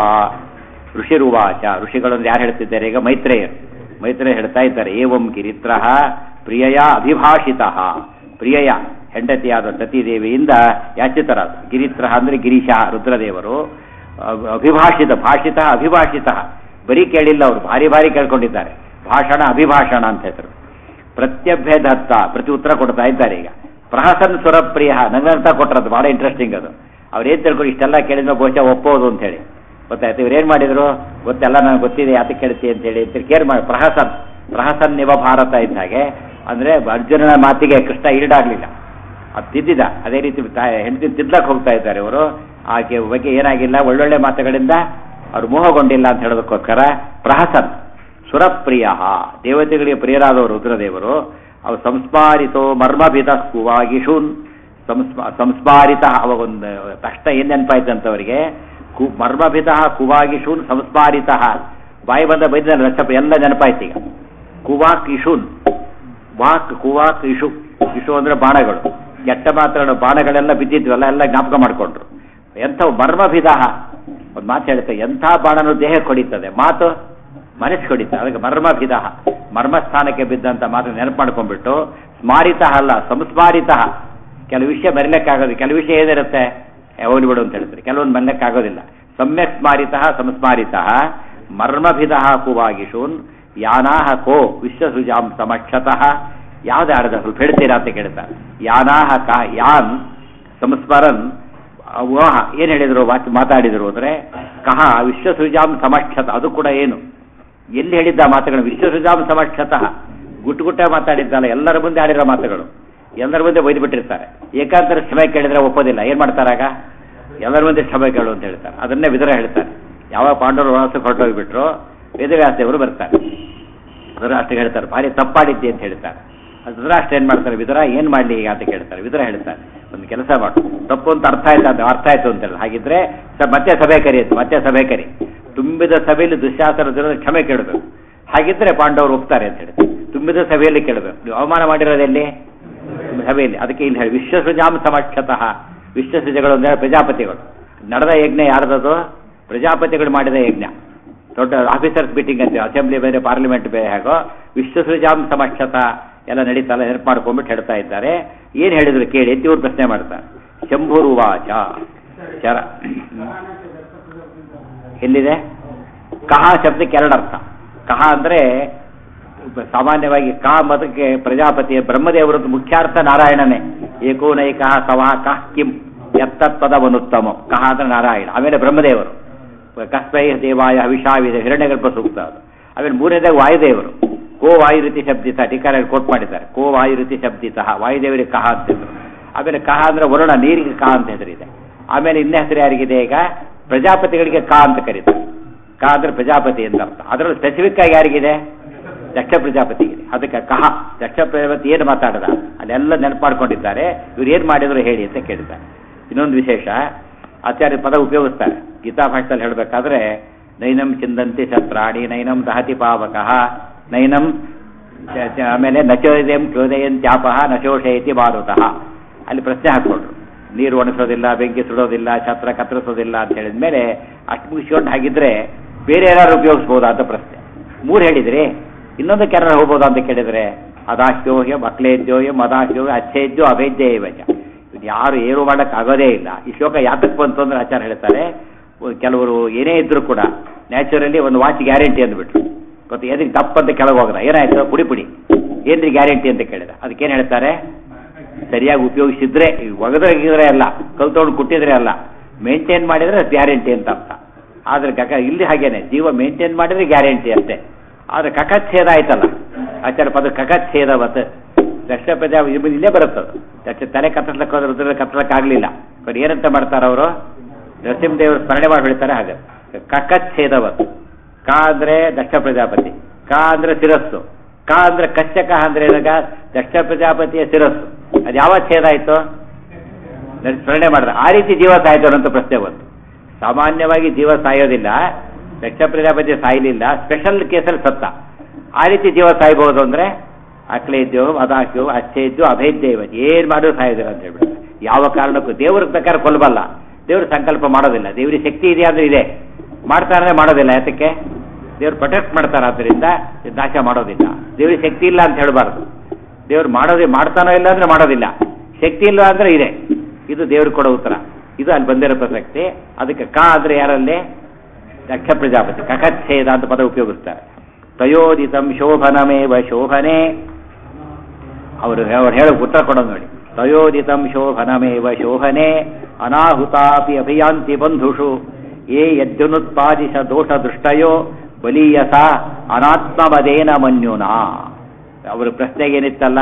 ಋಷಿರುವಾಚ ಋಷಿಗಳನ್ನು ಯಾರು ಹೇಳ್ತಿದ್ದಾರೆ ಈಗ ಮೈತ್ರೇಯರು ಮೈತ್ರೇಯ ಹೇಳ್ತಾ ಇದ್ದಾರೆ ಏವಂ ಗಿರಿತ್ರ ಪ್ರಿಯಯ ಅಭಿಭಾಷಿತ ಪ್ರಿಯಯ ಹೆಂಡತಿಯಾದ ಸತೀದೇವಿಯಿಂದ ಯಾಚಿತರಾದ ಗಿರಿತ್ರ ಅಂದ್ರೆ ಗಿರೀಶ ರುದ್ರದೇವರು ಅ- ಅಭಿಭಾಷಿತ ಭಾಷಿತ ಅಭಿಭಾಷಿತ ಬರೀ ಕೇಳಿಲ್ಲ ಅವರು ಭಾರಿ ಭಾರಿ ಕೇಳ್ಕೊಂಡಿದ್ದಾರೆ ಭಾಷಣ ಅಭಿಭಾಷಣ ಅಂತ ಹೆಸರು ಪ್ರತ್ಯಭ್ಯದತ್ತ ಪ್ರತಿ ಉತ್ತರ ಕೊಡ್ತಾ ಇದ್ದಾರೆ ಈಗ ಪ್ರಹಸನ್ ಸುರಪ್ರಿಯ ನಂಗಂತ ಕೊಟ್ಟರದು ಬಹಳ ಇಂಟ್ರೆಸ್ಟಿಂಗ್ ಅದು ಅವ್ರು ಏನ್ ತಿಳ್ಕೊಂಡು ಇಷ್ಟೆಲ್ಲ ಕೇಳಿದ್ರೆ ಬಹುಶಃ ಒಪ್ಪೋದು ಅಂತ ಹೇಳಿ ಗೊತ್ತಾಯ್ತು ಇವ್ರು ಏನ್ ಮಾಡಿದ್ರು ಗೊತ್ತೆಲ್ಲ ನನಗೆ ಗೊತ್ತಿದೆ ಯಾತಕ್ಕೆ ಕೇಳ್ತಿ ಅಂತ ಹೇಳಿ ಅಂತ ಕೇರ್ ಮಾಡಿ ಪ್ರಹಸನ್ ಪ್ರಹಸನ್ ನಿವ ಭಾರತ ಇದ್ದ ಹಾಗೆ ಅಂದ್ರೆ ಅರ್ಜುನನ ಮಾತಿಗೆ ಕೃಷ್ಣ ಈಡಾಗ್ಲಿಲ್ಲ ಅದು ತಿದ್ದಿದ ಅದೇ ರೀತಿ ತಾ- ಹೆಂಡತಿ ತಿದ್ಲಕ್ಕೆ ಹೋಗ್ತಾ ಇದ್ದಾರೆ ಇವರು ಆಕೆ ಬಗ್ಗೆ ಏನಾಗಿಲ್ಲ ಒಳ್ಳೊಳ್ಳೆ ಮಾತುಗಳಿಂದ ಅವ್ರು ಮೋಹಗೊಂಡಿಲ್ಲ ಅಂತ ಹೇಳೋದಕ್ಕೋಸ್ಕರ ಪ್ರಹಸನ್ ಸುರಪ್ರಿಯ ದೇವತೆಗಳಿಗೆ ಪ್ರಿಯರಾದವರು ರುದ್ರದೇವರು ಅವು ಸಂಸ್ಮಾರಿತೋ ಮರ್ಮಭಿದ ಕುವಾಗಿಶೂನ್ ಸಂಸ್ಮ ಸಂಸ್ಮಾರಿತ ಅವಾಗೊಂದು ತಕ್ಷಣ ಏನ್ ನೆನಪಾಯ್ತು ಅವರಿಗೆ ಕು ಮರ್ಮಭಿದ ಕುವಾಗಿಶೂನ್ ಸಂಸ್ಮಾರಿತ ಬಾಯಿ ಬಂದ ಬೈದ ರಚಪ ಎಲ್ಲ ನೆನಪಾಯ್ತು ಈಗ ಕುವಾಕ್ ಇಶೂನ್ ವಾಕ್ ಕುವಾಕ್ ಇಶು ಇಶು ಅಂದ್ರೆ ಬಾಣಗಳು ಕೆಟ್ಟ ಮಾತ್ರ ಬಾಣಗಳೆಲ್ಲ ಬಿದ್ದಿದ್ವಲ್ಲ ಎಲ್ಲ ಜ್ಞಾಪಕ ಮಾಡ್ಕೊಂಡ್ರು ಎಂಥ ಮರ್ಮಭಿದಾಹ ಒಂದು ಮಾತು ಹೇಳುತ್ತೆ ಎಂಥ ಬಾಣನು ದೇಹಕ್ಕೆ ಹೊಡಿತದೆ ಮಾತು ಮನಸ್ಸು ಹೊಡಿತದೆ ಅದಕ್ಕೆ ಮರ್ಮಭಿದಾಹ ಮರ್ಮಸ್ಥಾನಕ್ಕೆ ಬಿದ್ದಂತ ಮಾತು ನೆನಪು ಮಾಡ್ಕೊಂಡ್ಬಿಟ್ಟು ಸ್ಮಾರಿತ ಅಲ್ಲ ಸಂಸ್ಮಾರಿತ ಕೆಲವು ವಿಷಯ ಮರಿಲಿಕ್ಕಾಗೋದು ಕೆಲವು ವಿಷಯ ಏನಿರುತ್ತೆ ಹೋಗ್ಲಿ ಬಿಡು ಅಂತ ಹೇಳ್ತಾರೆ ಕೆಲವೊಂದು ಮರಿಲಿಕ್ಕಾಗೋದಿಲ್ಲ ಸಮ್ಯಕ್ ಸ್ಮಾರಿತ ಸಂಸ್ಮಾರಿತ ಮರ್ಮಭಿದ ಕುವಾಗಿಶೂನ್ ಯಾನಾಹ ಕೋ ವಿಶ್ವಸೃಜಾಂ ಸಮಕ್ಷತಃ ಯಾವ್ದು ಆಡದ ಸ್ವಲ್ಪ ಹೇಳ್ತೀರಾ ಅಂತ ಕೇಳ್ತಾರೆ ಯಾನಾಹ ಕಾ ಯಾನ್ ಸಂಸ್ಮರನ್ ವಾಹ ಏನ್ ಹೇಳಿದ್ರು ವಾಚ್ ಮಾತಾಡಿದ್ರು ಅಂದ್ರೆ ಕಹ ವಿಶ್ವಸೃಜಾಂ ಸಮಕ್ಷತ ಅದು ಕೂಡ ಏನು ಎಲ್ಲಿ ಹೇಳಿದ್ದ ಮಾತುಗಳು ವಿಶ್ವಸೃಜಾಂ ಸಮಕ್ಷತಃ ಗುಟ್ಟು ಗುಟ್ಟ ಮಾತಾಡಿದ್ದಲ್ಲ ಎಲ್ಲರ ಮುಂದೆ ಆಡಿರೋ ಮಾತುಗಳು ಎಲ್ಲರ ಮುಂದೆ ಬೈದು ಬಿಟ್ಟಿರ್ತಾರೆ ಏಕಾಂತರ ಕ್ಷಮೆ ಕೇಳಿದ್ರೆ ಒಪ್ಪೋದಿಲ್ಲ ಏನ್ ಮಾಡ್ತಾರಾಗ ಎಲ್ಲರ ಮುಂದೆ ಕ್ಷಮೆ ಕೇಳು ಅಂತ ಹೇಳ್ತಾರೆ ಅದನ್ನೇ ವಿದುರ ಹೇಳ್ತಾರೆ ಯಾವ ಪಾಂಡವರು ವನಸಕ್ಕೆ ಹೊರಟೋಗ್ಬಿಟ್ರು ವೇದವ್ಯಾಸದೇವರು ಬರ್ತಾರೆ ಧೃತರಾಷ್ಟ್ರ ಹೇಳ್ತಾರೆ ಭಾರಿ ತಪ್ಪಾಡಿದ್ದೆ ಅಂತ ಹೇಳ್ತಾರೆ ಅದು ಧೃತರಾಷ್ಟ್ರ ಏನ್ ಮಾಡ್ತಾರೆ ವಿದುರ ಏನ್ ಮಾಡ್ಲಿ ಈಗ ಅಂತ ಕೇಳ್ತಾರೆ ವಿದುರ ಹೇಳ್ತಾರೆ ಒಂದು ಕೆಲಸ ಮಾಡು ತಪ್ಪು ಅಂತ ಅರ್ಥ ಆಯ್ತು ಅದು ಅರ್ಥ ಆಯ್ತು ಅಂತ ಹೇಳಿ ಹಾಗಿದ್ರೆ ಸ- ಮತ್ತೆ ಸಭೆ ಕರೆಯುತ್ತೆ ಮತ್ತೆ ಸಭೆ ಕರಿ ತುಂಬಿದ ಸಭೆಯಲ್ಲಿ ದುಶ್ಯಾಸನ ದುರ್ಯೋಧನ ಕ್ಷಮೆ ಕೇಳಬೇಕು ಹಾಗಿದ್ರೆ ಪಾಂಡವರು ಒಪ್ತಾರೆ ಅಂತ ಹೇಳಿ ತುಂಬಿದ ಸಭೆಯಲ್ಲಿ ಕೇಳಬೇಕು ನೀವು ಅವಮಾನ ಮಾಡಿರೋದೆಲ್ಲಿ ಸಭೆಯಲ್ಲಿ ಅದಕ್ಕೆ ಇಲ್ಲಿ ಹೇಳಿ ವಿಶ್ವಸೃಜಾಂ ಸಮಕ್ಷತಃ ವಿಶ್ವಸೃಜಗಳು ಅಂದ್ರೆ ಪ್ರಜಾಪತಿಗಳು ನಡೆದ ಯಜ್ಞ ಯಾರ್ದದು ಪ್ರಜಾಪತಿಗಳು ಮಾಡಿದ ಯಜ್ಞ ದೊಡ್ಡ ಆಫೀಸರ್ಸ್ ಮೀಟಿಂಗ್ ಅಂತ ಅಸೆಂಬ್ಲಿ ಬೇರೆ ಪಾರ್ಲಿಮೆಂಟ್ ಬೇರೆ ಹೇಗೋ ವಿಶ್ವಸೃಜಾಂ ಸಮಕ್ಷತ ಎಲ್ಲ ನಡೀತಲ್ಲ ನೆನಪು ಮಾಡ್ಕೊಂಡ್ಬಿಟ್ಟು ಹೇಳ್ತಾ ಇದ್ದಾರೆ ಏನ್ ಹೇಳಿದ್ರು ಕೇಳಿ ಅಂತ ಇವ್ರು ಪ್ರಶ್ನೆ ಮಾಡ್ತಾರೆ ಶಂಭುರುವಾಚ ಚರ ಎಲ್ಲಿದೆ ಕಹ ಶಬ್ದಕ್ಕೆ ಎರಡು ಅರ್ಥ ಕಹ ಅಂದ್ರೆ ಸಾಮಾನ್ಯವಾಗಿ ಕ ಮತಕ್ಕೆ ಪ್ರಜಾಪತಿ ಬ್ರಹ್ಮದೇವರದ್ದು ಮುಖ್ಯಾರ್ಥ ನಾರಾಯಣನೇ ಏಕೋನೈಕ ಸವಾ ಕಃ ಕಿಂ ಎತ್ತತ್ಪದವನುತ್ತಮ ಕಹ ಅಂದ್ರೆ ನಾರಾಯಣ ಆಮೇಲೆ ಬ್ರಹ್ಮದೇವರು ಕಸ್ಮೈ ದೇವಾಯ ಹವಿಷಾವಿದ ಹಿರಣ್ಯಗರ್ಭ ಸೂಕ್ತ ಅದು ಆಮೇಲೆ ಮೂರನೇದಾಗ ವಾಯುದೇವರು ಕೋ ವಾಯುರೀತಿ ಶಬ್ದಿತ ಟೀಕಾರ ಕೋಟ್ ಮಾಡಿದ್ದಾರೆ ಕೋ ವಾಯುರೀತಿ ಶಬ್ದಿತ ವಾಯುದೇವರಿಗೆ ಕಹ ಅಂತಿದ್ರು ಆಮೇಲೆ ಕಹ ಅಂದ್ರೆ ವರುಣ ನೀರಿಗೆ ಕಹ ಅಂತ ಹೆಸರಿದೆ ಆಮೇಲೆ ಇನ್ನೇ ಹೆಸರು ಯಾರಿಗಿದೆ ಈಗ ಪ್ರಜಾಪತಿಗಳಿಗೆ ಕ ಅಂತ ಕರೀತಾರೆ ಕ ಅಂದ್ರೆ ಪ್ರಜಾಪತಿ ಅಂತ ಅರ್ಥ ಅದರಲ್ಲಿ ಸ್ಪೆಸಿಫಿಕ್ ಆಗಿ ಯಾರಿಗಿದೆ ದಕ್ಷ ಪ್ರಜಾಪತಿಗಿದೆ ಅದಕ್ಕೆ ಕಹ ದಕ್ಷ ಪ್ರಜಾಪತಿ ಏನು ಮಾತಾಡದ ಅಲ್ಲೆಲ್ಲ ನೆನಪು ಮಾಡ್ಕೊಂಡಿದ್ದಾರೆ ಇವ್ರು ಏನ್ ಮಾಡಿದ್ರು ಹೇಳಿ ಅಂತ ಕೇಳಿದ್ದಾರೆ ಇನ್ನೊಂದು ವಿಶೇಷ ಆಚಾರ್ಯ ಪದ ಉಪಯೋಗಿಸ್ತಾರೆ ಗೀತಾ ಭಾಷೆಯಲ್ಲಿ ಹೇಳಬೇಕಾದ್ರೆ ನೈನಂ ಚಿಂದಂತಿ ಶಸ್ತ್ರಾಣಿ ನೈನಂ ದಹತಿ ಪಾವಕಃ ನೈನಂ ಚ- ಚ- ಆಮೇಲೆ ನಚೋದಯಂ ಕ್ರೋದಯಂತ್ಯಾಪಹ ನಶೋಷಯತಿ ಮಾರುತಃ ಅಲ್ಲಿ ಪ್ರಶ್ನೆ ಹಾಕೊಂಡ್ರು ನೀರು ಒಣಸೋದಿಲ್ಲ ಬೆಂಕಿ ಸುಡೋದಿಲ್ಲ ಛತ್ರ ಕತ್ತರಿಸೋದಿಲ್ಲ ಅಂತ ಹೇಳಿದ ಮೇಲೆ ಅಷ್ಟು ಮುಗಿಸ್ಕೊಂಡು ಹಾಗಿದ್ರೆ ಬೇರೆ ಯಾರು ಉಪಯೋಗಿಸ್ಬೋದಾ ಅಂತ ಪ್ರಶ್ನೆ ಮೂರು ಹೇಳಿದ್ರಿ ಇನ್ನೊಂದು ಕೆರೆ ಹೋಗ್ಬೋದಾ ಅಂತ ಕೇಳಿದ್ರೆ ಅದಾಹ್ಯೋಹ್ಯ ಮಕ್ಳೇದ್ಯೋಹ್ಯ ಮದಾಹ್ಯೋಹ್ಯ ಅಚ್ಛೇದ್ಯೋ ಅಭೇದ್ಯ ಇವಚ ಇದು ಯಾರು ಏನು ಮಾಡಕ್ ಆಗೋದೇ ಇಲ್ಲ ಈ ಶ್ಲೋಕ ಯಾತಕ್ಕೆ ಬಂತು ಅಂದ್ರೆ ಆಚಾರ ಹೇಳ್ತಾರೆ ಕೆಲವರು ಏನೇ ಇದ್ರು ಕೂಡ ನ್ಯಾಚುರಲಿ ಒಂದು ವಾಚ್ ಗ್ಯಾರಂಟಿ ಅಂದ್ಬಿಟ್ರು ಗೊತ್ತು ಎದಕ್ಕೆ ದಪ್ಪ ಅಂತ ಕೆಳಗೆ ಹೋಗದ ಏನಾಯ್ತು ಪುಡಿ ಪುಡಿ ಏನ್ರಿ ಗ್ಯಾರಂಟಿ ಅಂತ ಕೇಳಿದ ಅದಕ್ಕೇನು ಹೇಳ್ತಾರೆ ಸರಿಯಾಗಿ ಉಪಯೋಗಿಸಿದ್ರೆ ಒಗದ್ರೆ ಅಲ್ಲ ಕಲ್ತೊಂಡು ಕುಟ್ಟಿದ್ರೆ ಅಲ್ಲ ಮೇಂಟೈನ್ ಮಾಡಿದ್ರೆ ಗ್ಯಾರಂಟಿ ಅಂತ ಅರ್ಥ ಆದ್ರೆ ಕಕ ಇಲ್ಲಿ ಹಾಗೇನೆ ಜೀವ ಮೇಂಟೈನ್ ಮಾಡಿದ್ರೆ ಗ್ಯಾರಂಟಿ ಅಷ್ಟೇ ಆದ್ರೆ ಕಕಚ್ಛೇದ ಆಯ್ತಲ್ಲ ಆಚಾರ ಪದ ಕಕಚ್ಛೇದವತ್ ದಕ್ಷಿಣ ಪ್ರಜಾ ಇಲ್ಲೇ ಬರುತ್ತದು ದಕ್ಷಿಣ ತಲೆ ಕತ್ತಲಕ್ಕೆ ಹೋದ್ರೆ ರುದ್ರ ಕತ್ತಲಕ್ಕಾಗಲಿಲ್ಲ ಬಟ್ ಏನಂತ ಮಾಡ್ತಾರೆ ಅವರು ನರಸಿಂಹದೇವರು ಸ್ಮರಣೆ ಮಾಡಿ ಹೇಳ್ತಾರೆ ಹಾಗೆ ಕಕಚ್ಛೇದವತ್ ಕ ಅಂದ್ರೆ ದಕ್ಷ ಪ್ರಜಾಪತಿ ಕ ಅಂದ್ರೆ ಶಿರಸ್ಸು ಕ ಅಂದ್ರೆ ಕಚ್ಚಕ ಅಂದ್ರೆ ಏನಾಗ ದಕ್ಷ ಪ್ರಜಾಪತಿಯ ಶಿರಸ್ಸು ಅದು ಯಾವ ಛೇದ ಆಯ್ತು ಸ್ಮರಣೆ ಮಾಡಿದ್ರೆ ಆ ರೀತಿ ಜೀವ ಸಾಯ್ತು ಅಂತ ಪ್ರಶ್ನೆ ಬಂತು ಸಾಮಾನ್ಯವಾಗಿ ಜೀವ ಸಾಯೋದಿಲ್ಲ ದಕ್ಷ ಪ್ರಜಾಪತಿ ಸಾಯಲಿಲ್ಲ ಸ್ಪೆಷಲ್ ಕೇಸಲ್ಲಿ ಸತ್ತ ಆ ರೀತಿ ಜೀವ ಸಾಯ್ಬಹುದು ಅಂದ್ರೆ ಅಕ್ಲೇದ್ಯೋ ಅದಾಕ್ಯೋ ಅಚ್ಚೇದ್ಯೋ ಅಭೇದ್ಯವ ಏನ್ ಮಾಡಿದ್ರು ಸಾಯೋದಿಲ್ಲ ಅಂತ ಹೇಳ್ಬಿಡ್ತಾರೆ ಯಾವ ಕಾರಣಕ್ಕೂ ದೇವ್ರ ಪ್ರಕಾರ ಕೊಲ್ಲಬಲ್ಲ ದೇವ್ರ ಸಂಕಲ್ಪ ಮಾಡೋದಿಲ್ಲ ದೇವ್ರಿಗೆ ಶಕ್ತಿ ಇದೆ ಅಂದ್ರೆ ಇದೆ ಮಾಡ್ತಾರೆ ಮಾಡೋದಿಲ್ಲ ಯಾತಕ್ಕೆ ದೇವ್ರು ಪ್ರೊಟೆಕ್ಟ್ ಮಾಡ್ತಾರೆ ಆದ್ದರಿಂದ ಇದು ನಾಶ ಮಾಡೋದಿಲ್ಲ ದೇವ್ರಿಗೆ ಶಕ್ತಿ ಇಲ್ಲ ಅಂತ ಹೇಳಬಾರ್ದು ದೇವ್ರು ಮಾಡೋದೇ ಮಾಡ್ತಾನೋ ಇಲ್ಲ ಅಂದ್ರೆ ಮಾಡೋದಿಲ್ಲ ಶಕ್ತಿ ಇಲ್ಲ ಅಂದ್ರೆ ಇದೆ ಇದು ದೇವ್ರಿಗೆ ಕೊಡೋ ಉತ್ತರ ಇದು ಅಲ್ಲಿ ಬಂದಿರೋ ಪ್ರಸಕ್ತಿ ಅದಕ್ಕೆ ಕ ಅಂದ್ರೆ ಯಾರಲ್ಲಿ ದಕ್ಷ ಪ್ರಜಾಪತಿ ಕಕಚ್ಛೇದ ಅಂತ ಪದ ಉಪಯೋಗಿಸ್ತಾರೆ ತಯೋದಿತಂ ಶೋಭನಮೇವ ಶೋಭನೆ ಅವರು ಅವ್ರು ಹೇಳೋ ಉತ್ತರ ಕೊಡೋದು ನೋಡಿ ತಯೋದಿತಂ ಶೋಭನಮೇವ ಶೋಭನೆ ಅನಾಹುತಾಪಿ ಅಭಿಯಾಂತಿ ಬಂಧುಷು ಏ ಯದ್ಯುನುತ್ಪಾದಿಸ ದೋಷ ದೃಷ್ಟಯೋ ಬಲೀಯಸ ಅನಾತ್ಮವದೇನ ಮನ್ಯುನಾ ಅವರ ಪ್ರಶ್ನೆಗೆ ಏನಿತ್ತಲ್ಲ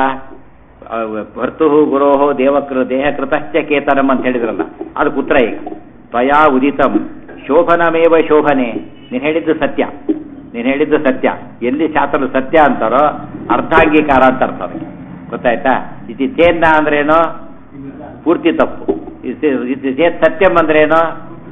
ಭರ್ತು ಗುರೋಹೋ ದೇವಕೃ ದೇಹಕೃತಶ್ಚ ಕೇತನಂ ಅಂತ ಹೇಳಿದ್ರಲ್ಲ ಅದಕ್ಕೆ ಉತ್ತರ ಈಗ ತ್ವಯಾ ಉದಿತಂ ಶೋಭನಮೇವ ಶೋಭನೆ ನೀನು ಹೇಳಿದ್ದು ಸತ್ಯ ನೀನು ಹೇಳಿದ್ದು ಸತ್ಯ ಎಲ್ಲಿ ಶಾಸ್ತ್ರ ಸತ್ಯ ಅಂತಾರೋ ಅರ್ಧಾಂಗೀಕಾರ ಅಂತ ಅರ್ಥ ಅದಕ್ಕೆ ಗೊತ್ತಾಯ್ತಾ ಇದು ಚೇನ್ನ ಅಂದ್ರೇನು ಪೂರ್ತಿ ತಪ್ಪು ಇದು ಚೇತ್ ಸತ್ಯಂ ಅಂದ್ರೇನು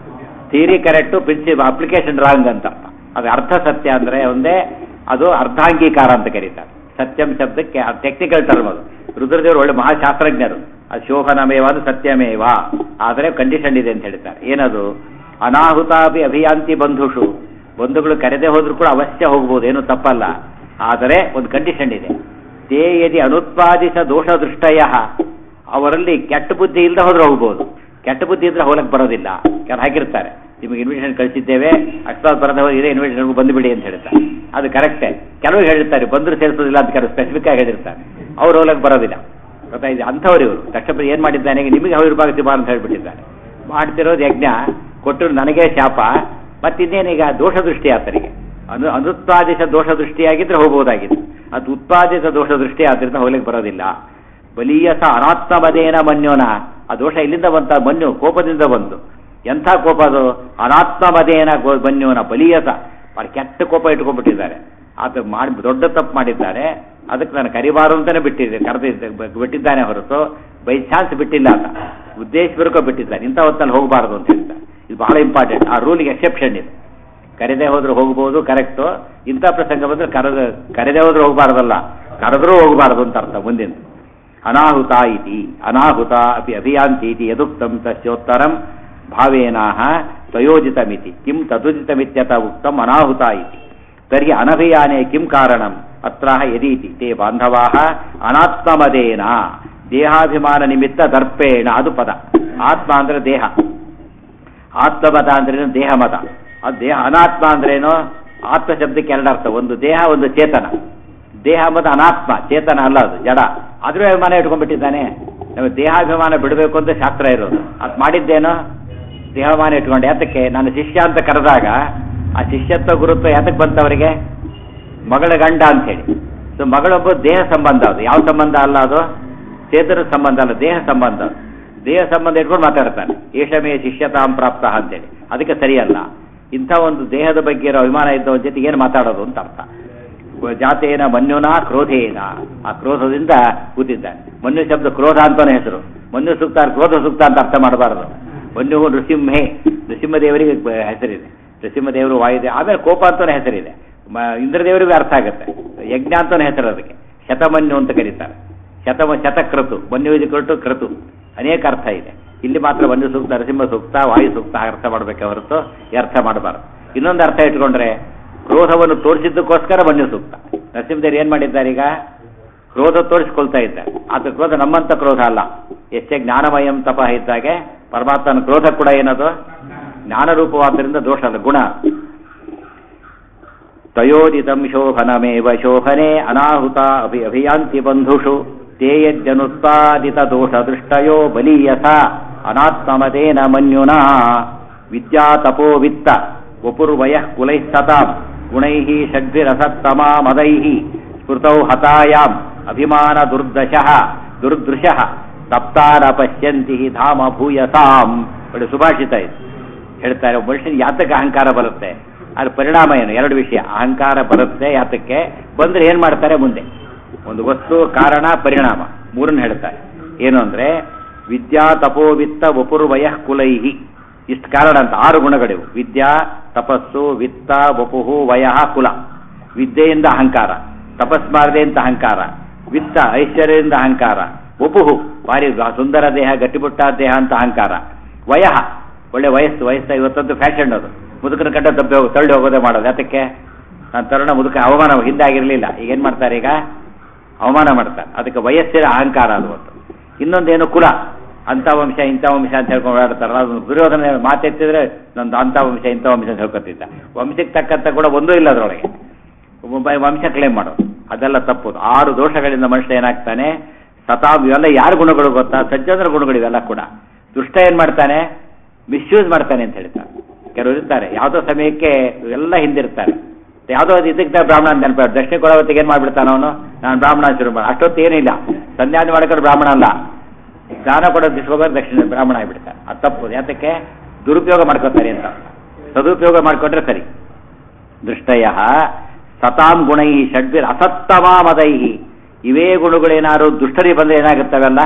theory correct principle application wrong ಅಂತ ಅದು ಅರ್ಥ ಸತ್ಯ ಅಂದ್ರೆ ಒಂದೇ ಅದು ಅರ್ಧಾಂಗೀಕಾರ ಅಂತ ಕರೀತಾರೆ ಸತ್ಯಂ ಶಬ್ದಕ್ಕೆ ಟೆಕ್ನಿಕಲ್ ಟರ್ಮ್ ಅದು ರುದ್ರದೇವರು ಒಳ್ಳೆ ಮಹಾಶಾಸ್ತ್ರಜ್ಞರು ಅದು ಶೋಭನಮೇವ ಅದು ಸತ್ಯಮೇವ ಆದರೆ ಕಂಡೀಷನ್ ಇದೆ ಅಂತ ಹೇಳ್ತಾರೆ ಏನದು ಅನಾಹುತಾಪಿ ಅಭಿಯಾಂತಿ ಬಂಧುಷು ಬಂಧುಗಳು ಕರೆದೇ ಹೋದ್ರು ಕೂಡ ಅವಶ್ಯ ಹೋಗ್ಬೋದು ಏನು ತಪ್ಪಲ್ಲ ಆದರೆ ಒಂದು ಕಂಡೀಷನ್ ಇದೆ ತೇ ಯದಿ ಅನುತ್ಪಾದಿಸ ದೋಷ ದೃಷ್ಟಯ ಅವರಲ್ಲಿ ಕೆಟ್ಟ ಬುದ್ಧಿ ಇಲ್ಲದೆ ಹೋದ್ರೆ ಹೋಗ್ಬೋದು ಕೆಟ್ಟ ಬುದ್ಧಿ ಇದ್ರೆ ಹೋಗಕ್ಕೆ ಬರೋದಿಲ್ಲ ಕೆಲವು ಹಾಕಿರ್ತಾರೆ ನಿಮಗೆ ಇನ್ವಿಟೇಷನ್ ಕಳಿಸಿದ್ದೇವೆ ಅಕಸ್ಮಾತ್ ಬರದ ಹೋಗಿ ಇದೇ ಇನ್ವಿಟೇಷನ್ ಬಂದುಬಿಡಿ ಅಂತ ಹೇಳ್ತಾರೆ ಅದು ಕರೆಕ್ಟೇ ಕೆಲವರು ಹೇಳಿರ್ತಾರೆ ಬಂದ್ರು ಸೇರಿಸೋದಿಲ್ಲ ಅಂತ ಕೆಲವು ಸ್ಪೆಸಿಫಿಕ್ ಆಗಿ ಹೇಳಿರ್ತಾರೆ ಅವ್ರು ಹೋಗ್ಲಕ್ಕೆ ಬರೋದಿಲ್ಲ ಗೊತ್ತಾಯ್ತು ಅಂಥವ್ರು ಇವರು ತಕ್ಷಣ ಏನು ಮಾಡಿದ್ದಾನೆ ನಿಮಗೆ ಅವ್ರ ಭಾಗತಿ ಬಾ ಅಂತ ಹೇಳ್ಬಿಟ್ಟಿದ್ದಾನೆ ಮಾಡ್ತಿರೋದು ಯಜ್ಞ ಕೊಟ್ಟರು ನನಗೆ ಶಾಪ ಮತ್ತಿನ್ನೇನೀಗ ದೋಷ ದೃಷ್ಟಿ ಆತನಿಗೆ ಅನು ಅನುತ್ಪಾದಿತ ದೋಷ ದೃಷ್ಟಿಯಾಗಿದ್ರೆ ಹೋಗಬಹುದಾಗಿತ್ತು ಅದು ಉತ್ಪಾದಿತ ದೋಷ ದೃಷ್ಟಿ ಆದ್ರಿಂದ ಹೋಗ್ಲಿಕ್ಕೆ ಬರೋದಿಲ್ಲ ಬಲೀಯಸ ಅನಾತ್ಮವದೇನ ಮನ್ಯೋನ ಆ ದೋಷ ಇಲ್ಲಿಂದ ಬಂತ ಮನ್ಯು ಕೋಪದಿಂದ ಬಂತು ಎಂಥ ಕೋಪ ಅದು ಅನಾತ್ಮವದೇನ ಮನ್ಯೋನ ಬಲೀಯಸ ಭಾಳ ಕೆಟ್ಟ ಕೋಪ ಇಟ್ಕೊಂಡ್ಬಿಟ್ಟಿದ್ದಾರೆ ಆತ ಮಾಡಿ ದೊಡ್ಡ ತಪ್ಪು ಮಾಡಿದ್ದಾರೆ ಅದಕ್ಕೆ ನಾನು ಕರಿಬಾರು ಅಂತಾನೆ ಬಿಟ್ಟಿದ್ದೆ ಕರೆದಿದ್ದೆ ಬಿಟ್ಟಿದ್ದಾನೆ ಹೊರತು ಬೈ ಚಾನ್ಸ್ ಬಿಟ್ಟಿಲ್ಲ ಅಂತ ಉದ್ದೇಶಪೂರ್ವಕ ಬಿಟ್ಟಿದ್ದಾನೆ ಇಂಥ ಹೊತ್ತಲ್ಲಿ ಹೋಗಬಾರದು ಅಂತ ಹೇಳ್ತಾರೆ ಇದು ಬಹಳ ಇಂಪಾರ್ಟೆಂಟ್ ಆ ರೂಲಿಗೆ ಎಕ್ಸೆಪ್ಷನ್ ಇದೆ ಕರೆದೇ ಹೋದ್ರೆ ಹೋಗ್ಬೋದು ಕರೆಕ್ಟು ಇಂಥ ಪ್ರಸಂಗ ಬಂದ್ರೆ ಕರೆದ ಕರೆದೇ ಹೋದ್ರೆ ಹೋಗಬಾರ್ದಲ್ಲ ಕರೆದ್ರೂ ಹೋಗಬಾರದು ಅಂತ ಅರ್ಥ ಮುಂದಿನ ಅನಾಹುತ ಇತಿ ಅನಾಹುತ ಅಪಿ ಅಭಿಯಾಂತಿ ಇತಿ ಯದುಕ್ತಂ ತಸ್ಯೋತ್ತರಂ ಭಾವೇನಾಹ ತಯೋಜಿತಮಿತಿ ಕಿಂ ತದುಜಿತಮಿತ್ಯತ ಉಕ್ತಂ ಅನಾಹುತ ಇತಿ ತರ್ಹಿ ಅನಭಿಯಾನೆ ಕಿಂ ಕಾರಣಂ ಅತ್ರ ಯದೀತಿ ತೇ ಬಾಂಧವಾ ಅನಾತ್ಮಮದೇನ ದೇಹಾಭಿಮಾನ ನಿಮಿತ್ತ ದರ್ಪೇಣ ಅದು ಪದ ಆತ್ಮ ಅಂದ್ರೆ ದೇಹ ಆತ್ಮಮತ ಅಂದ್ರೇನು ದೇಹ ಮತ ಅದು ದೇಹ ಅನಾತ್ಮ ಅಂದ್ರೇನು ಆತ್ಮ ಶಬ್ದಕ್ಕೆ ಎರಡು ಅರ್ಥ ಒಂದು ದೇಹ ಒಂದು ಚೇತನ ದೇಹ ಮತ್ತು ಅನಾತ್ಮ ಚೇತನ ಅಲ್ಲ ಅದು ಜಡ ಅದ್ರ ಅಭಿಮಾನ ಇಟ್ಕೊಂಡ್ಬಿಟ್ಟಿದ್ದಾನೆ ನಮಗೆ ದೇಹಾಭಿಮಾನ ಬಿಡಬೇಕು ಅಂತ ಶಾಸ್ತ್ರ ಇರೋದು ಅದು ಮಾಡಿದ್ದೇನೋ ದೇಹಾಭಿಮಾನ ಇಟ್ಕೊಂಡು ಯಾತಕ್ಕೆ ನಾನು ಶಿಷ್ಯ ಅಂತ ಕರೆದಾಗ ಆ ಶಿಷ್ಯತ್ವ ಗುರುತ್ವ ಯಾತಕ್ಕೆ ಬಂತವರಿಗೆ ಮಗಳ ಗಂಡ ಅಂತ ಹೇಳಿ ಸೊ ಮಗಳೊಬ್ಬ ದೇಹ ಸಂಬಂಧ ಅದು ಯಾವ ಸಂಬಂಧ ಅಲ್ಲ ಅದು ಚೇತನ ಸಂಬಂಧ ಅಲ್ಲ ದೇಹ ಸಂಬಂಧ ಅದು ದೇಹ ಸಂಬಂಧ ಇಟ್ಕೊಂಡು ಮಾತಾಡ್ತಾನೆ ಏಷಮೇ ಶಿಷ್ಯತಾಂ ಪ್ರಾಪ್ತ ಅಂತೇಳಿ ಅದಕ್ಕೆ ಸರಿಯಲ್ಲ ಇಂಥ ಒಂದು ದೇಹದ ಬಗ್ಗೆ ಇರೋ ಅಭಿಮಾನ ಇದ್ದವನ ಜೊತೆ ಏನು ಮಾತಾಡೋದು ಅಂತ ಅರ್ಥ ಜಾತೇನ ಮನ್ಯುನ ಕ್ರೋಧೇನ ಆ ಕ್ರೋಧದಿಂದ ಕೂತಿದ್ದಾನೆ ಮನ್ಯು ಶಬ್ದ ಕ್ರೋಧ ಅಂತಾನೆ ಹೆಸರು ಮನ್ಯು ಸೂಕ್ತ ಕ್ರೋಧ ಸೂಕ್ತ ಅಂತ ಅರ್ಥ ಮಾಡಬಾರದು ಮನ್ಯು ನೃಸಿಂಹೇ ನೃಸಿಂಹದೇವರಿಗೆ ಹೆಸರಿದೆ ನೃಸಿಂಹದೇವರು ವಾಯುದೆ ಆಮೇಲೆ ಕೋಪ ಅಂತಾನೆ ಹೆಸರಿದೆ ಇಂದ್ರದೇವರಿಗೂ ಅರ್ಥ ಆಗುತ್ತೆ ಯಜ್ಞ ಅಂತಾನೆ ಹೆಸರು ಅದಕ್ಕೆ ಶತಮನ್ಯು ಅಂತ ಕರೀತಾರೆ ಶತಮ ಶತಕ್ರತು ಮನ್ಯು ಕೊಟ್ಟು ಕ್ರತು ಅನೇಕ ಅರ್ಥ ಇದೆ ಇಲ್ಲಿ ಮಾತ್ರ ಮನ್ಯು ಸೂಕ್ತ ನರಸಿಂಹ ಸೂಕ್ತ ವಾಯು ಸೂಕ್ತ ಅರ್ಥ ಮಾಡಬೇಕೆ ಹೊರತು ಈ ಅರ್ಥ ಮಾಡಬಾರದು ಇನ್ನೊಂದು ಅರ್ಥ ಇಟ್ಕೊಂಡ್ರೆ ಕ್ರೋಧವನ್ನು ತೋರಿಸಿದ್ದಕ್ಕೋಸ್ಕರ ಮನ್ಯು ಸೂಕ್ತ ನರಸಿಂಹದೇವರು ಏನ್ ಮಾಡಿದ್ದಾರೆ ಈಗ ಕ್ರೋಧ ತೋರಿಸ್ಕೊಳ್ತಾ ಇದ್ದಾರೆ ಆತ ಕ್ರೋಧ ನಮ್ಮಂತ ಕ್ರೋಧ ಅಲ್ಲ ಎಷ್ಟೇ ಜ್ಞಾನಮಯಂ ತಪ ಇದ್ದಾಗೆ ಪರಮಾತ್ಮನ ಕ್ರೋಧ ಕೂಡ ಏನದು ಜ್ಞಾನರೂಪವಾದ್ದರಿಂದ ದೋಷ ಅಲ್ಲ ಗುಣ ತಯೋದಿತಂ ಶೋಭನಮೇವ ಶೋಭನೆ ಅನಾಹುತ ಅಭಿ ಅಭಿಯಾಂತಿ ಬಂಧುಷು ತೇ ಯಜ್ಜನುತ್ಪಾದಿತ ದೋಷ ದೃಷ್ಟಯೋ ಬಲೀಯಸ ಅನಾತ್ಮಮತೇನ ಮನ್ಯುನಾ ವಿದ್ಯಾ ತಪೋ ವಿತ್ತ ವಪುರ್ವಯಃ ಕುಲೈಃ ಸತಾಂ ಗುಣೈಃ ಷಡ್ಭಿರಸತ್ತಮಾ ಮದೈಃ ಸ್ಮೃತೌ ಹತಾಯಾಂ ಅಭಿಮಾನ ದುರ್ದಶಃ ದುರ್ದೃಶಃ ತಪ್ತಾರ ಪಶ್ಯಂತಿ ಧಾಮ ಭೂಯಸಾಂ ಒಳ್ಳೆ ಸುಭಾಷಿತ ಇದು ಹೇಳ್ತಾರೆ ಒಬ್ಬ ಮನುಷ್ಯನಿಗೆ ಯಾತಕ್ಕೆ ಅಹಂಕಾರ ಬರುತ್ತೆ ಅದ್ರ ಪರಿಣಾಮ ಏನು ಎರಡು ವಿಷಯ ಅಹಂಕಾರ ಬರುತ್ತೆ ಯಾತಕ್ಕೆ ಬಂದ್ರೆ ಏನ್ ಮಾಡ್ತಾರೆ ಮುಂದೆ ಒಂದು ವಸ್ತು ಕಾರಣ ಪರಿಣಾಮ ಮೂರನ್ನು ಹೇಳ್ತಾರೆ ಏನು ಅಂದ್ರೆ ವಿದ್ಯಾ ತಪೋವಿತ್ತ ವಪುರ್ವಯಃ ಕುಲೈಹಿ ಇಷ್ಟು ಕಾರಣ ಅಂತ ಆರು ಗುಣಗಳಿವು ವಿದ್ಯಾ ತಪಸ್ಸು ವಿತ್ತ ವಪುಹು ವಯಃ ಕುಲ ವಿದ್ಯೆಯಿಂದ ಅಹಂಕಾರ ತಪಸ್ಮಾರದೆಯಿಂದ ಅಹಂಕಾರ ವಿತ್ತ ಐಶ್ವರ್ಯದಿಂದ ಅಹಂಕಾರ ವಪುಹು ಭಾರಿ ಸುಂದರ ದೇಹ ಗಟ್ಟಿಮುಟ್ಟ ದೇಹ ಅಂತ ಅಹಂಕಾರ ವಯಃ ಒಳ್ಳೆ ವಯಸ್ಸು ವಯಸ್ಸು ಇವತ್ತಂತೂ ಫ್ಯಾಷನ್ ಅದು ಮುದುಕನ ಕಂಡ ತಪ್ಪಿ ಹೋಗಿ ತಳ್ಳಿ ಹೋಗೋದೇ ಮಾಡೋದು ಅದಕ್ಕೆ ನಾನು ತರುಣ ಮುದುಕ ಅವಮಾನ ಹಿಂದೆ ಆಗಿರಲಿಲ್ಲ ಈಗ ಏನು ಮಾಡ್ತಾರೆ ಈಗ ಅವಮಾನ ಮಾಡ್ತಾರೆ ಅದಕ್ಕೆ ವಯಸ್ಸಿನ ಅಹಂಕಾರ ಅದು ಒಂದು ಇನ್ನೊಂದೇನು ಕುಲ ಅಂಥ ವಂಶ ಇಂಥ ವಂಶ ಅಂತ ಹೇಳ್ಕೊಂಡು ಓಡಾಡ್ತಾರಲ್ಲ ಅದು ದುರ್ಯೋಧನ ಮಾತೆತ್ತಿದ್ರೆ ನಂದು ಅಂಥ ವಂಶ ಇಂಥ ವಂಶ ಅಂತ ಹೇಳ್ಕೊತಿದ್ದ ವಂಶಕ್ಕೆ ತಕ್ಕಂತ ಕೂಡ ಒಂದೂ ಇಲ್ಲ ಅದರೊಳಗೆ ಒಬ್ಬ ವಂಶ ಕ್ಲೇಮ್ ಮಾಡೋದು ಅದೆಲ್ಲ ತಪ್ಪು ಆರು ದೋಷಗಳಿಂದ ಮನುಷ್ಯ ಏನಾಗ್ತಾನೆ ಸತಾಮ್ ಇವೆಲ್ಲ ಯಾರ ಗುಣಗಳು ಗೊತ್ತಾ ಸಜ್ಜನರ ಗುಣಗಳು ಇವೆಲ್ಲ ಕೂಡ ದುಷ್ಟ ಏನ್ ಮಾಡ್ತಾನೆ ಮಿಸ್ಯೂಸ್ ಮಾಡ್ತಾನೆ ಅಂತ ಹೇಳ್ತಾರೆ ಕೆಲವರು ಇರ್ತಾರೆ ಯಾವುದೋ ಸಮಯಕ್ಕೆ ಎಲ್ಲ ಹಿಂದಿರ್ತಾರೆ ಯಾವುದೋ ಒಂದು ಇದಕ್ಕೆ ಬ್ರಾಹ್ಮಣ ಅಂತ ನೆನಪ ದಕ್ಷಿಣ ಕೊಡವತ್ತಿಗೆ ಏನ್ ಮಾಡ್ಬಿಡ್ತಾನ ಅವನು ನಾನು ಬ್ರಾಹ್ಮಣ ಶುರು ಮಾಡಿ ಅಷ್ಟೊತ್ತು ಏನಿಲ್ಲ ಸಂಧ್ಯಾನ ಮಾಡ್ಕೊಂಡು ಬ್ರಾಹ್ಮಣ ಅಲ್ಲ ದಾನ ಕೊಡೋದು ದಿಸ್ಕೋಬೇಕು ದಕ್ಷಿಣ ಬ್ರಾಹ್ಮಣ ಆಗಿಬಿಡ್ತಾರೆ ಅದು ತಪ್ಪು ಯಾತಕ್ಕೆ ದುರುಪಯೋಗ ಮಾಡ್ಕೋತಾರೆ ಅಂತ ಸದುಪಯೋಗ ಮಾಡ್ಕೊಂಡ್ರೆ ಸರಿ ದೃಷ್ಟಯ ಸತಾಂ ಗುಣೈ ಷಡ್ಬಿರ್ ಅಸತ್ತಮಾ ಮದೈ ಇವೇ ಗುಣಗಳೇನಾದ್ರು ದುಷ್ಟರಿ ಬಂದ್ರೆ ಏನಾಗುತ್ತವೆಲ್ಲ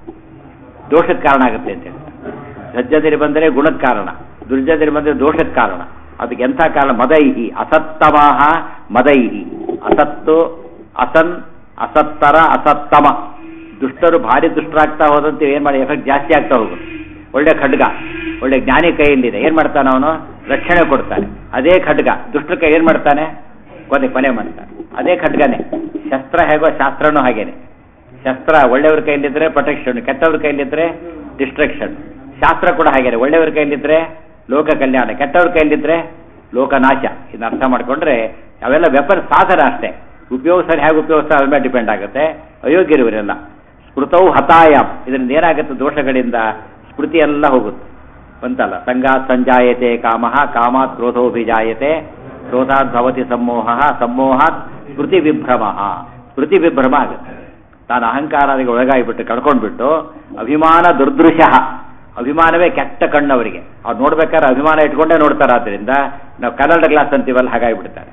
ದೋಷಕ್ಕೆ ಕಾರಣ ಆಗುತ್ತೆ ಅಂತ ಹೇಳ್ತಾರೆ ಸಜ್ಜದಿರಿ ಬಂದರೆ ಗುಣಕ್ಕೆ ಕಾರಣ ದುರ್ಜದಿರಿ ಬಂದರೆ ದೋಷಕ್ಕೆ ಕಾರಣ ಅದಕ್ಕೆ ಎಂಥ ಕಾರಣ ಮದೈಹಿ ಅಸತ್ತಮಾಹ ಮದೈಹಿ ಅಸತ್ತು ಅಸನ್ ಅಸತ್ತರ ಅಸತ್ತಮ ದುಷ್ಟರು ಭಾರಿ ದುಷ್ಟರಾಗ್ತಾ ಹೋದಂತೆ ಏನ್ ಮಾಡಿ ಎಫೆಕ್ಟ್ ಜಾಸ್ತಿ ಆಗ್ತಾ ಹೋಗುತ್ತೆ ಒಳ್ಳೆ ಖಡ್ಗ ಒಳ್ಳೆ ಜ್ಞಾನಿ ಕೈಯಲ್ಲಿದೆ ಏನ್ ಮಾಡ್ತಾನೆ ಅವನು ರಕ್ಷಣೆ ಕೊಡ್ತಾನೆ ಅದೇ ಖಡ್ಗ ದುಷ್ಟರ ಕೈ ಏನ್ ಮಾಡ್ತಾನೆ ಕೊನೆ ಕೊನೆ ಮಾಡ್ತಾನೆ ಅದೇ ಖಡ್ಗನೆ ಶಸ್ತ್ರ ಹೇಗೋ ಶಾಸ್ತ್ರನೂ ಹಾಗೇನೆ ಶಸ್ತ್ರ ಒಳ್ಳೆಯವ್ರ ಕೈಲಿದ್ರೆ ಪ್ರೊಟೆಕ್ಷನ್ ಕೆಟ್ಟವ್ರ ಕೈಲಿದ್ರೆ ಡಿಸ್ಟ್ರಕ್ಷನ್ ಶಾಸ್ತ್ರ ಕೂಡ ಹಾಗೇನೆ ಒಳ್ಳೆಯವ್ರ ಕೈಲಿದ್ರೆ ಲೋಕ ಕಲ್ಯಾಣ ಕೆಟ್ಟವ್ರ ಕೈಲಿದ್ರೆ ಲೋಕನಾಶ ಇದನ್ನ ಅರ್ಥ ಮಾಡ್ಕೊಂಡ್ರೆ ಅವೆಲ್ಲ ವೆಪನ್ ಸಾಧನ ಅಷ್ಟೇ ಉಪಯೋಗಿಸ್ತಾರೆ ಹೇಗೆ ಉಪಯೋಗಿಸ್ತಾರೆ ಅದ್ರ ಮೇಲೆ ಡಿಪೆಂಡ್ ಆಗುತ್ತೆ ಅಯೋಗ್ಯರು ಇವರೆಲ್ಲ ಸ್ಮೃತವು ಹತಾಯಂ ಇದರಿಂದ ಏನಾಗುತ್ತೆ ದೋಷಗಳಿಂದ ಸ್ಮೃತಿ ಎಲ್ಲ ಹೋಗುತ್ತೆ ಬಂತಲ್ಲ ಸಂಗಾತ್ ಸಂಜಾಯತೆ ಕಾಮಃ ಕಾಮಾತ್ ಕ್ರೋಧೋಭಿಜಾಯತೆ ಕ್ರೋಧಾತ್ ಭವತಿ ಸಮ್ಮೋಹ ಸಮ್ಮೋಹಾತ್ ಸ್ಮೃತಿ ವಿಭ್ರಮ ಸ್ಮೃತಿ ವಿಭ್ರಮ ಆಗುತ್ತೆ ತಾನು ಅಹಂಕಾರಕ್ಕೆ ಒಳಗಾಗಿಬಿಟ್ಟು ಕಳ್ಕೊಂಡ್ಬಿಟ್ಟು ಅಭಿಮಾನ ದುರ್ದೃಶ್ಯ ಅಭಿಮಾನವೇ ಕೆಟ್ಟ ಕಣ್ಣವರಿಗೆ ಅವ್ರು ನೋಡ್ಬೇಕಾದ್ರೆ ಅಭಿಮಾನ ಇಟ್ಕೊಂಡೇ ನೋಡ್ತಾರೆ ಆದ್ರಿಂದ ನಾವು ಕನ್ನಡ ಗ್ಲಾಸ್ ಅಂತೀವಲ್ಲ ಹಾಗಾಗಿಬಿಡ್ತಾರೆ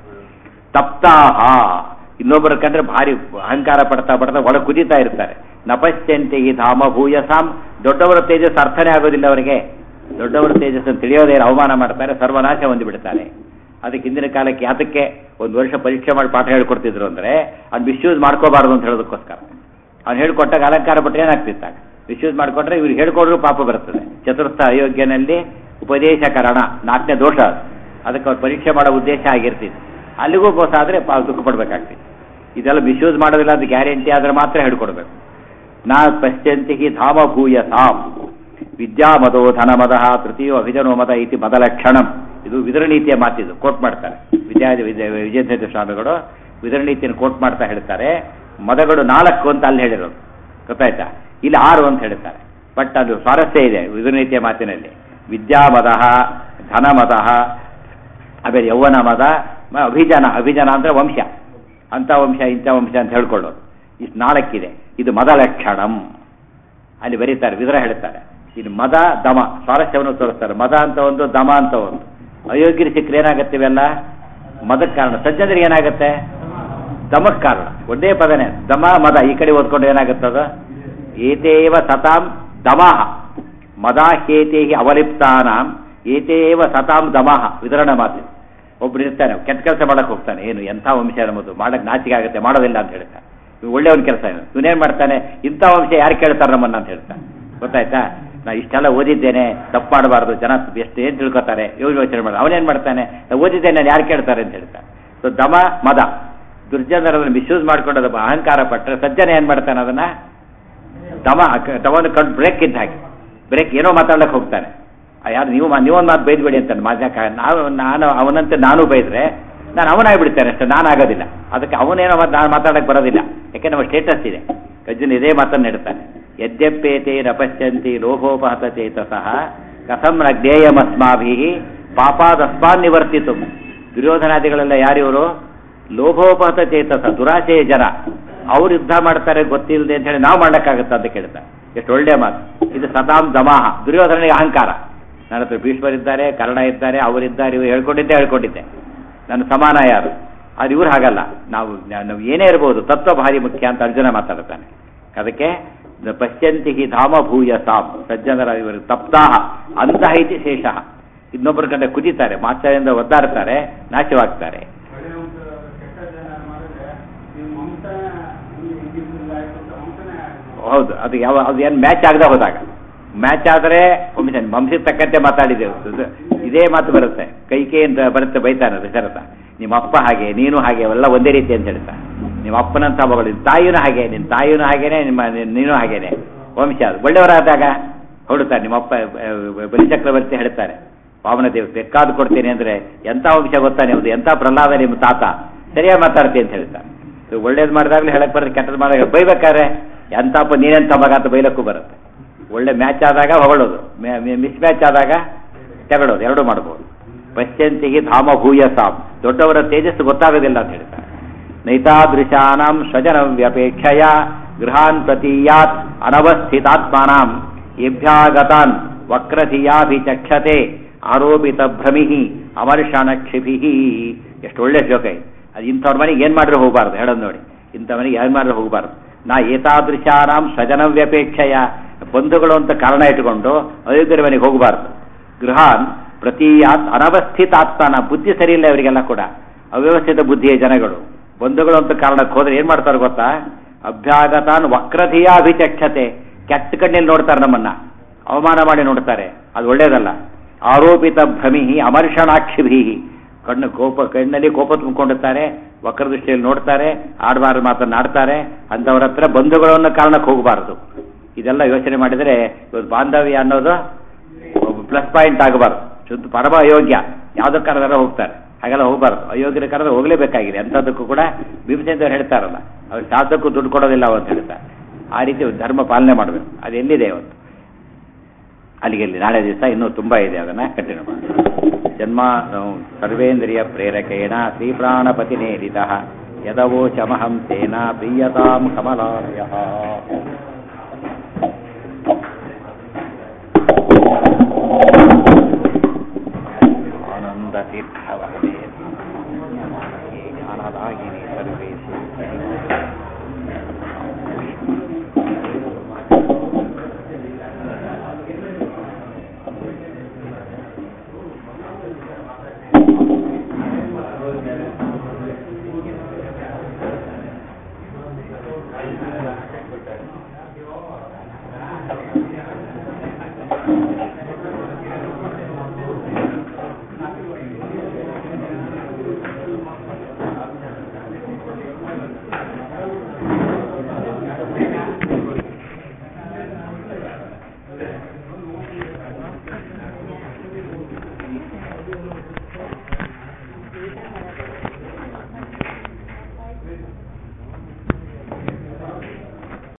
ತಪ್ತಾಹ ಇನ್ನೊಬ್ಬರ ಕಂಡ್ರೆ ಭಾರಿ ಅಹಂಕಾರ ಪಡ್ತಾ ಪಡ್ತಾ ಒಳ ಕುದಿತಾ ಇರ್ತಾರೆ ನಪಶ್ಚಂತೆ ಈ ಧಾಮ ಭೂಯಸಾಂ ದೊಡ್ಡವರ ತೇಜಸ್ ಅರ್ಥನೇ ಆಗೋದಿಲ್ಲ ಅವರಿಗೆ ದೊಡ್ಡವರ ತೇಜಸ್ ಅಂತ ತಿಳಿಯೋದೇ ಇಲ್ಲ, ಅವಮಾನ ಮಾಡ್ತಾರೆ ಸರ್ವನಾಶ ಹೊಂದಿಬಿಡ್ತಾರೆ ಅದಕ್ಕೆ ಹಿಂದಿನ ಕಾಲಕ್ಕೆ ಯಾತಕ್ಕೆ ಒಂದು ವರ್ಷ ಪರೀಕ್ಷೆ ಮಾಡಿ ಪಾಠ ಹೇಳ್ಕೊಡ್ತಿದ್ರು ಅಂದ್ರೆ ಅವ್ನು ಮಿಸ್ಯೂಸ್ ಮಾಡ್ಕೋಬಾರ್ದು ಅಂತ ಹೇಳೋದಕ್ಕೋಸ್ಕರ ಅವ್ನು ಹೇಳ್ಕೊಟ್ಟಾಗ ಅಲಂಕಾರ ಬಿಟ್ಟರೆ ಏನಾಗ್ತಿತ್ತಾಗ ಮಿಸ್ಯೂಸ್ ಮಾಡ್ಕೊಂಡ್ರೆ ಇವ್ರಿಗೆ ಹೇಳ್ಕೊಡ್ರು ಪಾಪ ಬರ್ತದೆ ಚತುರ್ಥ ಅಯೋಗ್ಯನಲ್ಲಿ ಉಪದೇಶಕರಣ ನಾಲ್ಕನೇ ದೋಷ ಅದು ಅದಕ್ಕೆ ಅವ್ರು ಪರೀಕ್ಷೆ ಮಾಡೋ ಉದ್ದೇಶ ಆಗಿರ್ತಿತ್ತು ಅಲ್ಲಿಗೂ ಮೋಸ ಆದರೆ ಪಾ ದುಃಖ ಪಡ್ಬೇಕಾಗ್ತಿತ್ತು ಇದೆಲ್ಲ ಮಿಸ್ಯೂಸ್ ಮಾಡೋದಿಲ್ಲ ಅದು ಗ್ಯಾರಂಟಿ ಆದ್ರೆ ಮಾತ್ರ ಹೇಳ್ಕೊಡ್ಬೇಕು ನಾ ಪಶ್ಯಂತಿ ಹಿ ಧಾಮ ಭೂಯಸಾಂ ವಿದ್ಯಾ ಮದೋ ಧನ ಮದ ತೃತೀಯೋ ಅಭಿಜನೋ ಮದ ಇತಿ ಮದಲಕ್ಷಣಂ ಇದು ವಿದರನೀತಿಯ ಮಾತಿದು ಕೋಟ್ ಮಾಡ್ತಾರೆ ವಿದ್ಯಾ ವಿಜಯ ವಿಜಯೇಂದ್ರ ಸ್ವಾಮಿಗಳು ವಿದರನೀತಿಯನ್ನು ಕೋಟ್ ಮಾಡ್ತಾ ಹೇಳ್ತಾರೆ ಮದಗಳು ನಾಲ್ಕು ಅಂತ ಅಲ್ಲಿ ಹೇಳಿರೋದು ಗೊತ್ತಾಯ್ತಾ ಇಲ್ಲಿ ಆರು ಅಂತ ಹೇಳ್ತಾರೆ ಬಟ್ ಅದು ಸ್ವಾರಸ್ಯ ಇದೆ ವಿದರನೀತಿಯ ಮಾತಿನಲ್ಲಿ ವಿದ್ಯಾಮದ ಧನಮದ ಆಮೇಲೆ ಯೌವನ ಮದ ಮ- ಅಭಿಜನ ಅಭಿಜನ ಅಂದ್ರೆ ವಂಶ ಅಂತ ವಂಶ ಇಂಥ ವಂಶ ಅಂತ ಹೇಳ್ಕೊಳ್ಳೋದು ಇಷ್ಟು ನಾಲ್ಕಿದೆ ಇದು ಮದ ಲಕ್ಷಣಂ ಅಲ್ಲಿ ಬರೀತಾರೆ ವಿವರ ಹೇಳ್ತಾರೆ ಇದು ಮದ ದಮ ಸ್ವಾರಸ್ಯವನ್ನು ತೋರಿಸ್ತಾರೆ ಮದ ಅಂತ ಒಂದು ದಮ ಅಂತ ಒಂದು ಅಯೋಗ್ಯರು ಸಿಕ್ಕರೆ ಏನಾಗತ್ತೆ ಇವೆಲ್ಲ ಮದಕ್ಕೆ ಕಾರಣ ಸಜ್ಜನರಿಗೆ ಏನಾಗುತ್ತೆ ದಮಕ್ ಕಾರಣ ಒಂದೇ ಪದನೇ ದಮ ಮದ ಈ ಕಡೆ ಓದ್ಕೊಂಡು ಏನಾಗುತ್ತದ ಏತೇವ ಸತಾಂ ದಮಃ ಮದಾಹೇತೇಹಿ ಅವಲಿಪ್ತಾನಾಂ ಏತೇವ ಸತಾಂ ದಮಃ ವಿತರಣ ಮಾತು ಒಬ್ರು ಇರ್ತಾನೆ ಕೆಟ್ಟ ಕೆಲಸ ಮಾಡಕ್ ಹೋಗ್ತಾನೆ ಏನು ಎಂಥ ವಂಶ ನಮ್ಮದು ಮಾಡಕ್ ನಾಚಿಕೆ ಆಗುತ್ತೆ ಮಾಡೋದಿಲ್ಲ ಅಂತ ಹೇಳ್ತಾನೆ ಇವ್ ಒಳ್ಳೆಯವನ್ ಕೆಲಸ ಏನು ಇವನೇನ್ ಮಾಡ್ತಾನೆ ಇಂಥ ವಂಶ ಯಾರು ಕೇಳ್ತಾರೆ ನಮ್ಮನ್ನ ಅಂತ ಹೇಳ್ತಾನೆ ಗೊತ್ತಾಯ್ತಾ ನಾ ಇಷ್ಟೆಲ್ಲ ಓದಿದ್ದೇನೆ ತಪ್ಪು ಮಾಡಬಾರ್ದು ಜನ ಎಷ್ಟು ಏನ್ ತಿಳ್ಕೊತಾರೆ ಇವ್ರು ಯೋಚನೆ ಮಾಡ ಅವನೇನ್ ಮಾಡ್ತಾನೆ ನಾ ಓದಿದ್ದೇನೆ ನಾನು ಯಾರು ಕೇಳ್ತಾರೆ ಅಂತ ಹೇಳ್ತಾನೆ ಸೊ ದಮ ಮದ ದುರ್ಜನರನ್ನು ಮಿಸ್ಯೂಸ್ ಮಾಡ್ಕೊಂಡು ಅದು ಅಹಂಕಾರ ಪಟ್ಟರೆ ಸಜ್ಜನ ಏನು ಮಾಡ್ತಾನೆ ಅದನ್ನ ದಮ ದಮನ ಕಂಡು ಬ್ರೇಕ್ ಇದ್ದ ಹಾಗೆ ಬ್ರೇಕ್ ಏನೋ ಮಾತಾಡ್ಲಿಕ್ಕೆ ಹೋಗ್ತಾನೆ ಆ ಯಾರು ನೀವು ಮಾ- ನೀವೊಂದು ಮಾತು ಬೈದ್ಬೇಡಿ ಅಂತಾನೆ ಮಾಜಾಕ ನಾವು ನಾನು ಅವನಂತೆ ನಾನು ಬೈದ್ರೆ ನಾನು ಅವನಾಗ್ಬಿಡ್ತೇನೆ ಅಷ್ಟೇ ನಾನು ಆಗೋದಿಲ್ಲ ಅದಕ್ಕೆ ಅವನೇನೋ ಮಾತು ನಾನು ಮಾತಾಡಕ್ಕೆ ಬರೋದಿಲ್ಲ ಯಾಕೆ ನಮ್ಮ ಸ್ಟೇಟಸ್ ಇದೆ ಅರ್ಜುನ್ ಇದೇ ಮಾತನ್ನು ಇಡ್ತಾನೆ ಯದ್ಯಪ್ಪೇತೆ ನಪಶ್ಯಂತಿ ಲೋಭೋಪಹತ ಚೇತಸಃ ಕಥಂ ನ ಜ್ಞೇಯಮಸ್ಮಾಭಿ ಪಾಪಾದಸ್ಮಾನ್ ನಿವರ್ತಿತು ದುರ್ಯೋಧನಾದಿಗಳೆಲ್ಲ ಯಾರಿವರು ಲೋಭೋಪಹತ ಚೇತಸ ದುರಾಶೆಯ ಜನ ಅವ್ರು ಯುದ್ಧ ಮಾಡ್ತಾರೆ ಗೊತ್ತಿಲ್ಲದೆ ಅಂತ ಹೇಳಿ ನಾವು ಮಾಡಕ್ಕಾಗತ್ತ ಅಂತ ಕೇಳ್ತಾರೆ ಎಷ್ಟು ಒಳ್ಳೆಯ ಮಾತು ಇದು ಸದಾಂ ದಮಾಹ ದುರ್ಯೋಧನಿಗೆ ಅಹಂಕಾರ ನನ್ನ ಹತ್ರ ಭೀಷ್ಮರಿದ್ದಾರೆ ಕರ್ಣ ಇದ್ದಾರೆ ಅವರಿದ್ದಾರೆ ಇವರು ಹೇಳ್ಕೊಂಡಿದ್ದೆ ಹೇಳ್ಕೊಂಡಿದ್ದೆ ನನ್ನ ಸಮಾನ ಯಾರು ಅದು ಇವ್ರು ಹಾಗಲ್ಲ ನಾವು ನಾವು ಏನೇ ಇರ್ಬೋದು ತತ್ವ ಭಾರಿ ಮುಖ್ಯ ಅಂತ ಅರ್ಜುನ ಮಾತಾಡ್ತಾನೆ ಅದಕ್ಕೆ ನ ಪಶ್ಯಂತಿ ಹಿ ಧಾಮ ಭೂಯ ಸಾಂ ಸಜ್ಜನರ ಇವರು ತಪ್ತಾಹ ಅಂತಃ ಇತಿ ಶೇಷ ಇನ್ನೊಬ್ಬರ ಕಂಡ ಕುದಿತಾರೆ ಮಾತ್ಸರಿಂದ ಒದ್ದಾಡ್ತಾರೆ ನಾಶವಾಗ್ತಾರೆ ಒಳ್ಳೆ ಒಂದು ಕೆಟ್ಟ ಜನ ಮಾಡಿದ್ರೆ ನೀವು ಮಮತ ಹಿಂಗಿಲ್ಲ ಅಂತ ಮಮತನೇ ಹೌದು ಅದು ಯಾವ ಅದು ಏನು ಮ್ಯಾಚ್ ಆಗದೆ ಹೋದಾಗ ಮ್ಯಾಚ್ ಆದರೆ ವಂಶ ವಂಶಕ್ಕೆ ತಕ್ಕಂತೆ ಮಾತಾಡಿದೆವು ಇದು- ಇದೇ ಮಾತು ಬರುತ್ತೆ ಕೈಕೆ ಅಂತ ಬರುತ್ತೆ ಬೈತಾನೆ ದಶರಥ ನಿಮ್ಮ ಅಪ್ಪ ಹಾಗೆ ನೀನು ಹಾಗೆ ಅವೆಲ್ಲ ಒಂದೇ ರೀತಿ ಅಂತ ಹೇಳ್ತಾ ನಿಮ್ಮ ಅಪ್ಪನಂತ ಮಗಳು ನಿನ್ನ ತಾಯಿನೂ ಹಾಗೆ ನಿನ್ನ ತಾಯಿನೂ ಹಾಗೇನೆ ನಿಮ್ಮ ನೀನು ಹಾಗೇನೆ ವಂಶ ಅದು ಒಳ್ಳೆಯವರಾದಾಗ ಹೊಡುತ್ತಾರೆ ನಿಮ್ಮ ಅಪ್ಪ ಆ, ಬಲಿಚಕ್ರವರ್ತಿ ಹೇಳ್ತಾರೆ ವಾಮನದೇವ್ ಬೇಕಾದ ಕೊಡ್ತೇನೆ ಅಂದ್ರೆ ಎಂಥ ವಂಶ ಗೊತ್ತಾ ನಿಮ್ದು ಎಂಥ ಪ್ರಹ್ಲಾದ ನಿಮ್ಮ ತಾತ ಸರಿಯಾಗಿ ಮಾತಾಡ್ತೀನಿ ಅಂತ ಹೇಳ್ತಾರೆ ಇದು ಒಳ್ಳೇದು ಮಾಡಿದಾಗಲೂ ಹೇಳಕ್ ಬರುತ್ತೆ ಕೆಟ್ಟದ್ದು ಮಾಡಿದಾಗ ಬೈಬೇಕಾದ್ರೆ ಎಂತಪ್ಪ ನೀನೆಂತ ಮಗ ಅಂತ ಬೈಲಕ್ಕೂ ಬರುತ್ತೆ ಒಳ್ಳೆ ಮ್ಯಾಚ್ ಆದಾಗ ಹೊಗಳೋದು ಮಿಸ್ ಮ್ಯಾಚ್ ಆದಾಗ ತೆಗಳೋದು ಎರಡೂ ಮಾಡ್ಬೋದು ಪಶ್ಯಂತಿಗೆ ಧಾಮ ಭೂಯ ಸಾಮ್ ದೊಡ್ಡವರ ತೇಜಸ್ಸು ಗೊತ್ತಾಗೋದಿಲ್ಲ ಅಂತ ಹೇಳ್ತಾರೆ ನೈತಾದೃಶಾನಾಂ ಸ್ವಜನ ವ್ಯಪೇಕ್ಷಯ ಗೃಹಾನ್ ಪ್ರತೀಯಾತ್ ಅನವಸ್ಥಿತಾತ್ಮಾನಾಂ ಏಭ್ಯಾಗತಾನ್ ವಕ್ರಧಿಯಾಭಿಚಕ್ಷತೆ ಆರೋಪಿತ ಭ್ರಮಿ ಅಮರ್ಷಣ ಕ್ಷಿಭಿ ಎಷ್ಟು ಒಳ್ಳೆ ಶ್ಲೋಕ ಇದೆ ಅದು ಇಂಥವ್ರ ಮನೆಗೆ ಏನು ಮಾಡಿದ್ರೆ ಹೋಗಬಾರ್ದು ಹೇಳೋದು ನೋಡಿ ಇಂಥ ಮನೆಗೆ ಏನು ಮಾಡಿದ್ರೆ ಹೋಗಬಾರ್ದು ನಾ ಏತಾದೃಶಾನಾಂ ಸ್ವಜನ ವ್ಯಪೇಕ್ಷಯ ಬಂಧುಗಳು ಅಂತ ಕಾರಣ ಇಟ್ಕೊಂಡು ಅಯೋಗ್ಯರ ಮನೆಗೆ ಹೋಗಬಾರ್ದು ಗೃಹಾನ್ ಪ್ರತೀಯಾತ್ ಅನವಸ್ಥಿತಾತ್ಮನ ಬುದ್ಧಿ ಸರಿ ಇಲ್ಲ ಇವರಿಗೆಲ್ಲ ಕೂಡ ಅವ್ಯವಸ್ಥಿತ ಬುದ್ಧಿಯ ಜನಗಳು ಬಂಧುಗಳು ಅಂತ ಕಾರಣಕ್ಕೆ ಹೋದ್ರೆ ಏನ್ ಮಾಡ್ತಾರೆ ಗೊತ್ತಾ ಅಭ್ಯಾಗತಾನ್ ವಕ್ರಧಿಯ ಅಭಿಚಕ್ಷತೆ ಕೆಟ್ಟ ಕಣ್ಣಲ್ಲಿ ನೋಡ್ತಾರೆ ನಮ್ಮನ್ನ ಅವಮಾನ ಮಾಡಿ ನೋಡ್ತಾರೆ ಅದು ಒಳ್ಳೇದಲ್ಲ ಆರೋಪಿತ ಭ್ರಮಿ ಅಮರ್ಷಣಾಕ್ಷಿಭಿ ಕಣ್ಣು ಕೋಪ ಕಣ್ಣಲ್ಲಿ ಕೋಪ ತುಂಬಿಕೊಂಡಿರ್ತಾರೆ ವಕ್ರದೃಷ್ಟಿಯಲ್ಲಿ ನೋಡ್ತಾರೆ ಆಡಬಾರ್ದು ಮಾತನ್ನ ಆಡ್ತಾರೆ ಅಂಥವ್ರ ಹತ್ರ ಬಂಧುಗಳನ್ನು ಕಾರಣಕ್ಕೆ ಹೋಗಬಾರದು ಇದೆಲ್ಲ ಯೋಚನೆ ಮಾಡಿದರೆ ಇವತ್ತು ಬಾಂಧವ್ಯ ಅನ್ನೋದು ಪ್ಲಸ್ ಪಾಯಿಂಟ್ ಆಗಬಾರ್ದು ಶುದ್ಧ ಪರಮ ಅಯೋಗ್ಯ ಯಾವುದೋ ಕರೆದಾರ ಹೋಗ್ತಾರೆ ಹಾಗೆಲ್ಲ ಹೋಗಬಾರ್ದು ಅಯೋಗ್ಯರ ಕರೆದ್ರೆ ಹೋಗಲೇಬೇಕಾಗಿದೆ ಅಂಥದ್ದಕ್ಕೂ ಕೂಡ ಭೀಮಸೇಂದ್ರ ಹೇಳ್ತಾರಲ್ಲ ಅವ್ರು ಶಾಸಕ್ಕೂ ದುಡ್ಡು ಕೊಡೋದಿಲ್ಲ ಅಂತ ಹೇಳ್ತಾರೆ ಆ ರೀತಿ ಧರ್ಮ ಪಾಲನೆ ಮಾಡಬೇಕು ಅದು ಎಲ್ಲಿದೆ ಇವತ್ತು ಅಲ್ಲಿಗೆ ಇಲ್ಲಿ ನಾಳೆ ದಿವಸ ಇನ್ನೂ ತುಂಬ ಇದೆ ಅದನ್ನ ಕಂಟಿನ್ಯೂ ಮಾಡಿ ಜನ್ಮ ಸರ್ವೇಂದ್ರಿಯ ಪ್ರೇರಕೇಣ ಶ್ರೀಪ್ರಾಣಪತಿ ನೇರಿತ ಯದವೋಚಮಹಂ ತೇನ ಪ್ರೀಯತಾಂ ಕಮಲಾಲಯ ಆನಂದತೀರ್ಥವೇ ಜ್ಞಾನದಾಗಿನಿ ಸರ್ವೇಶು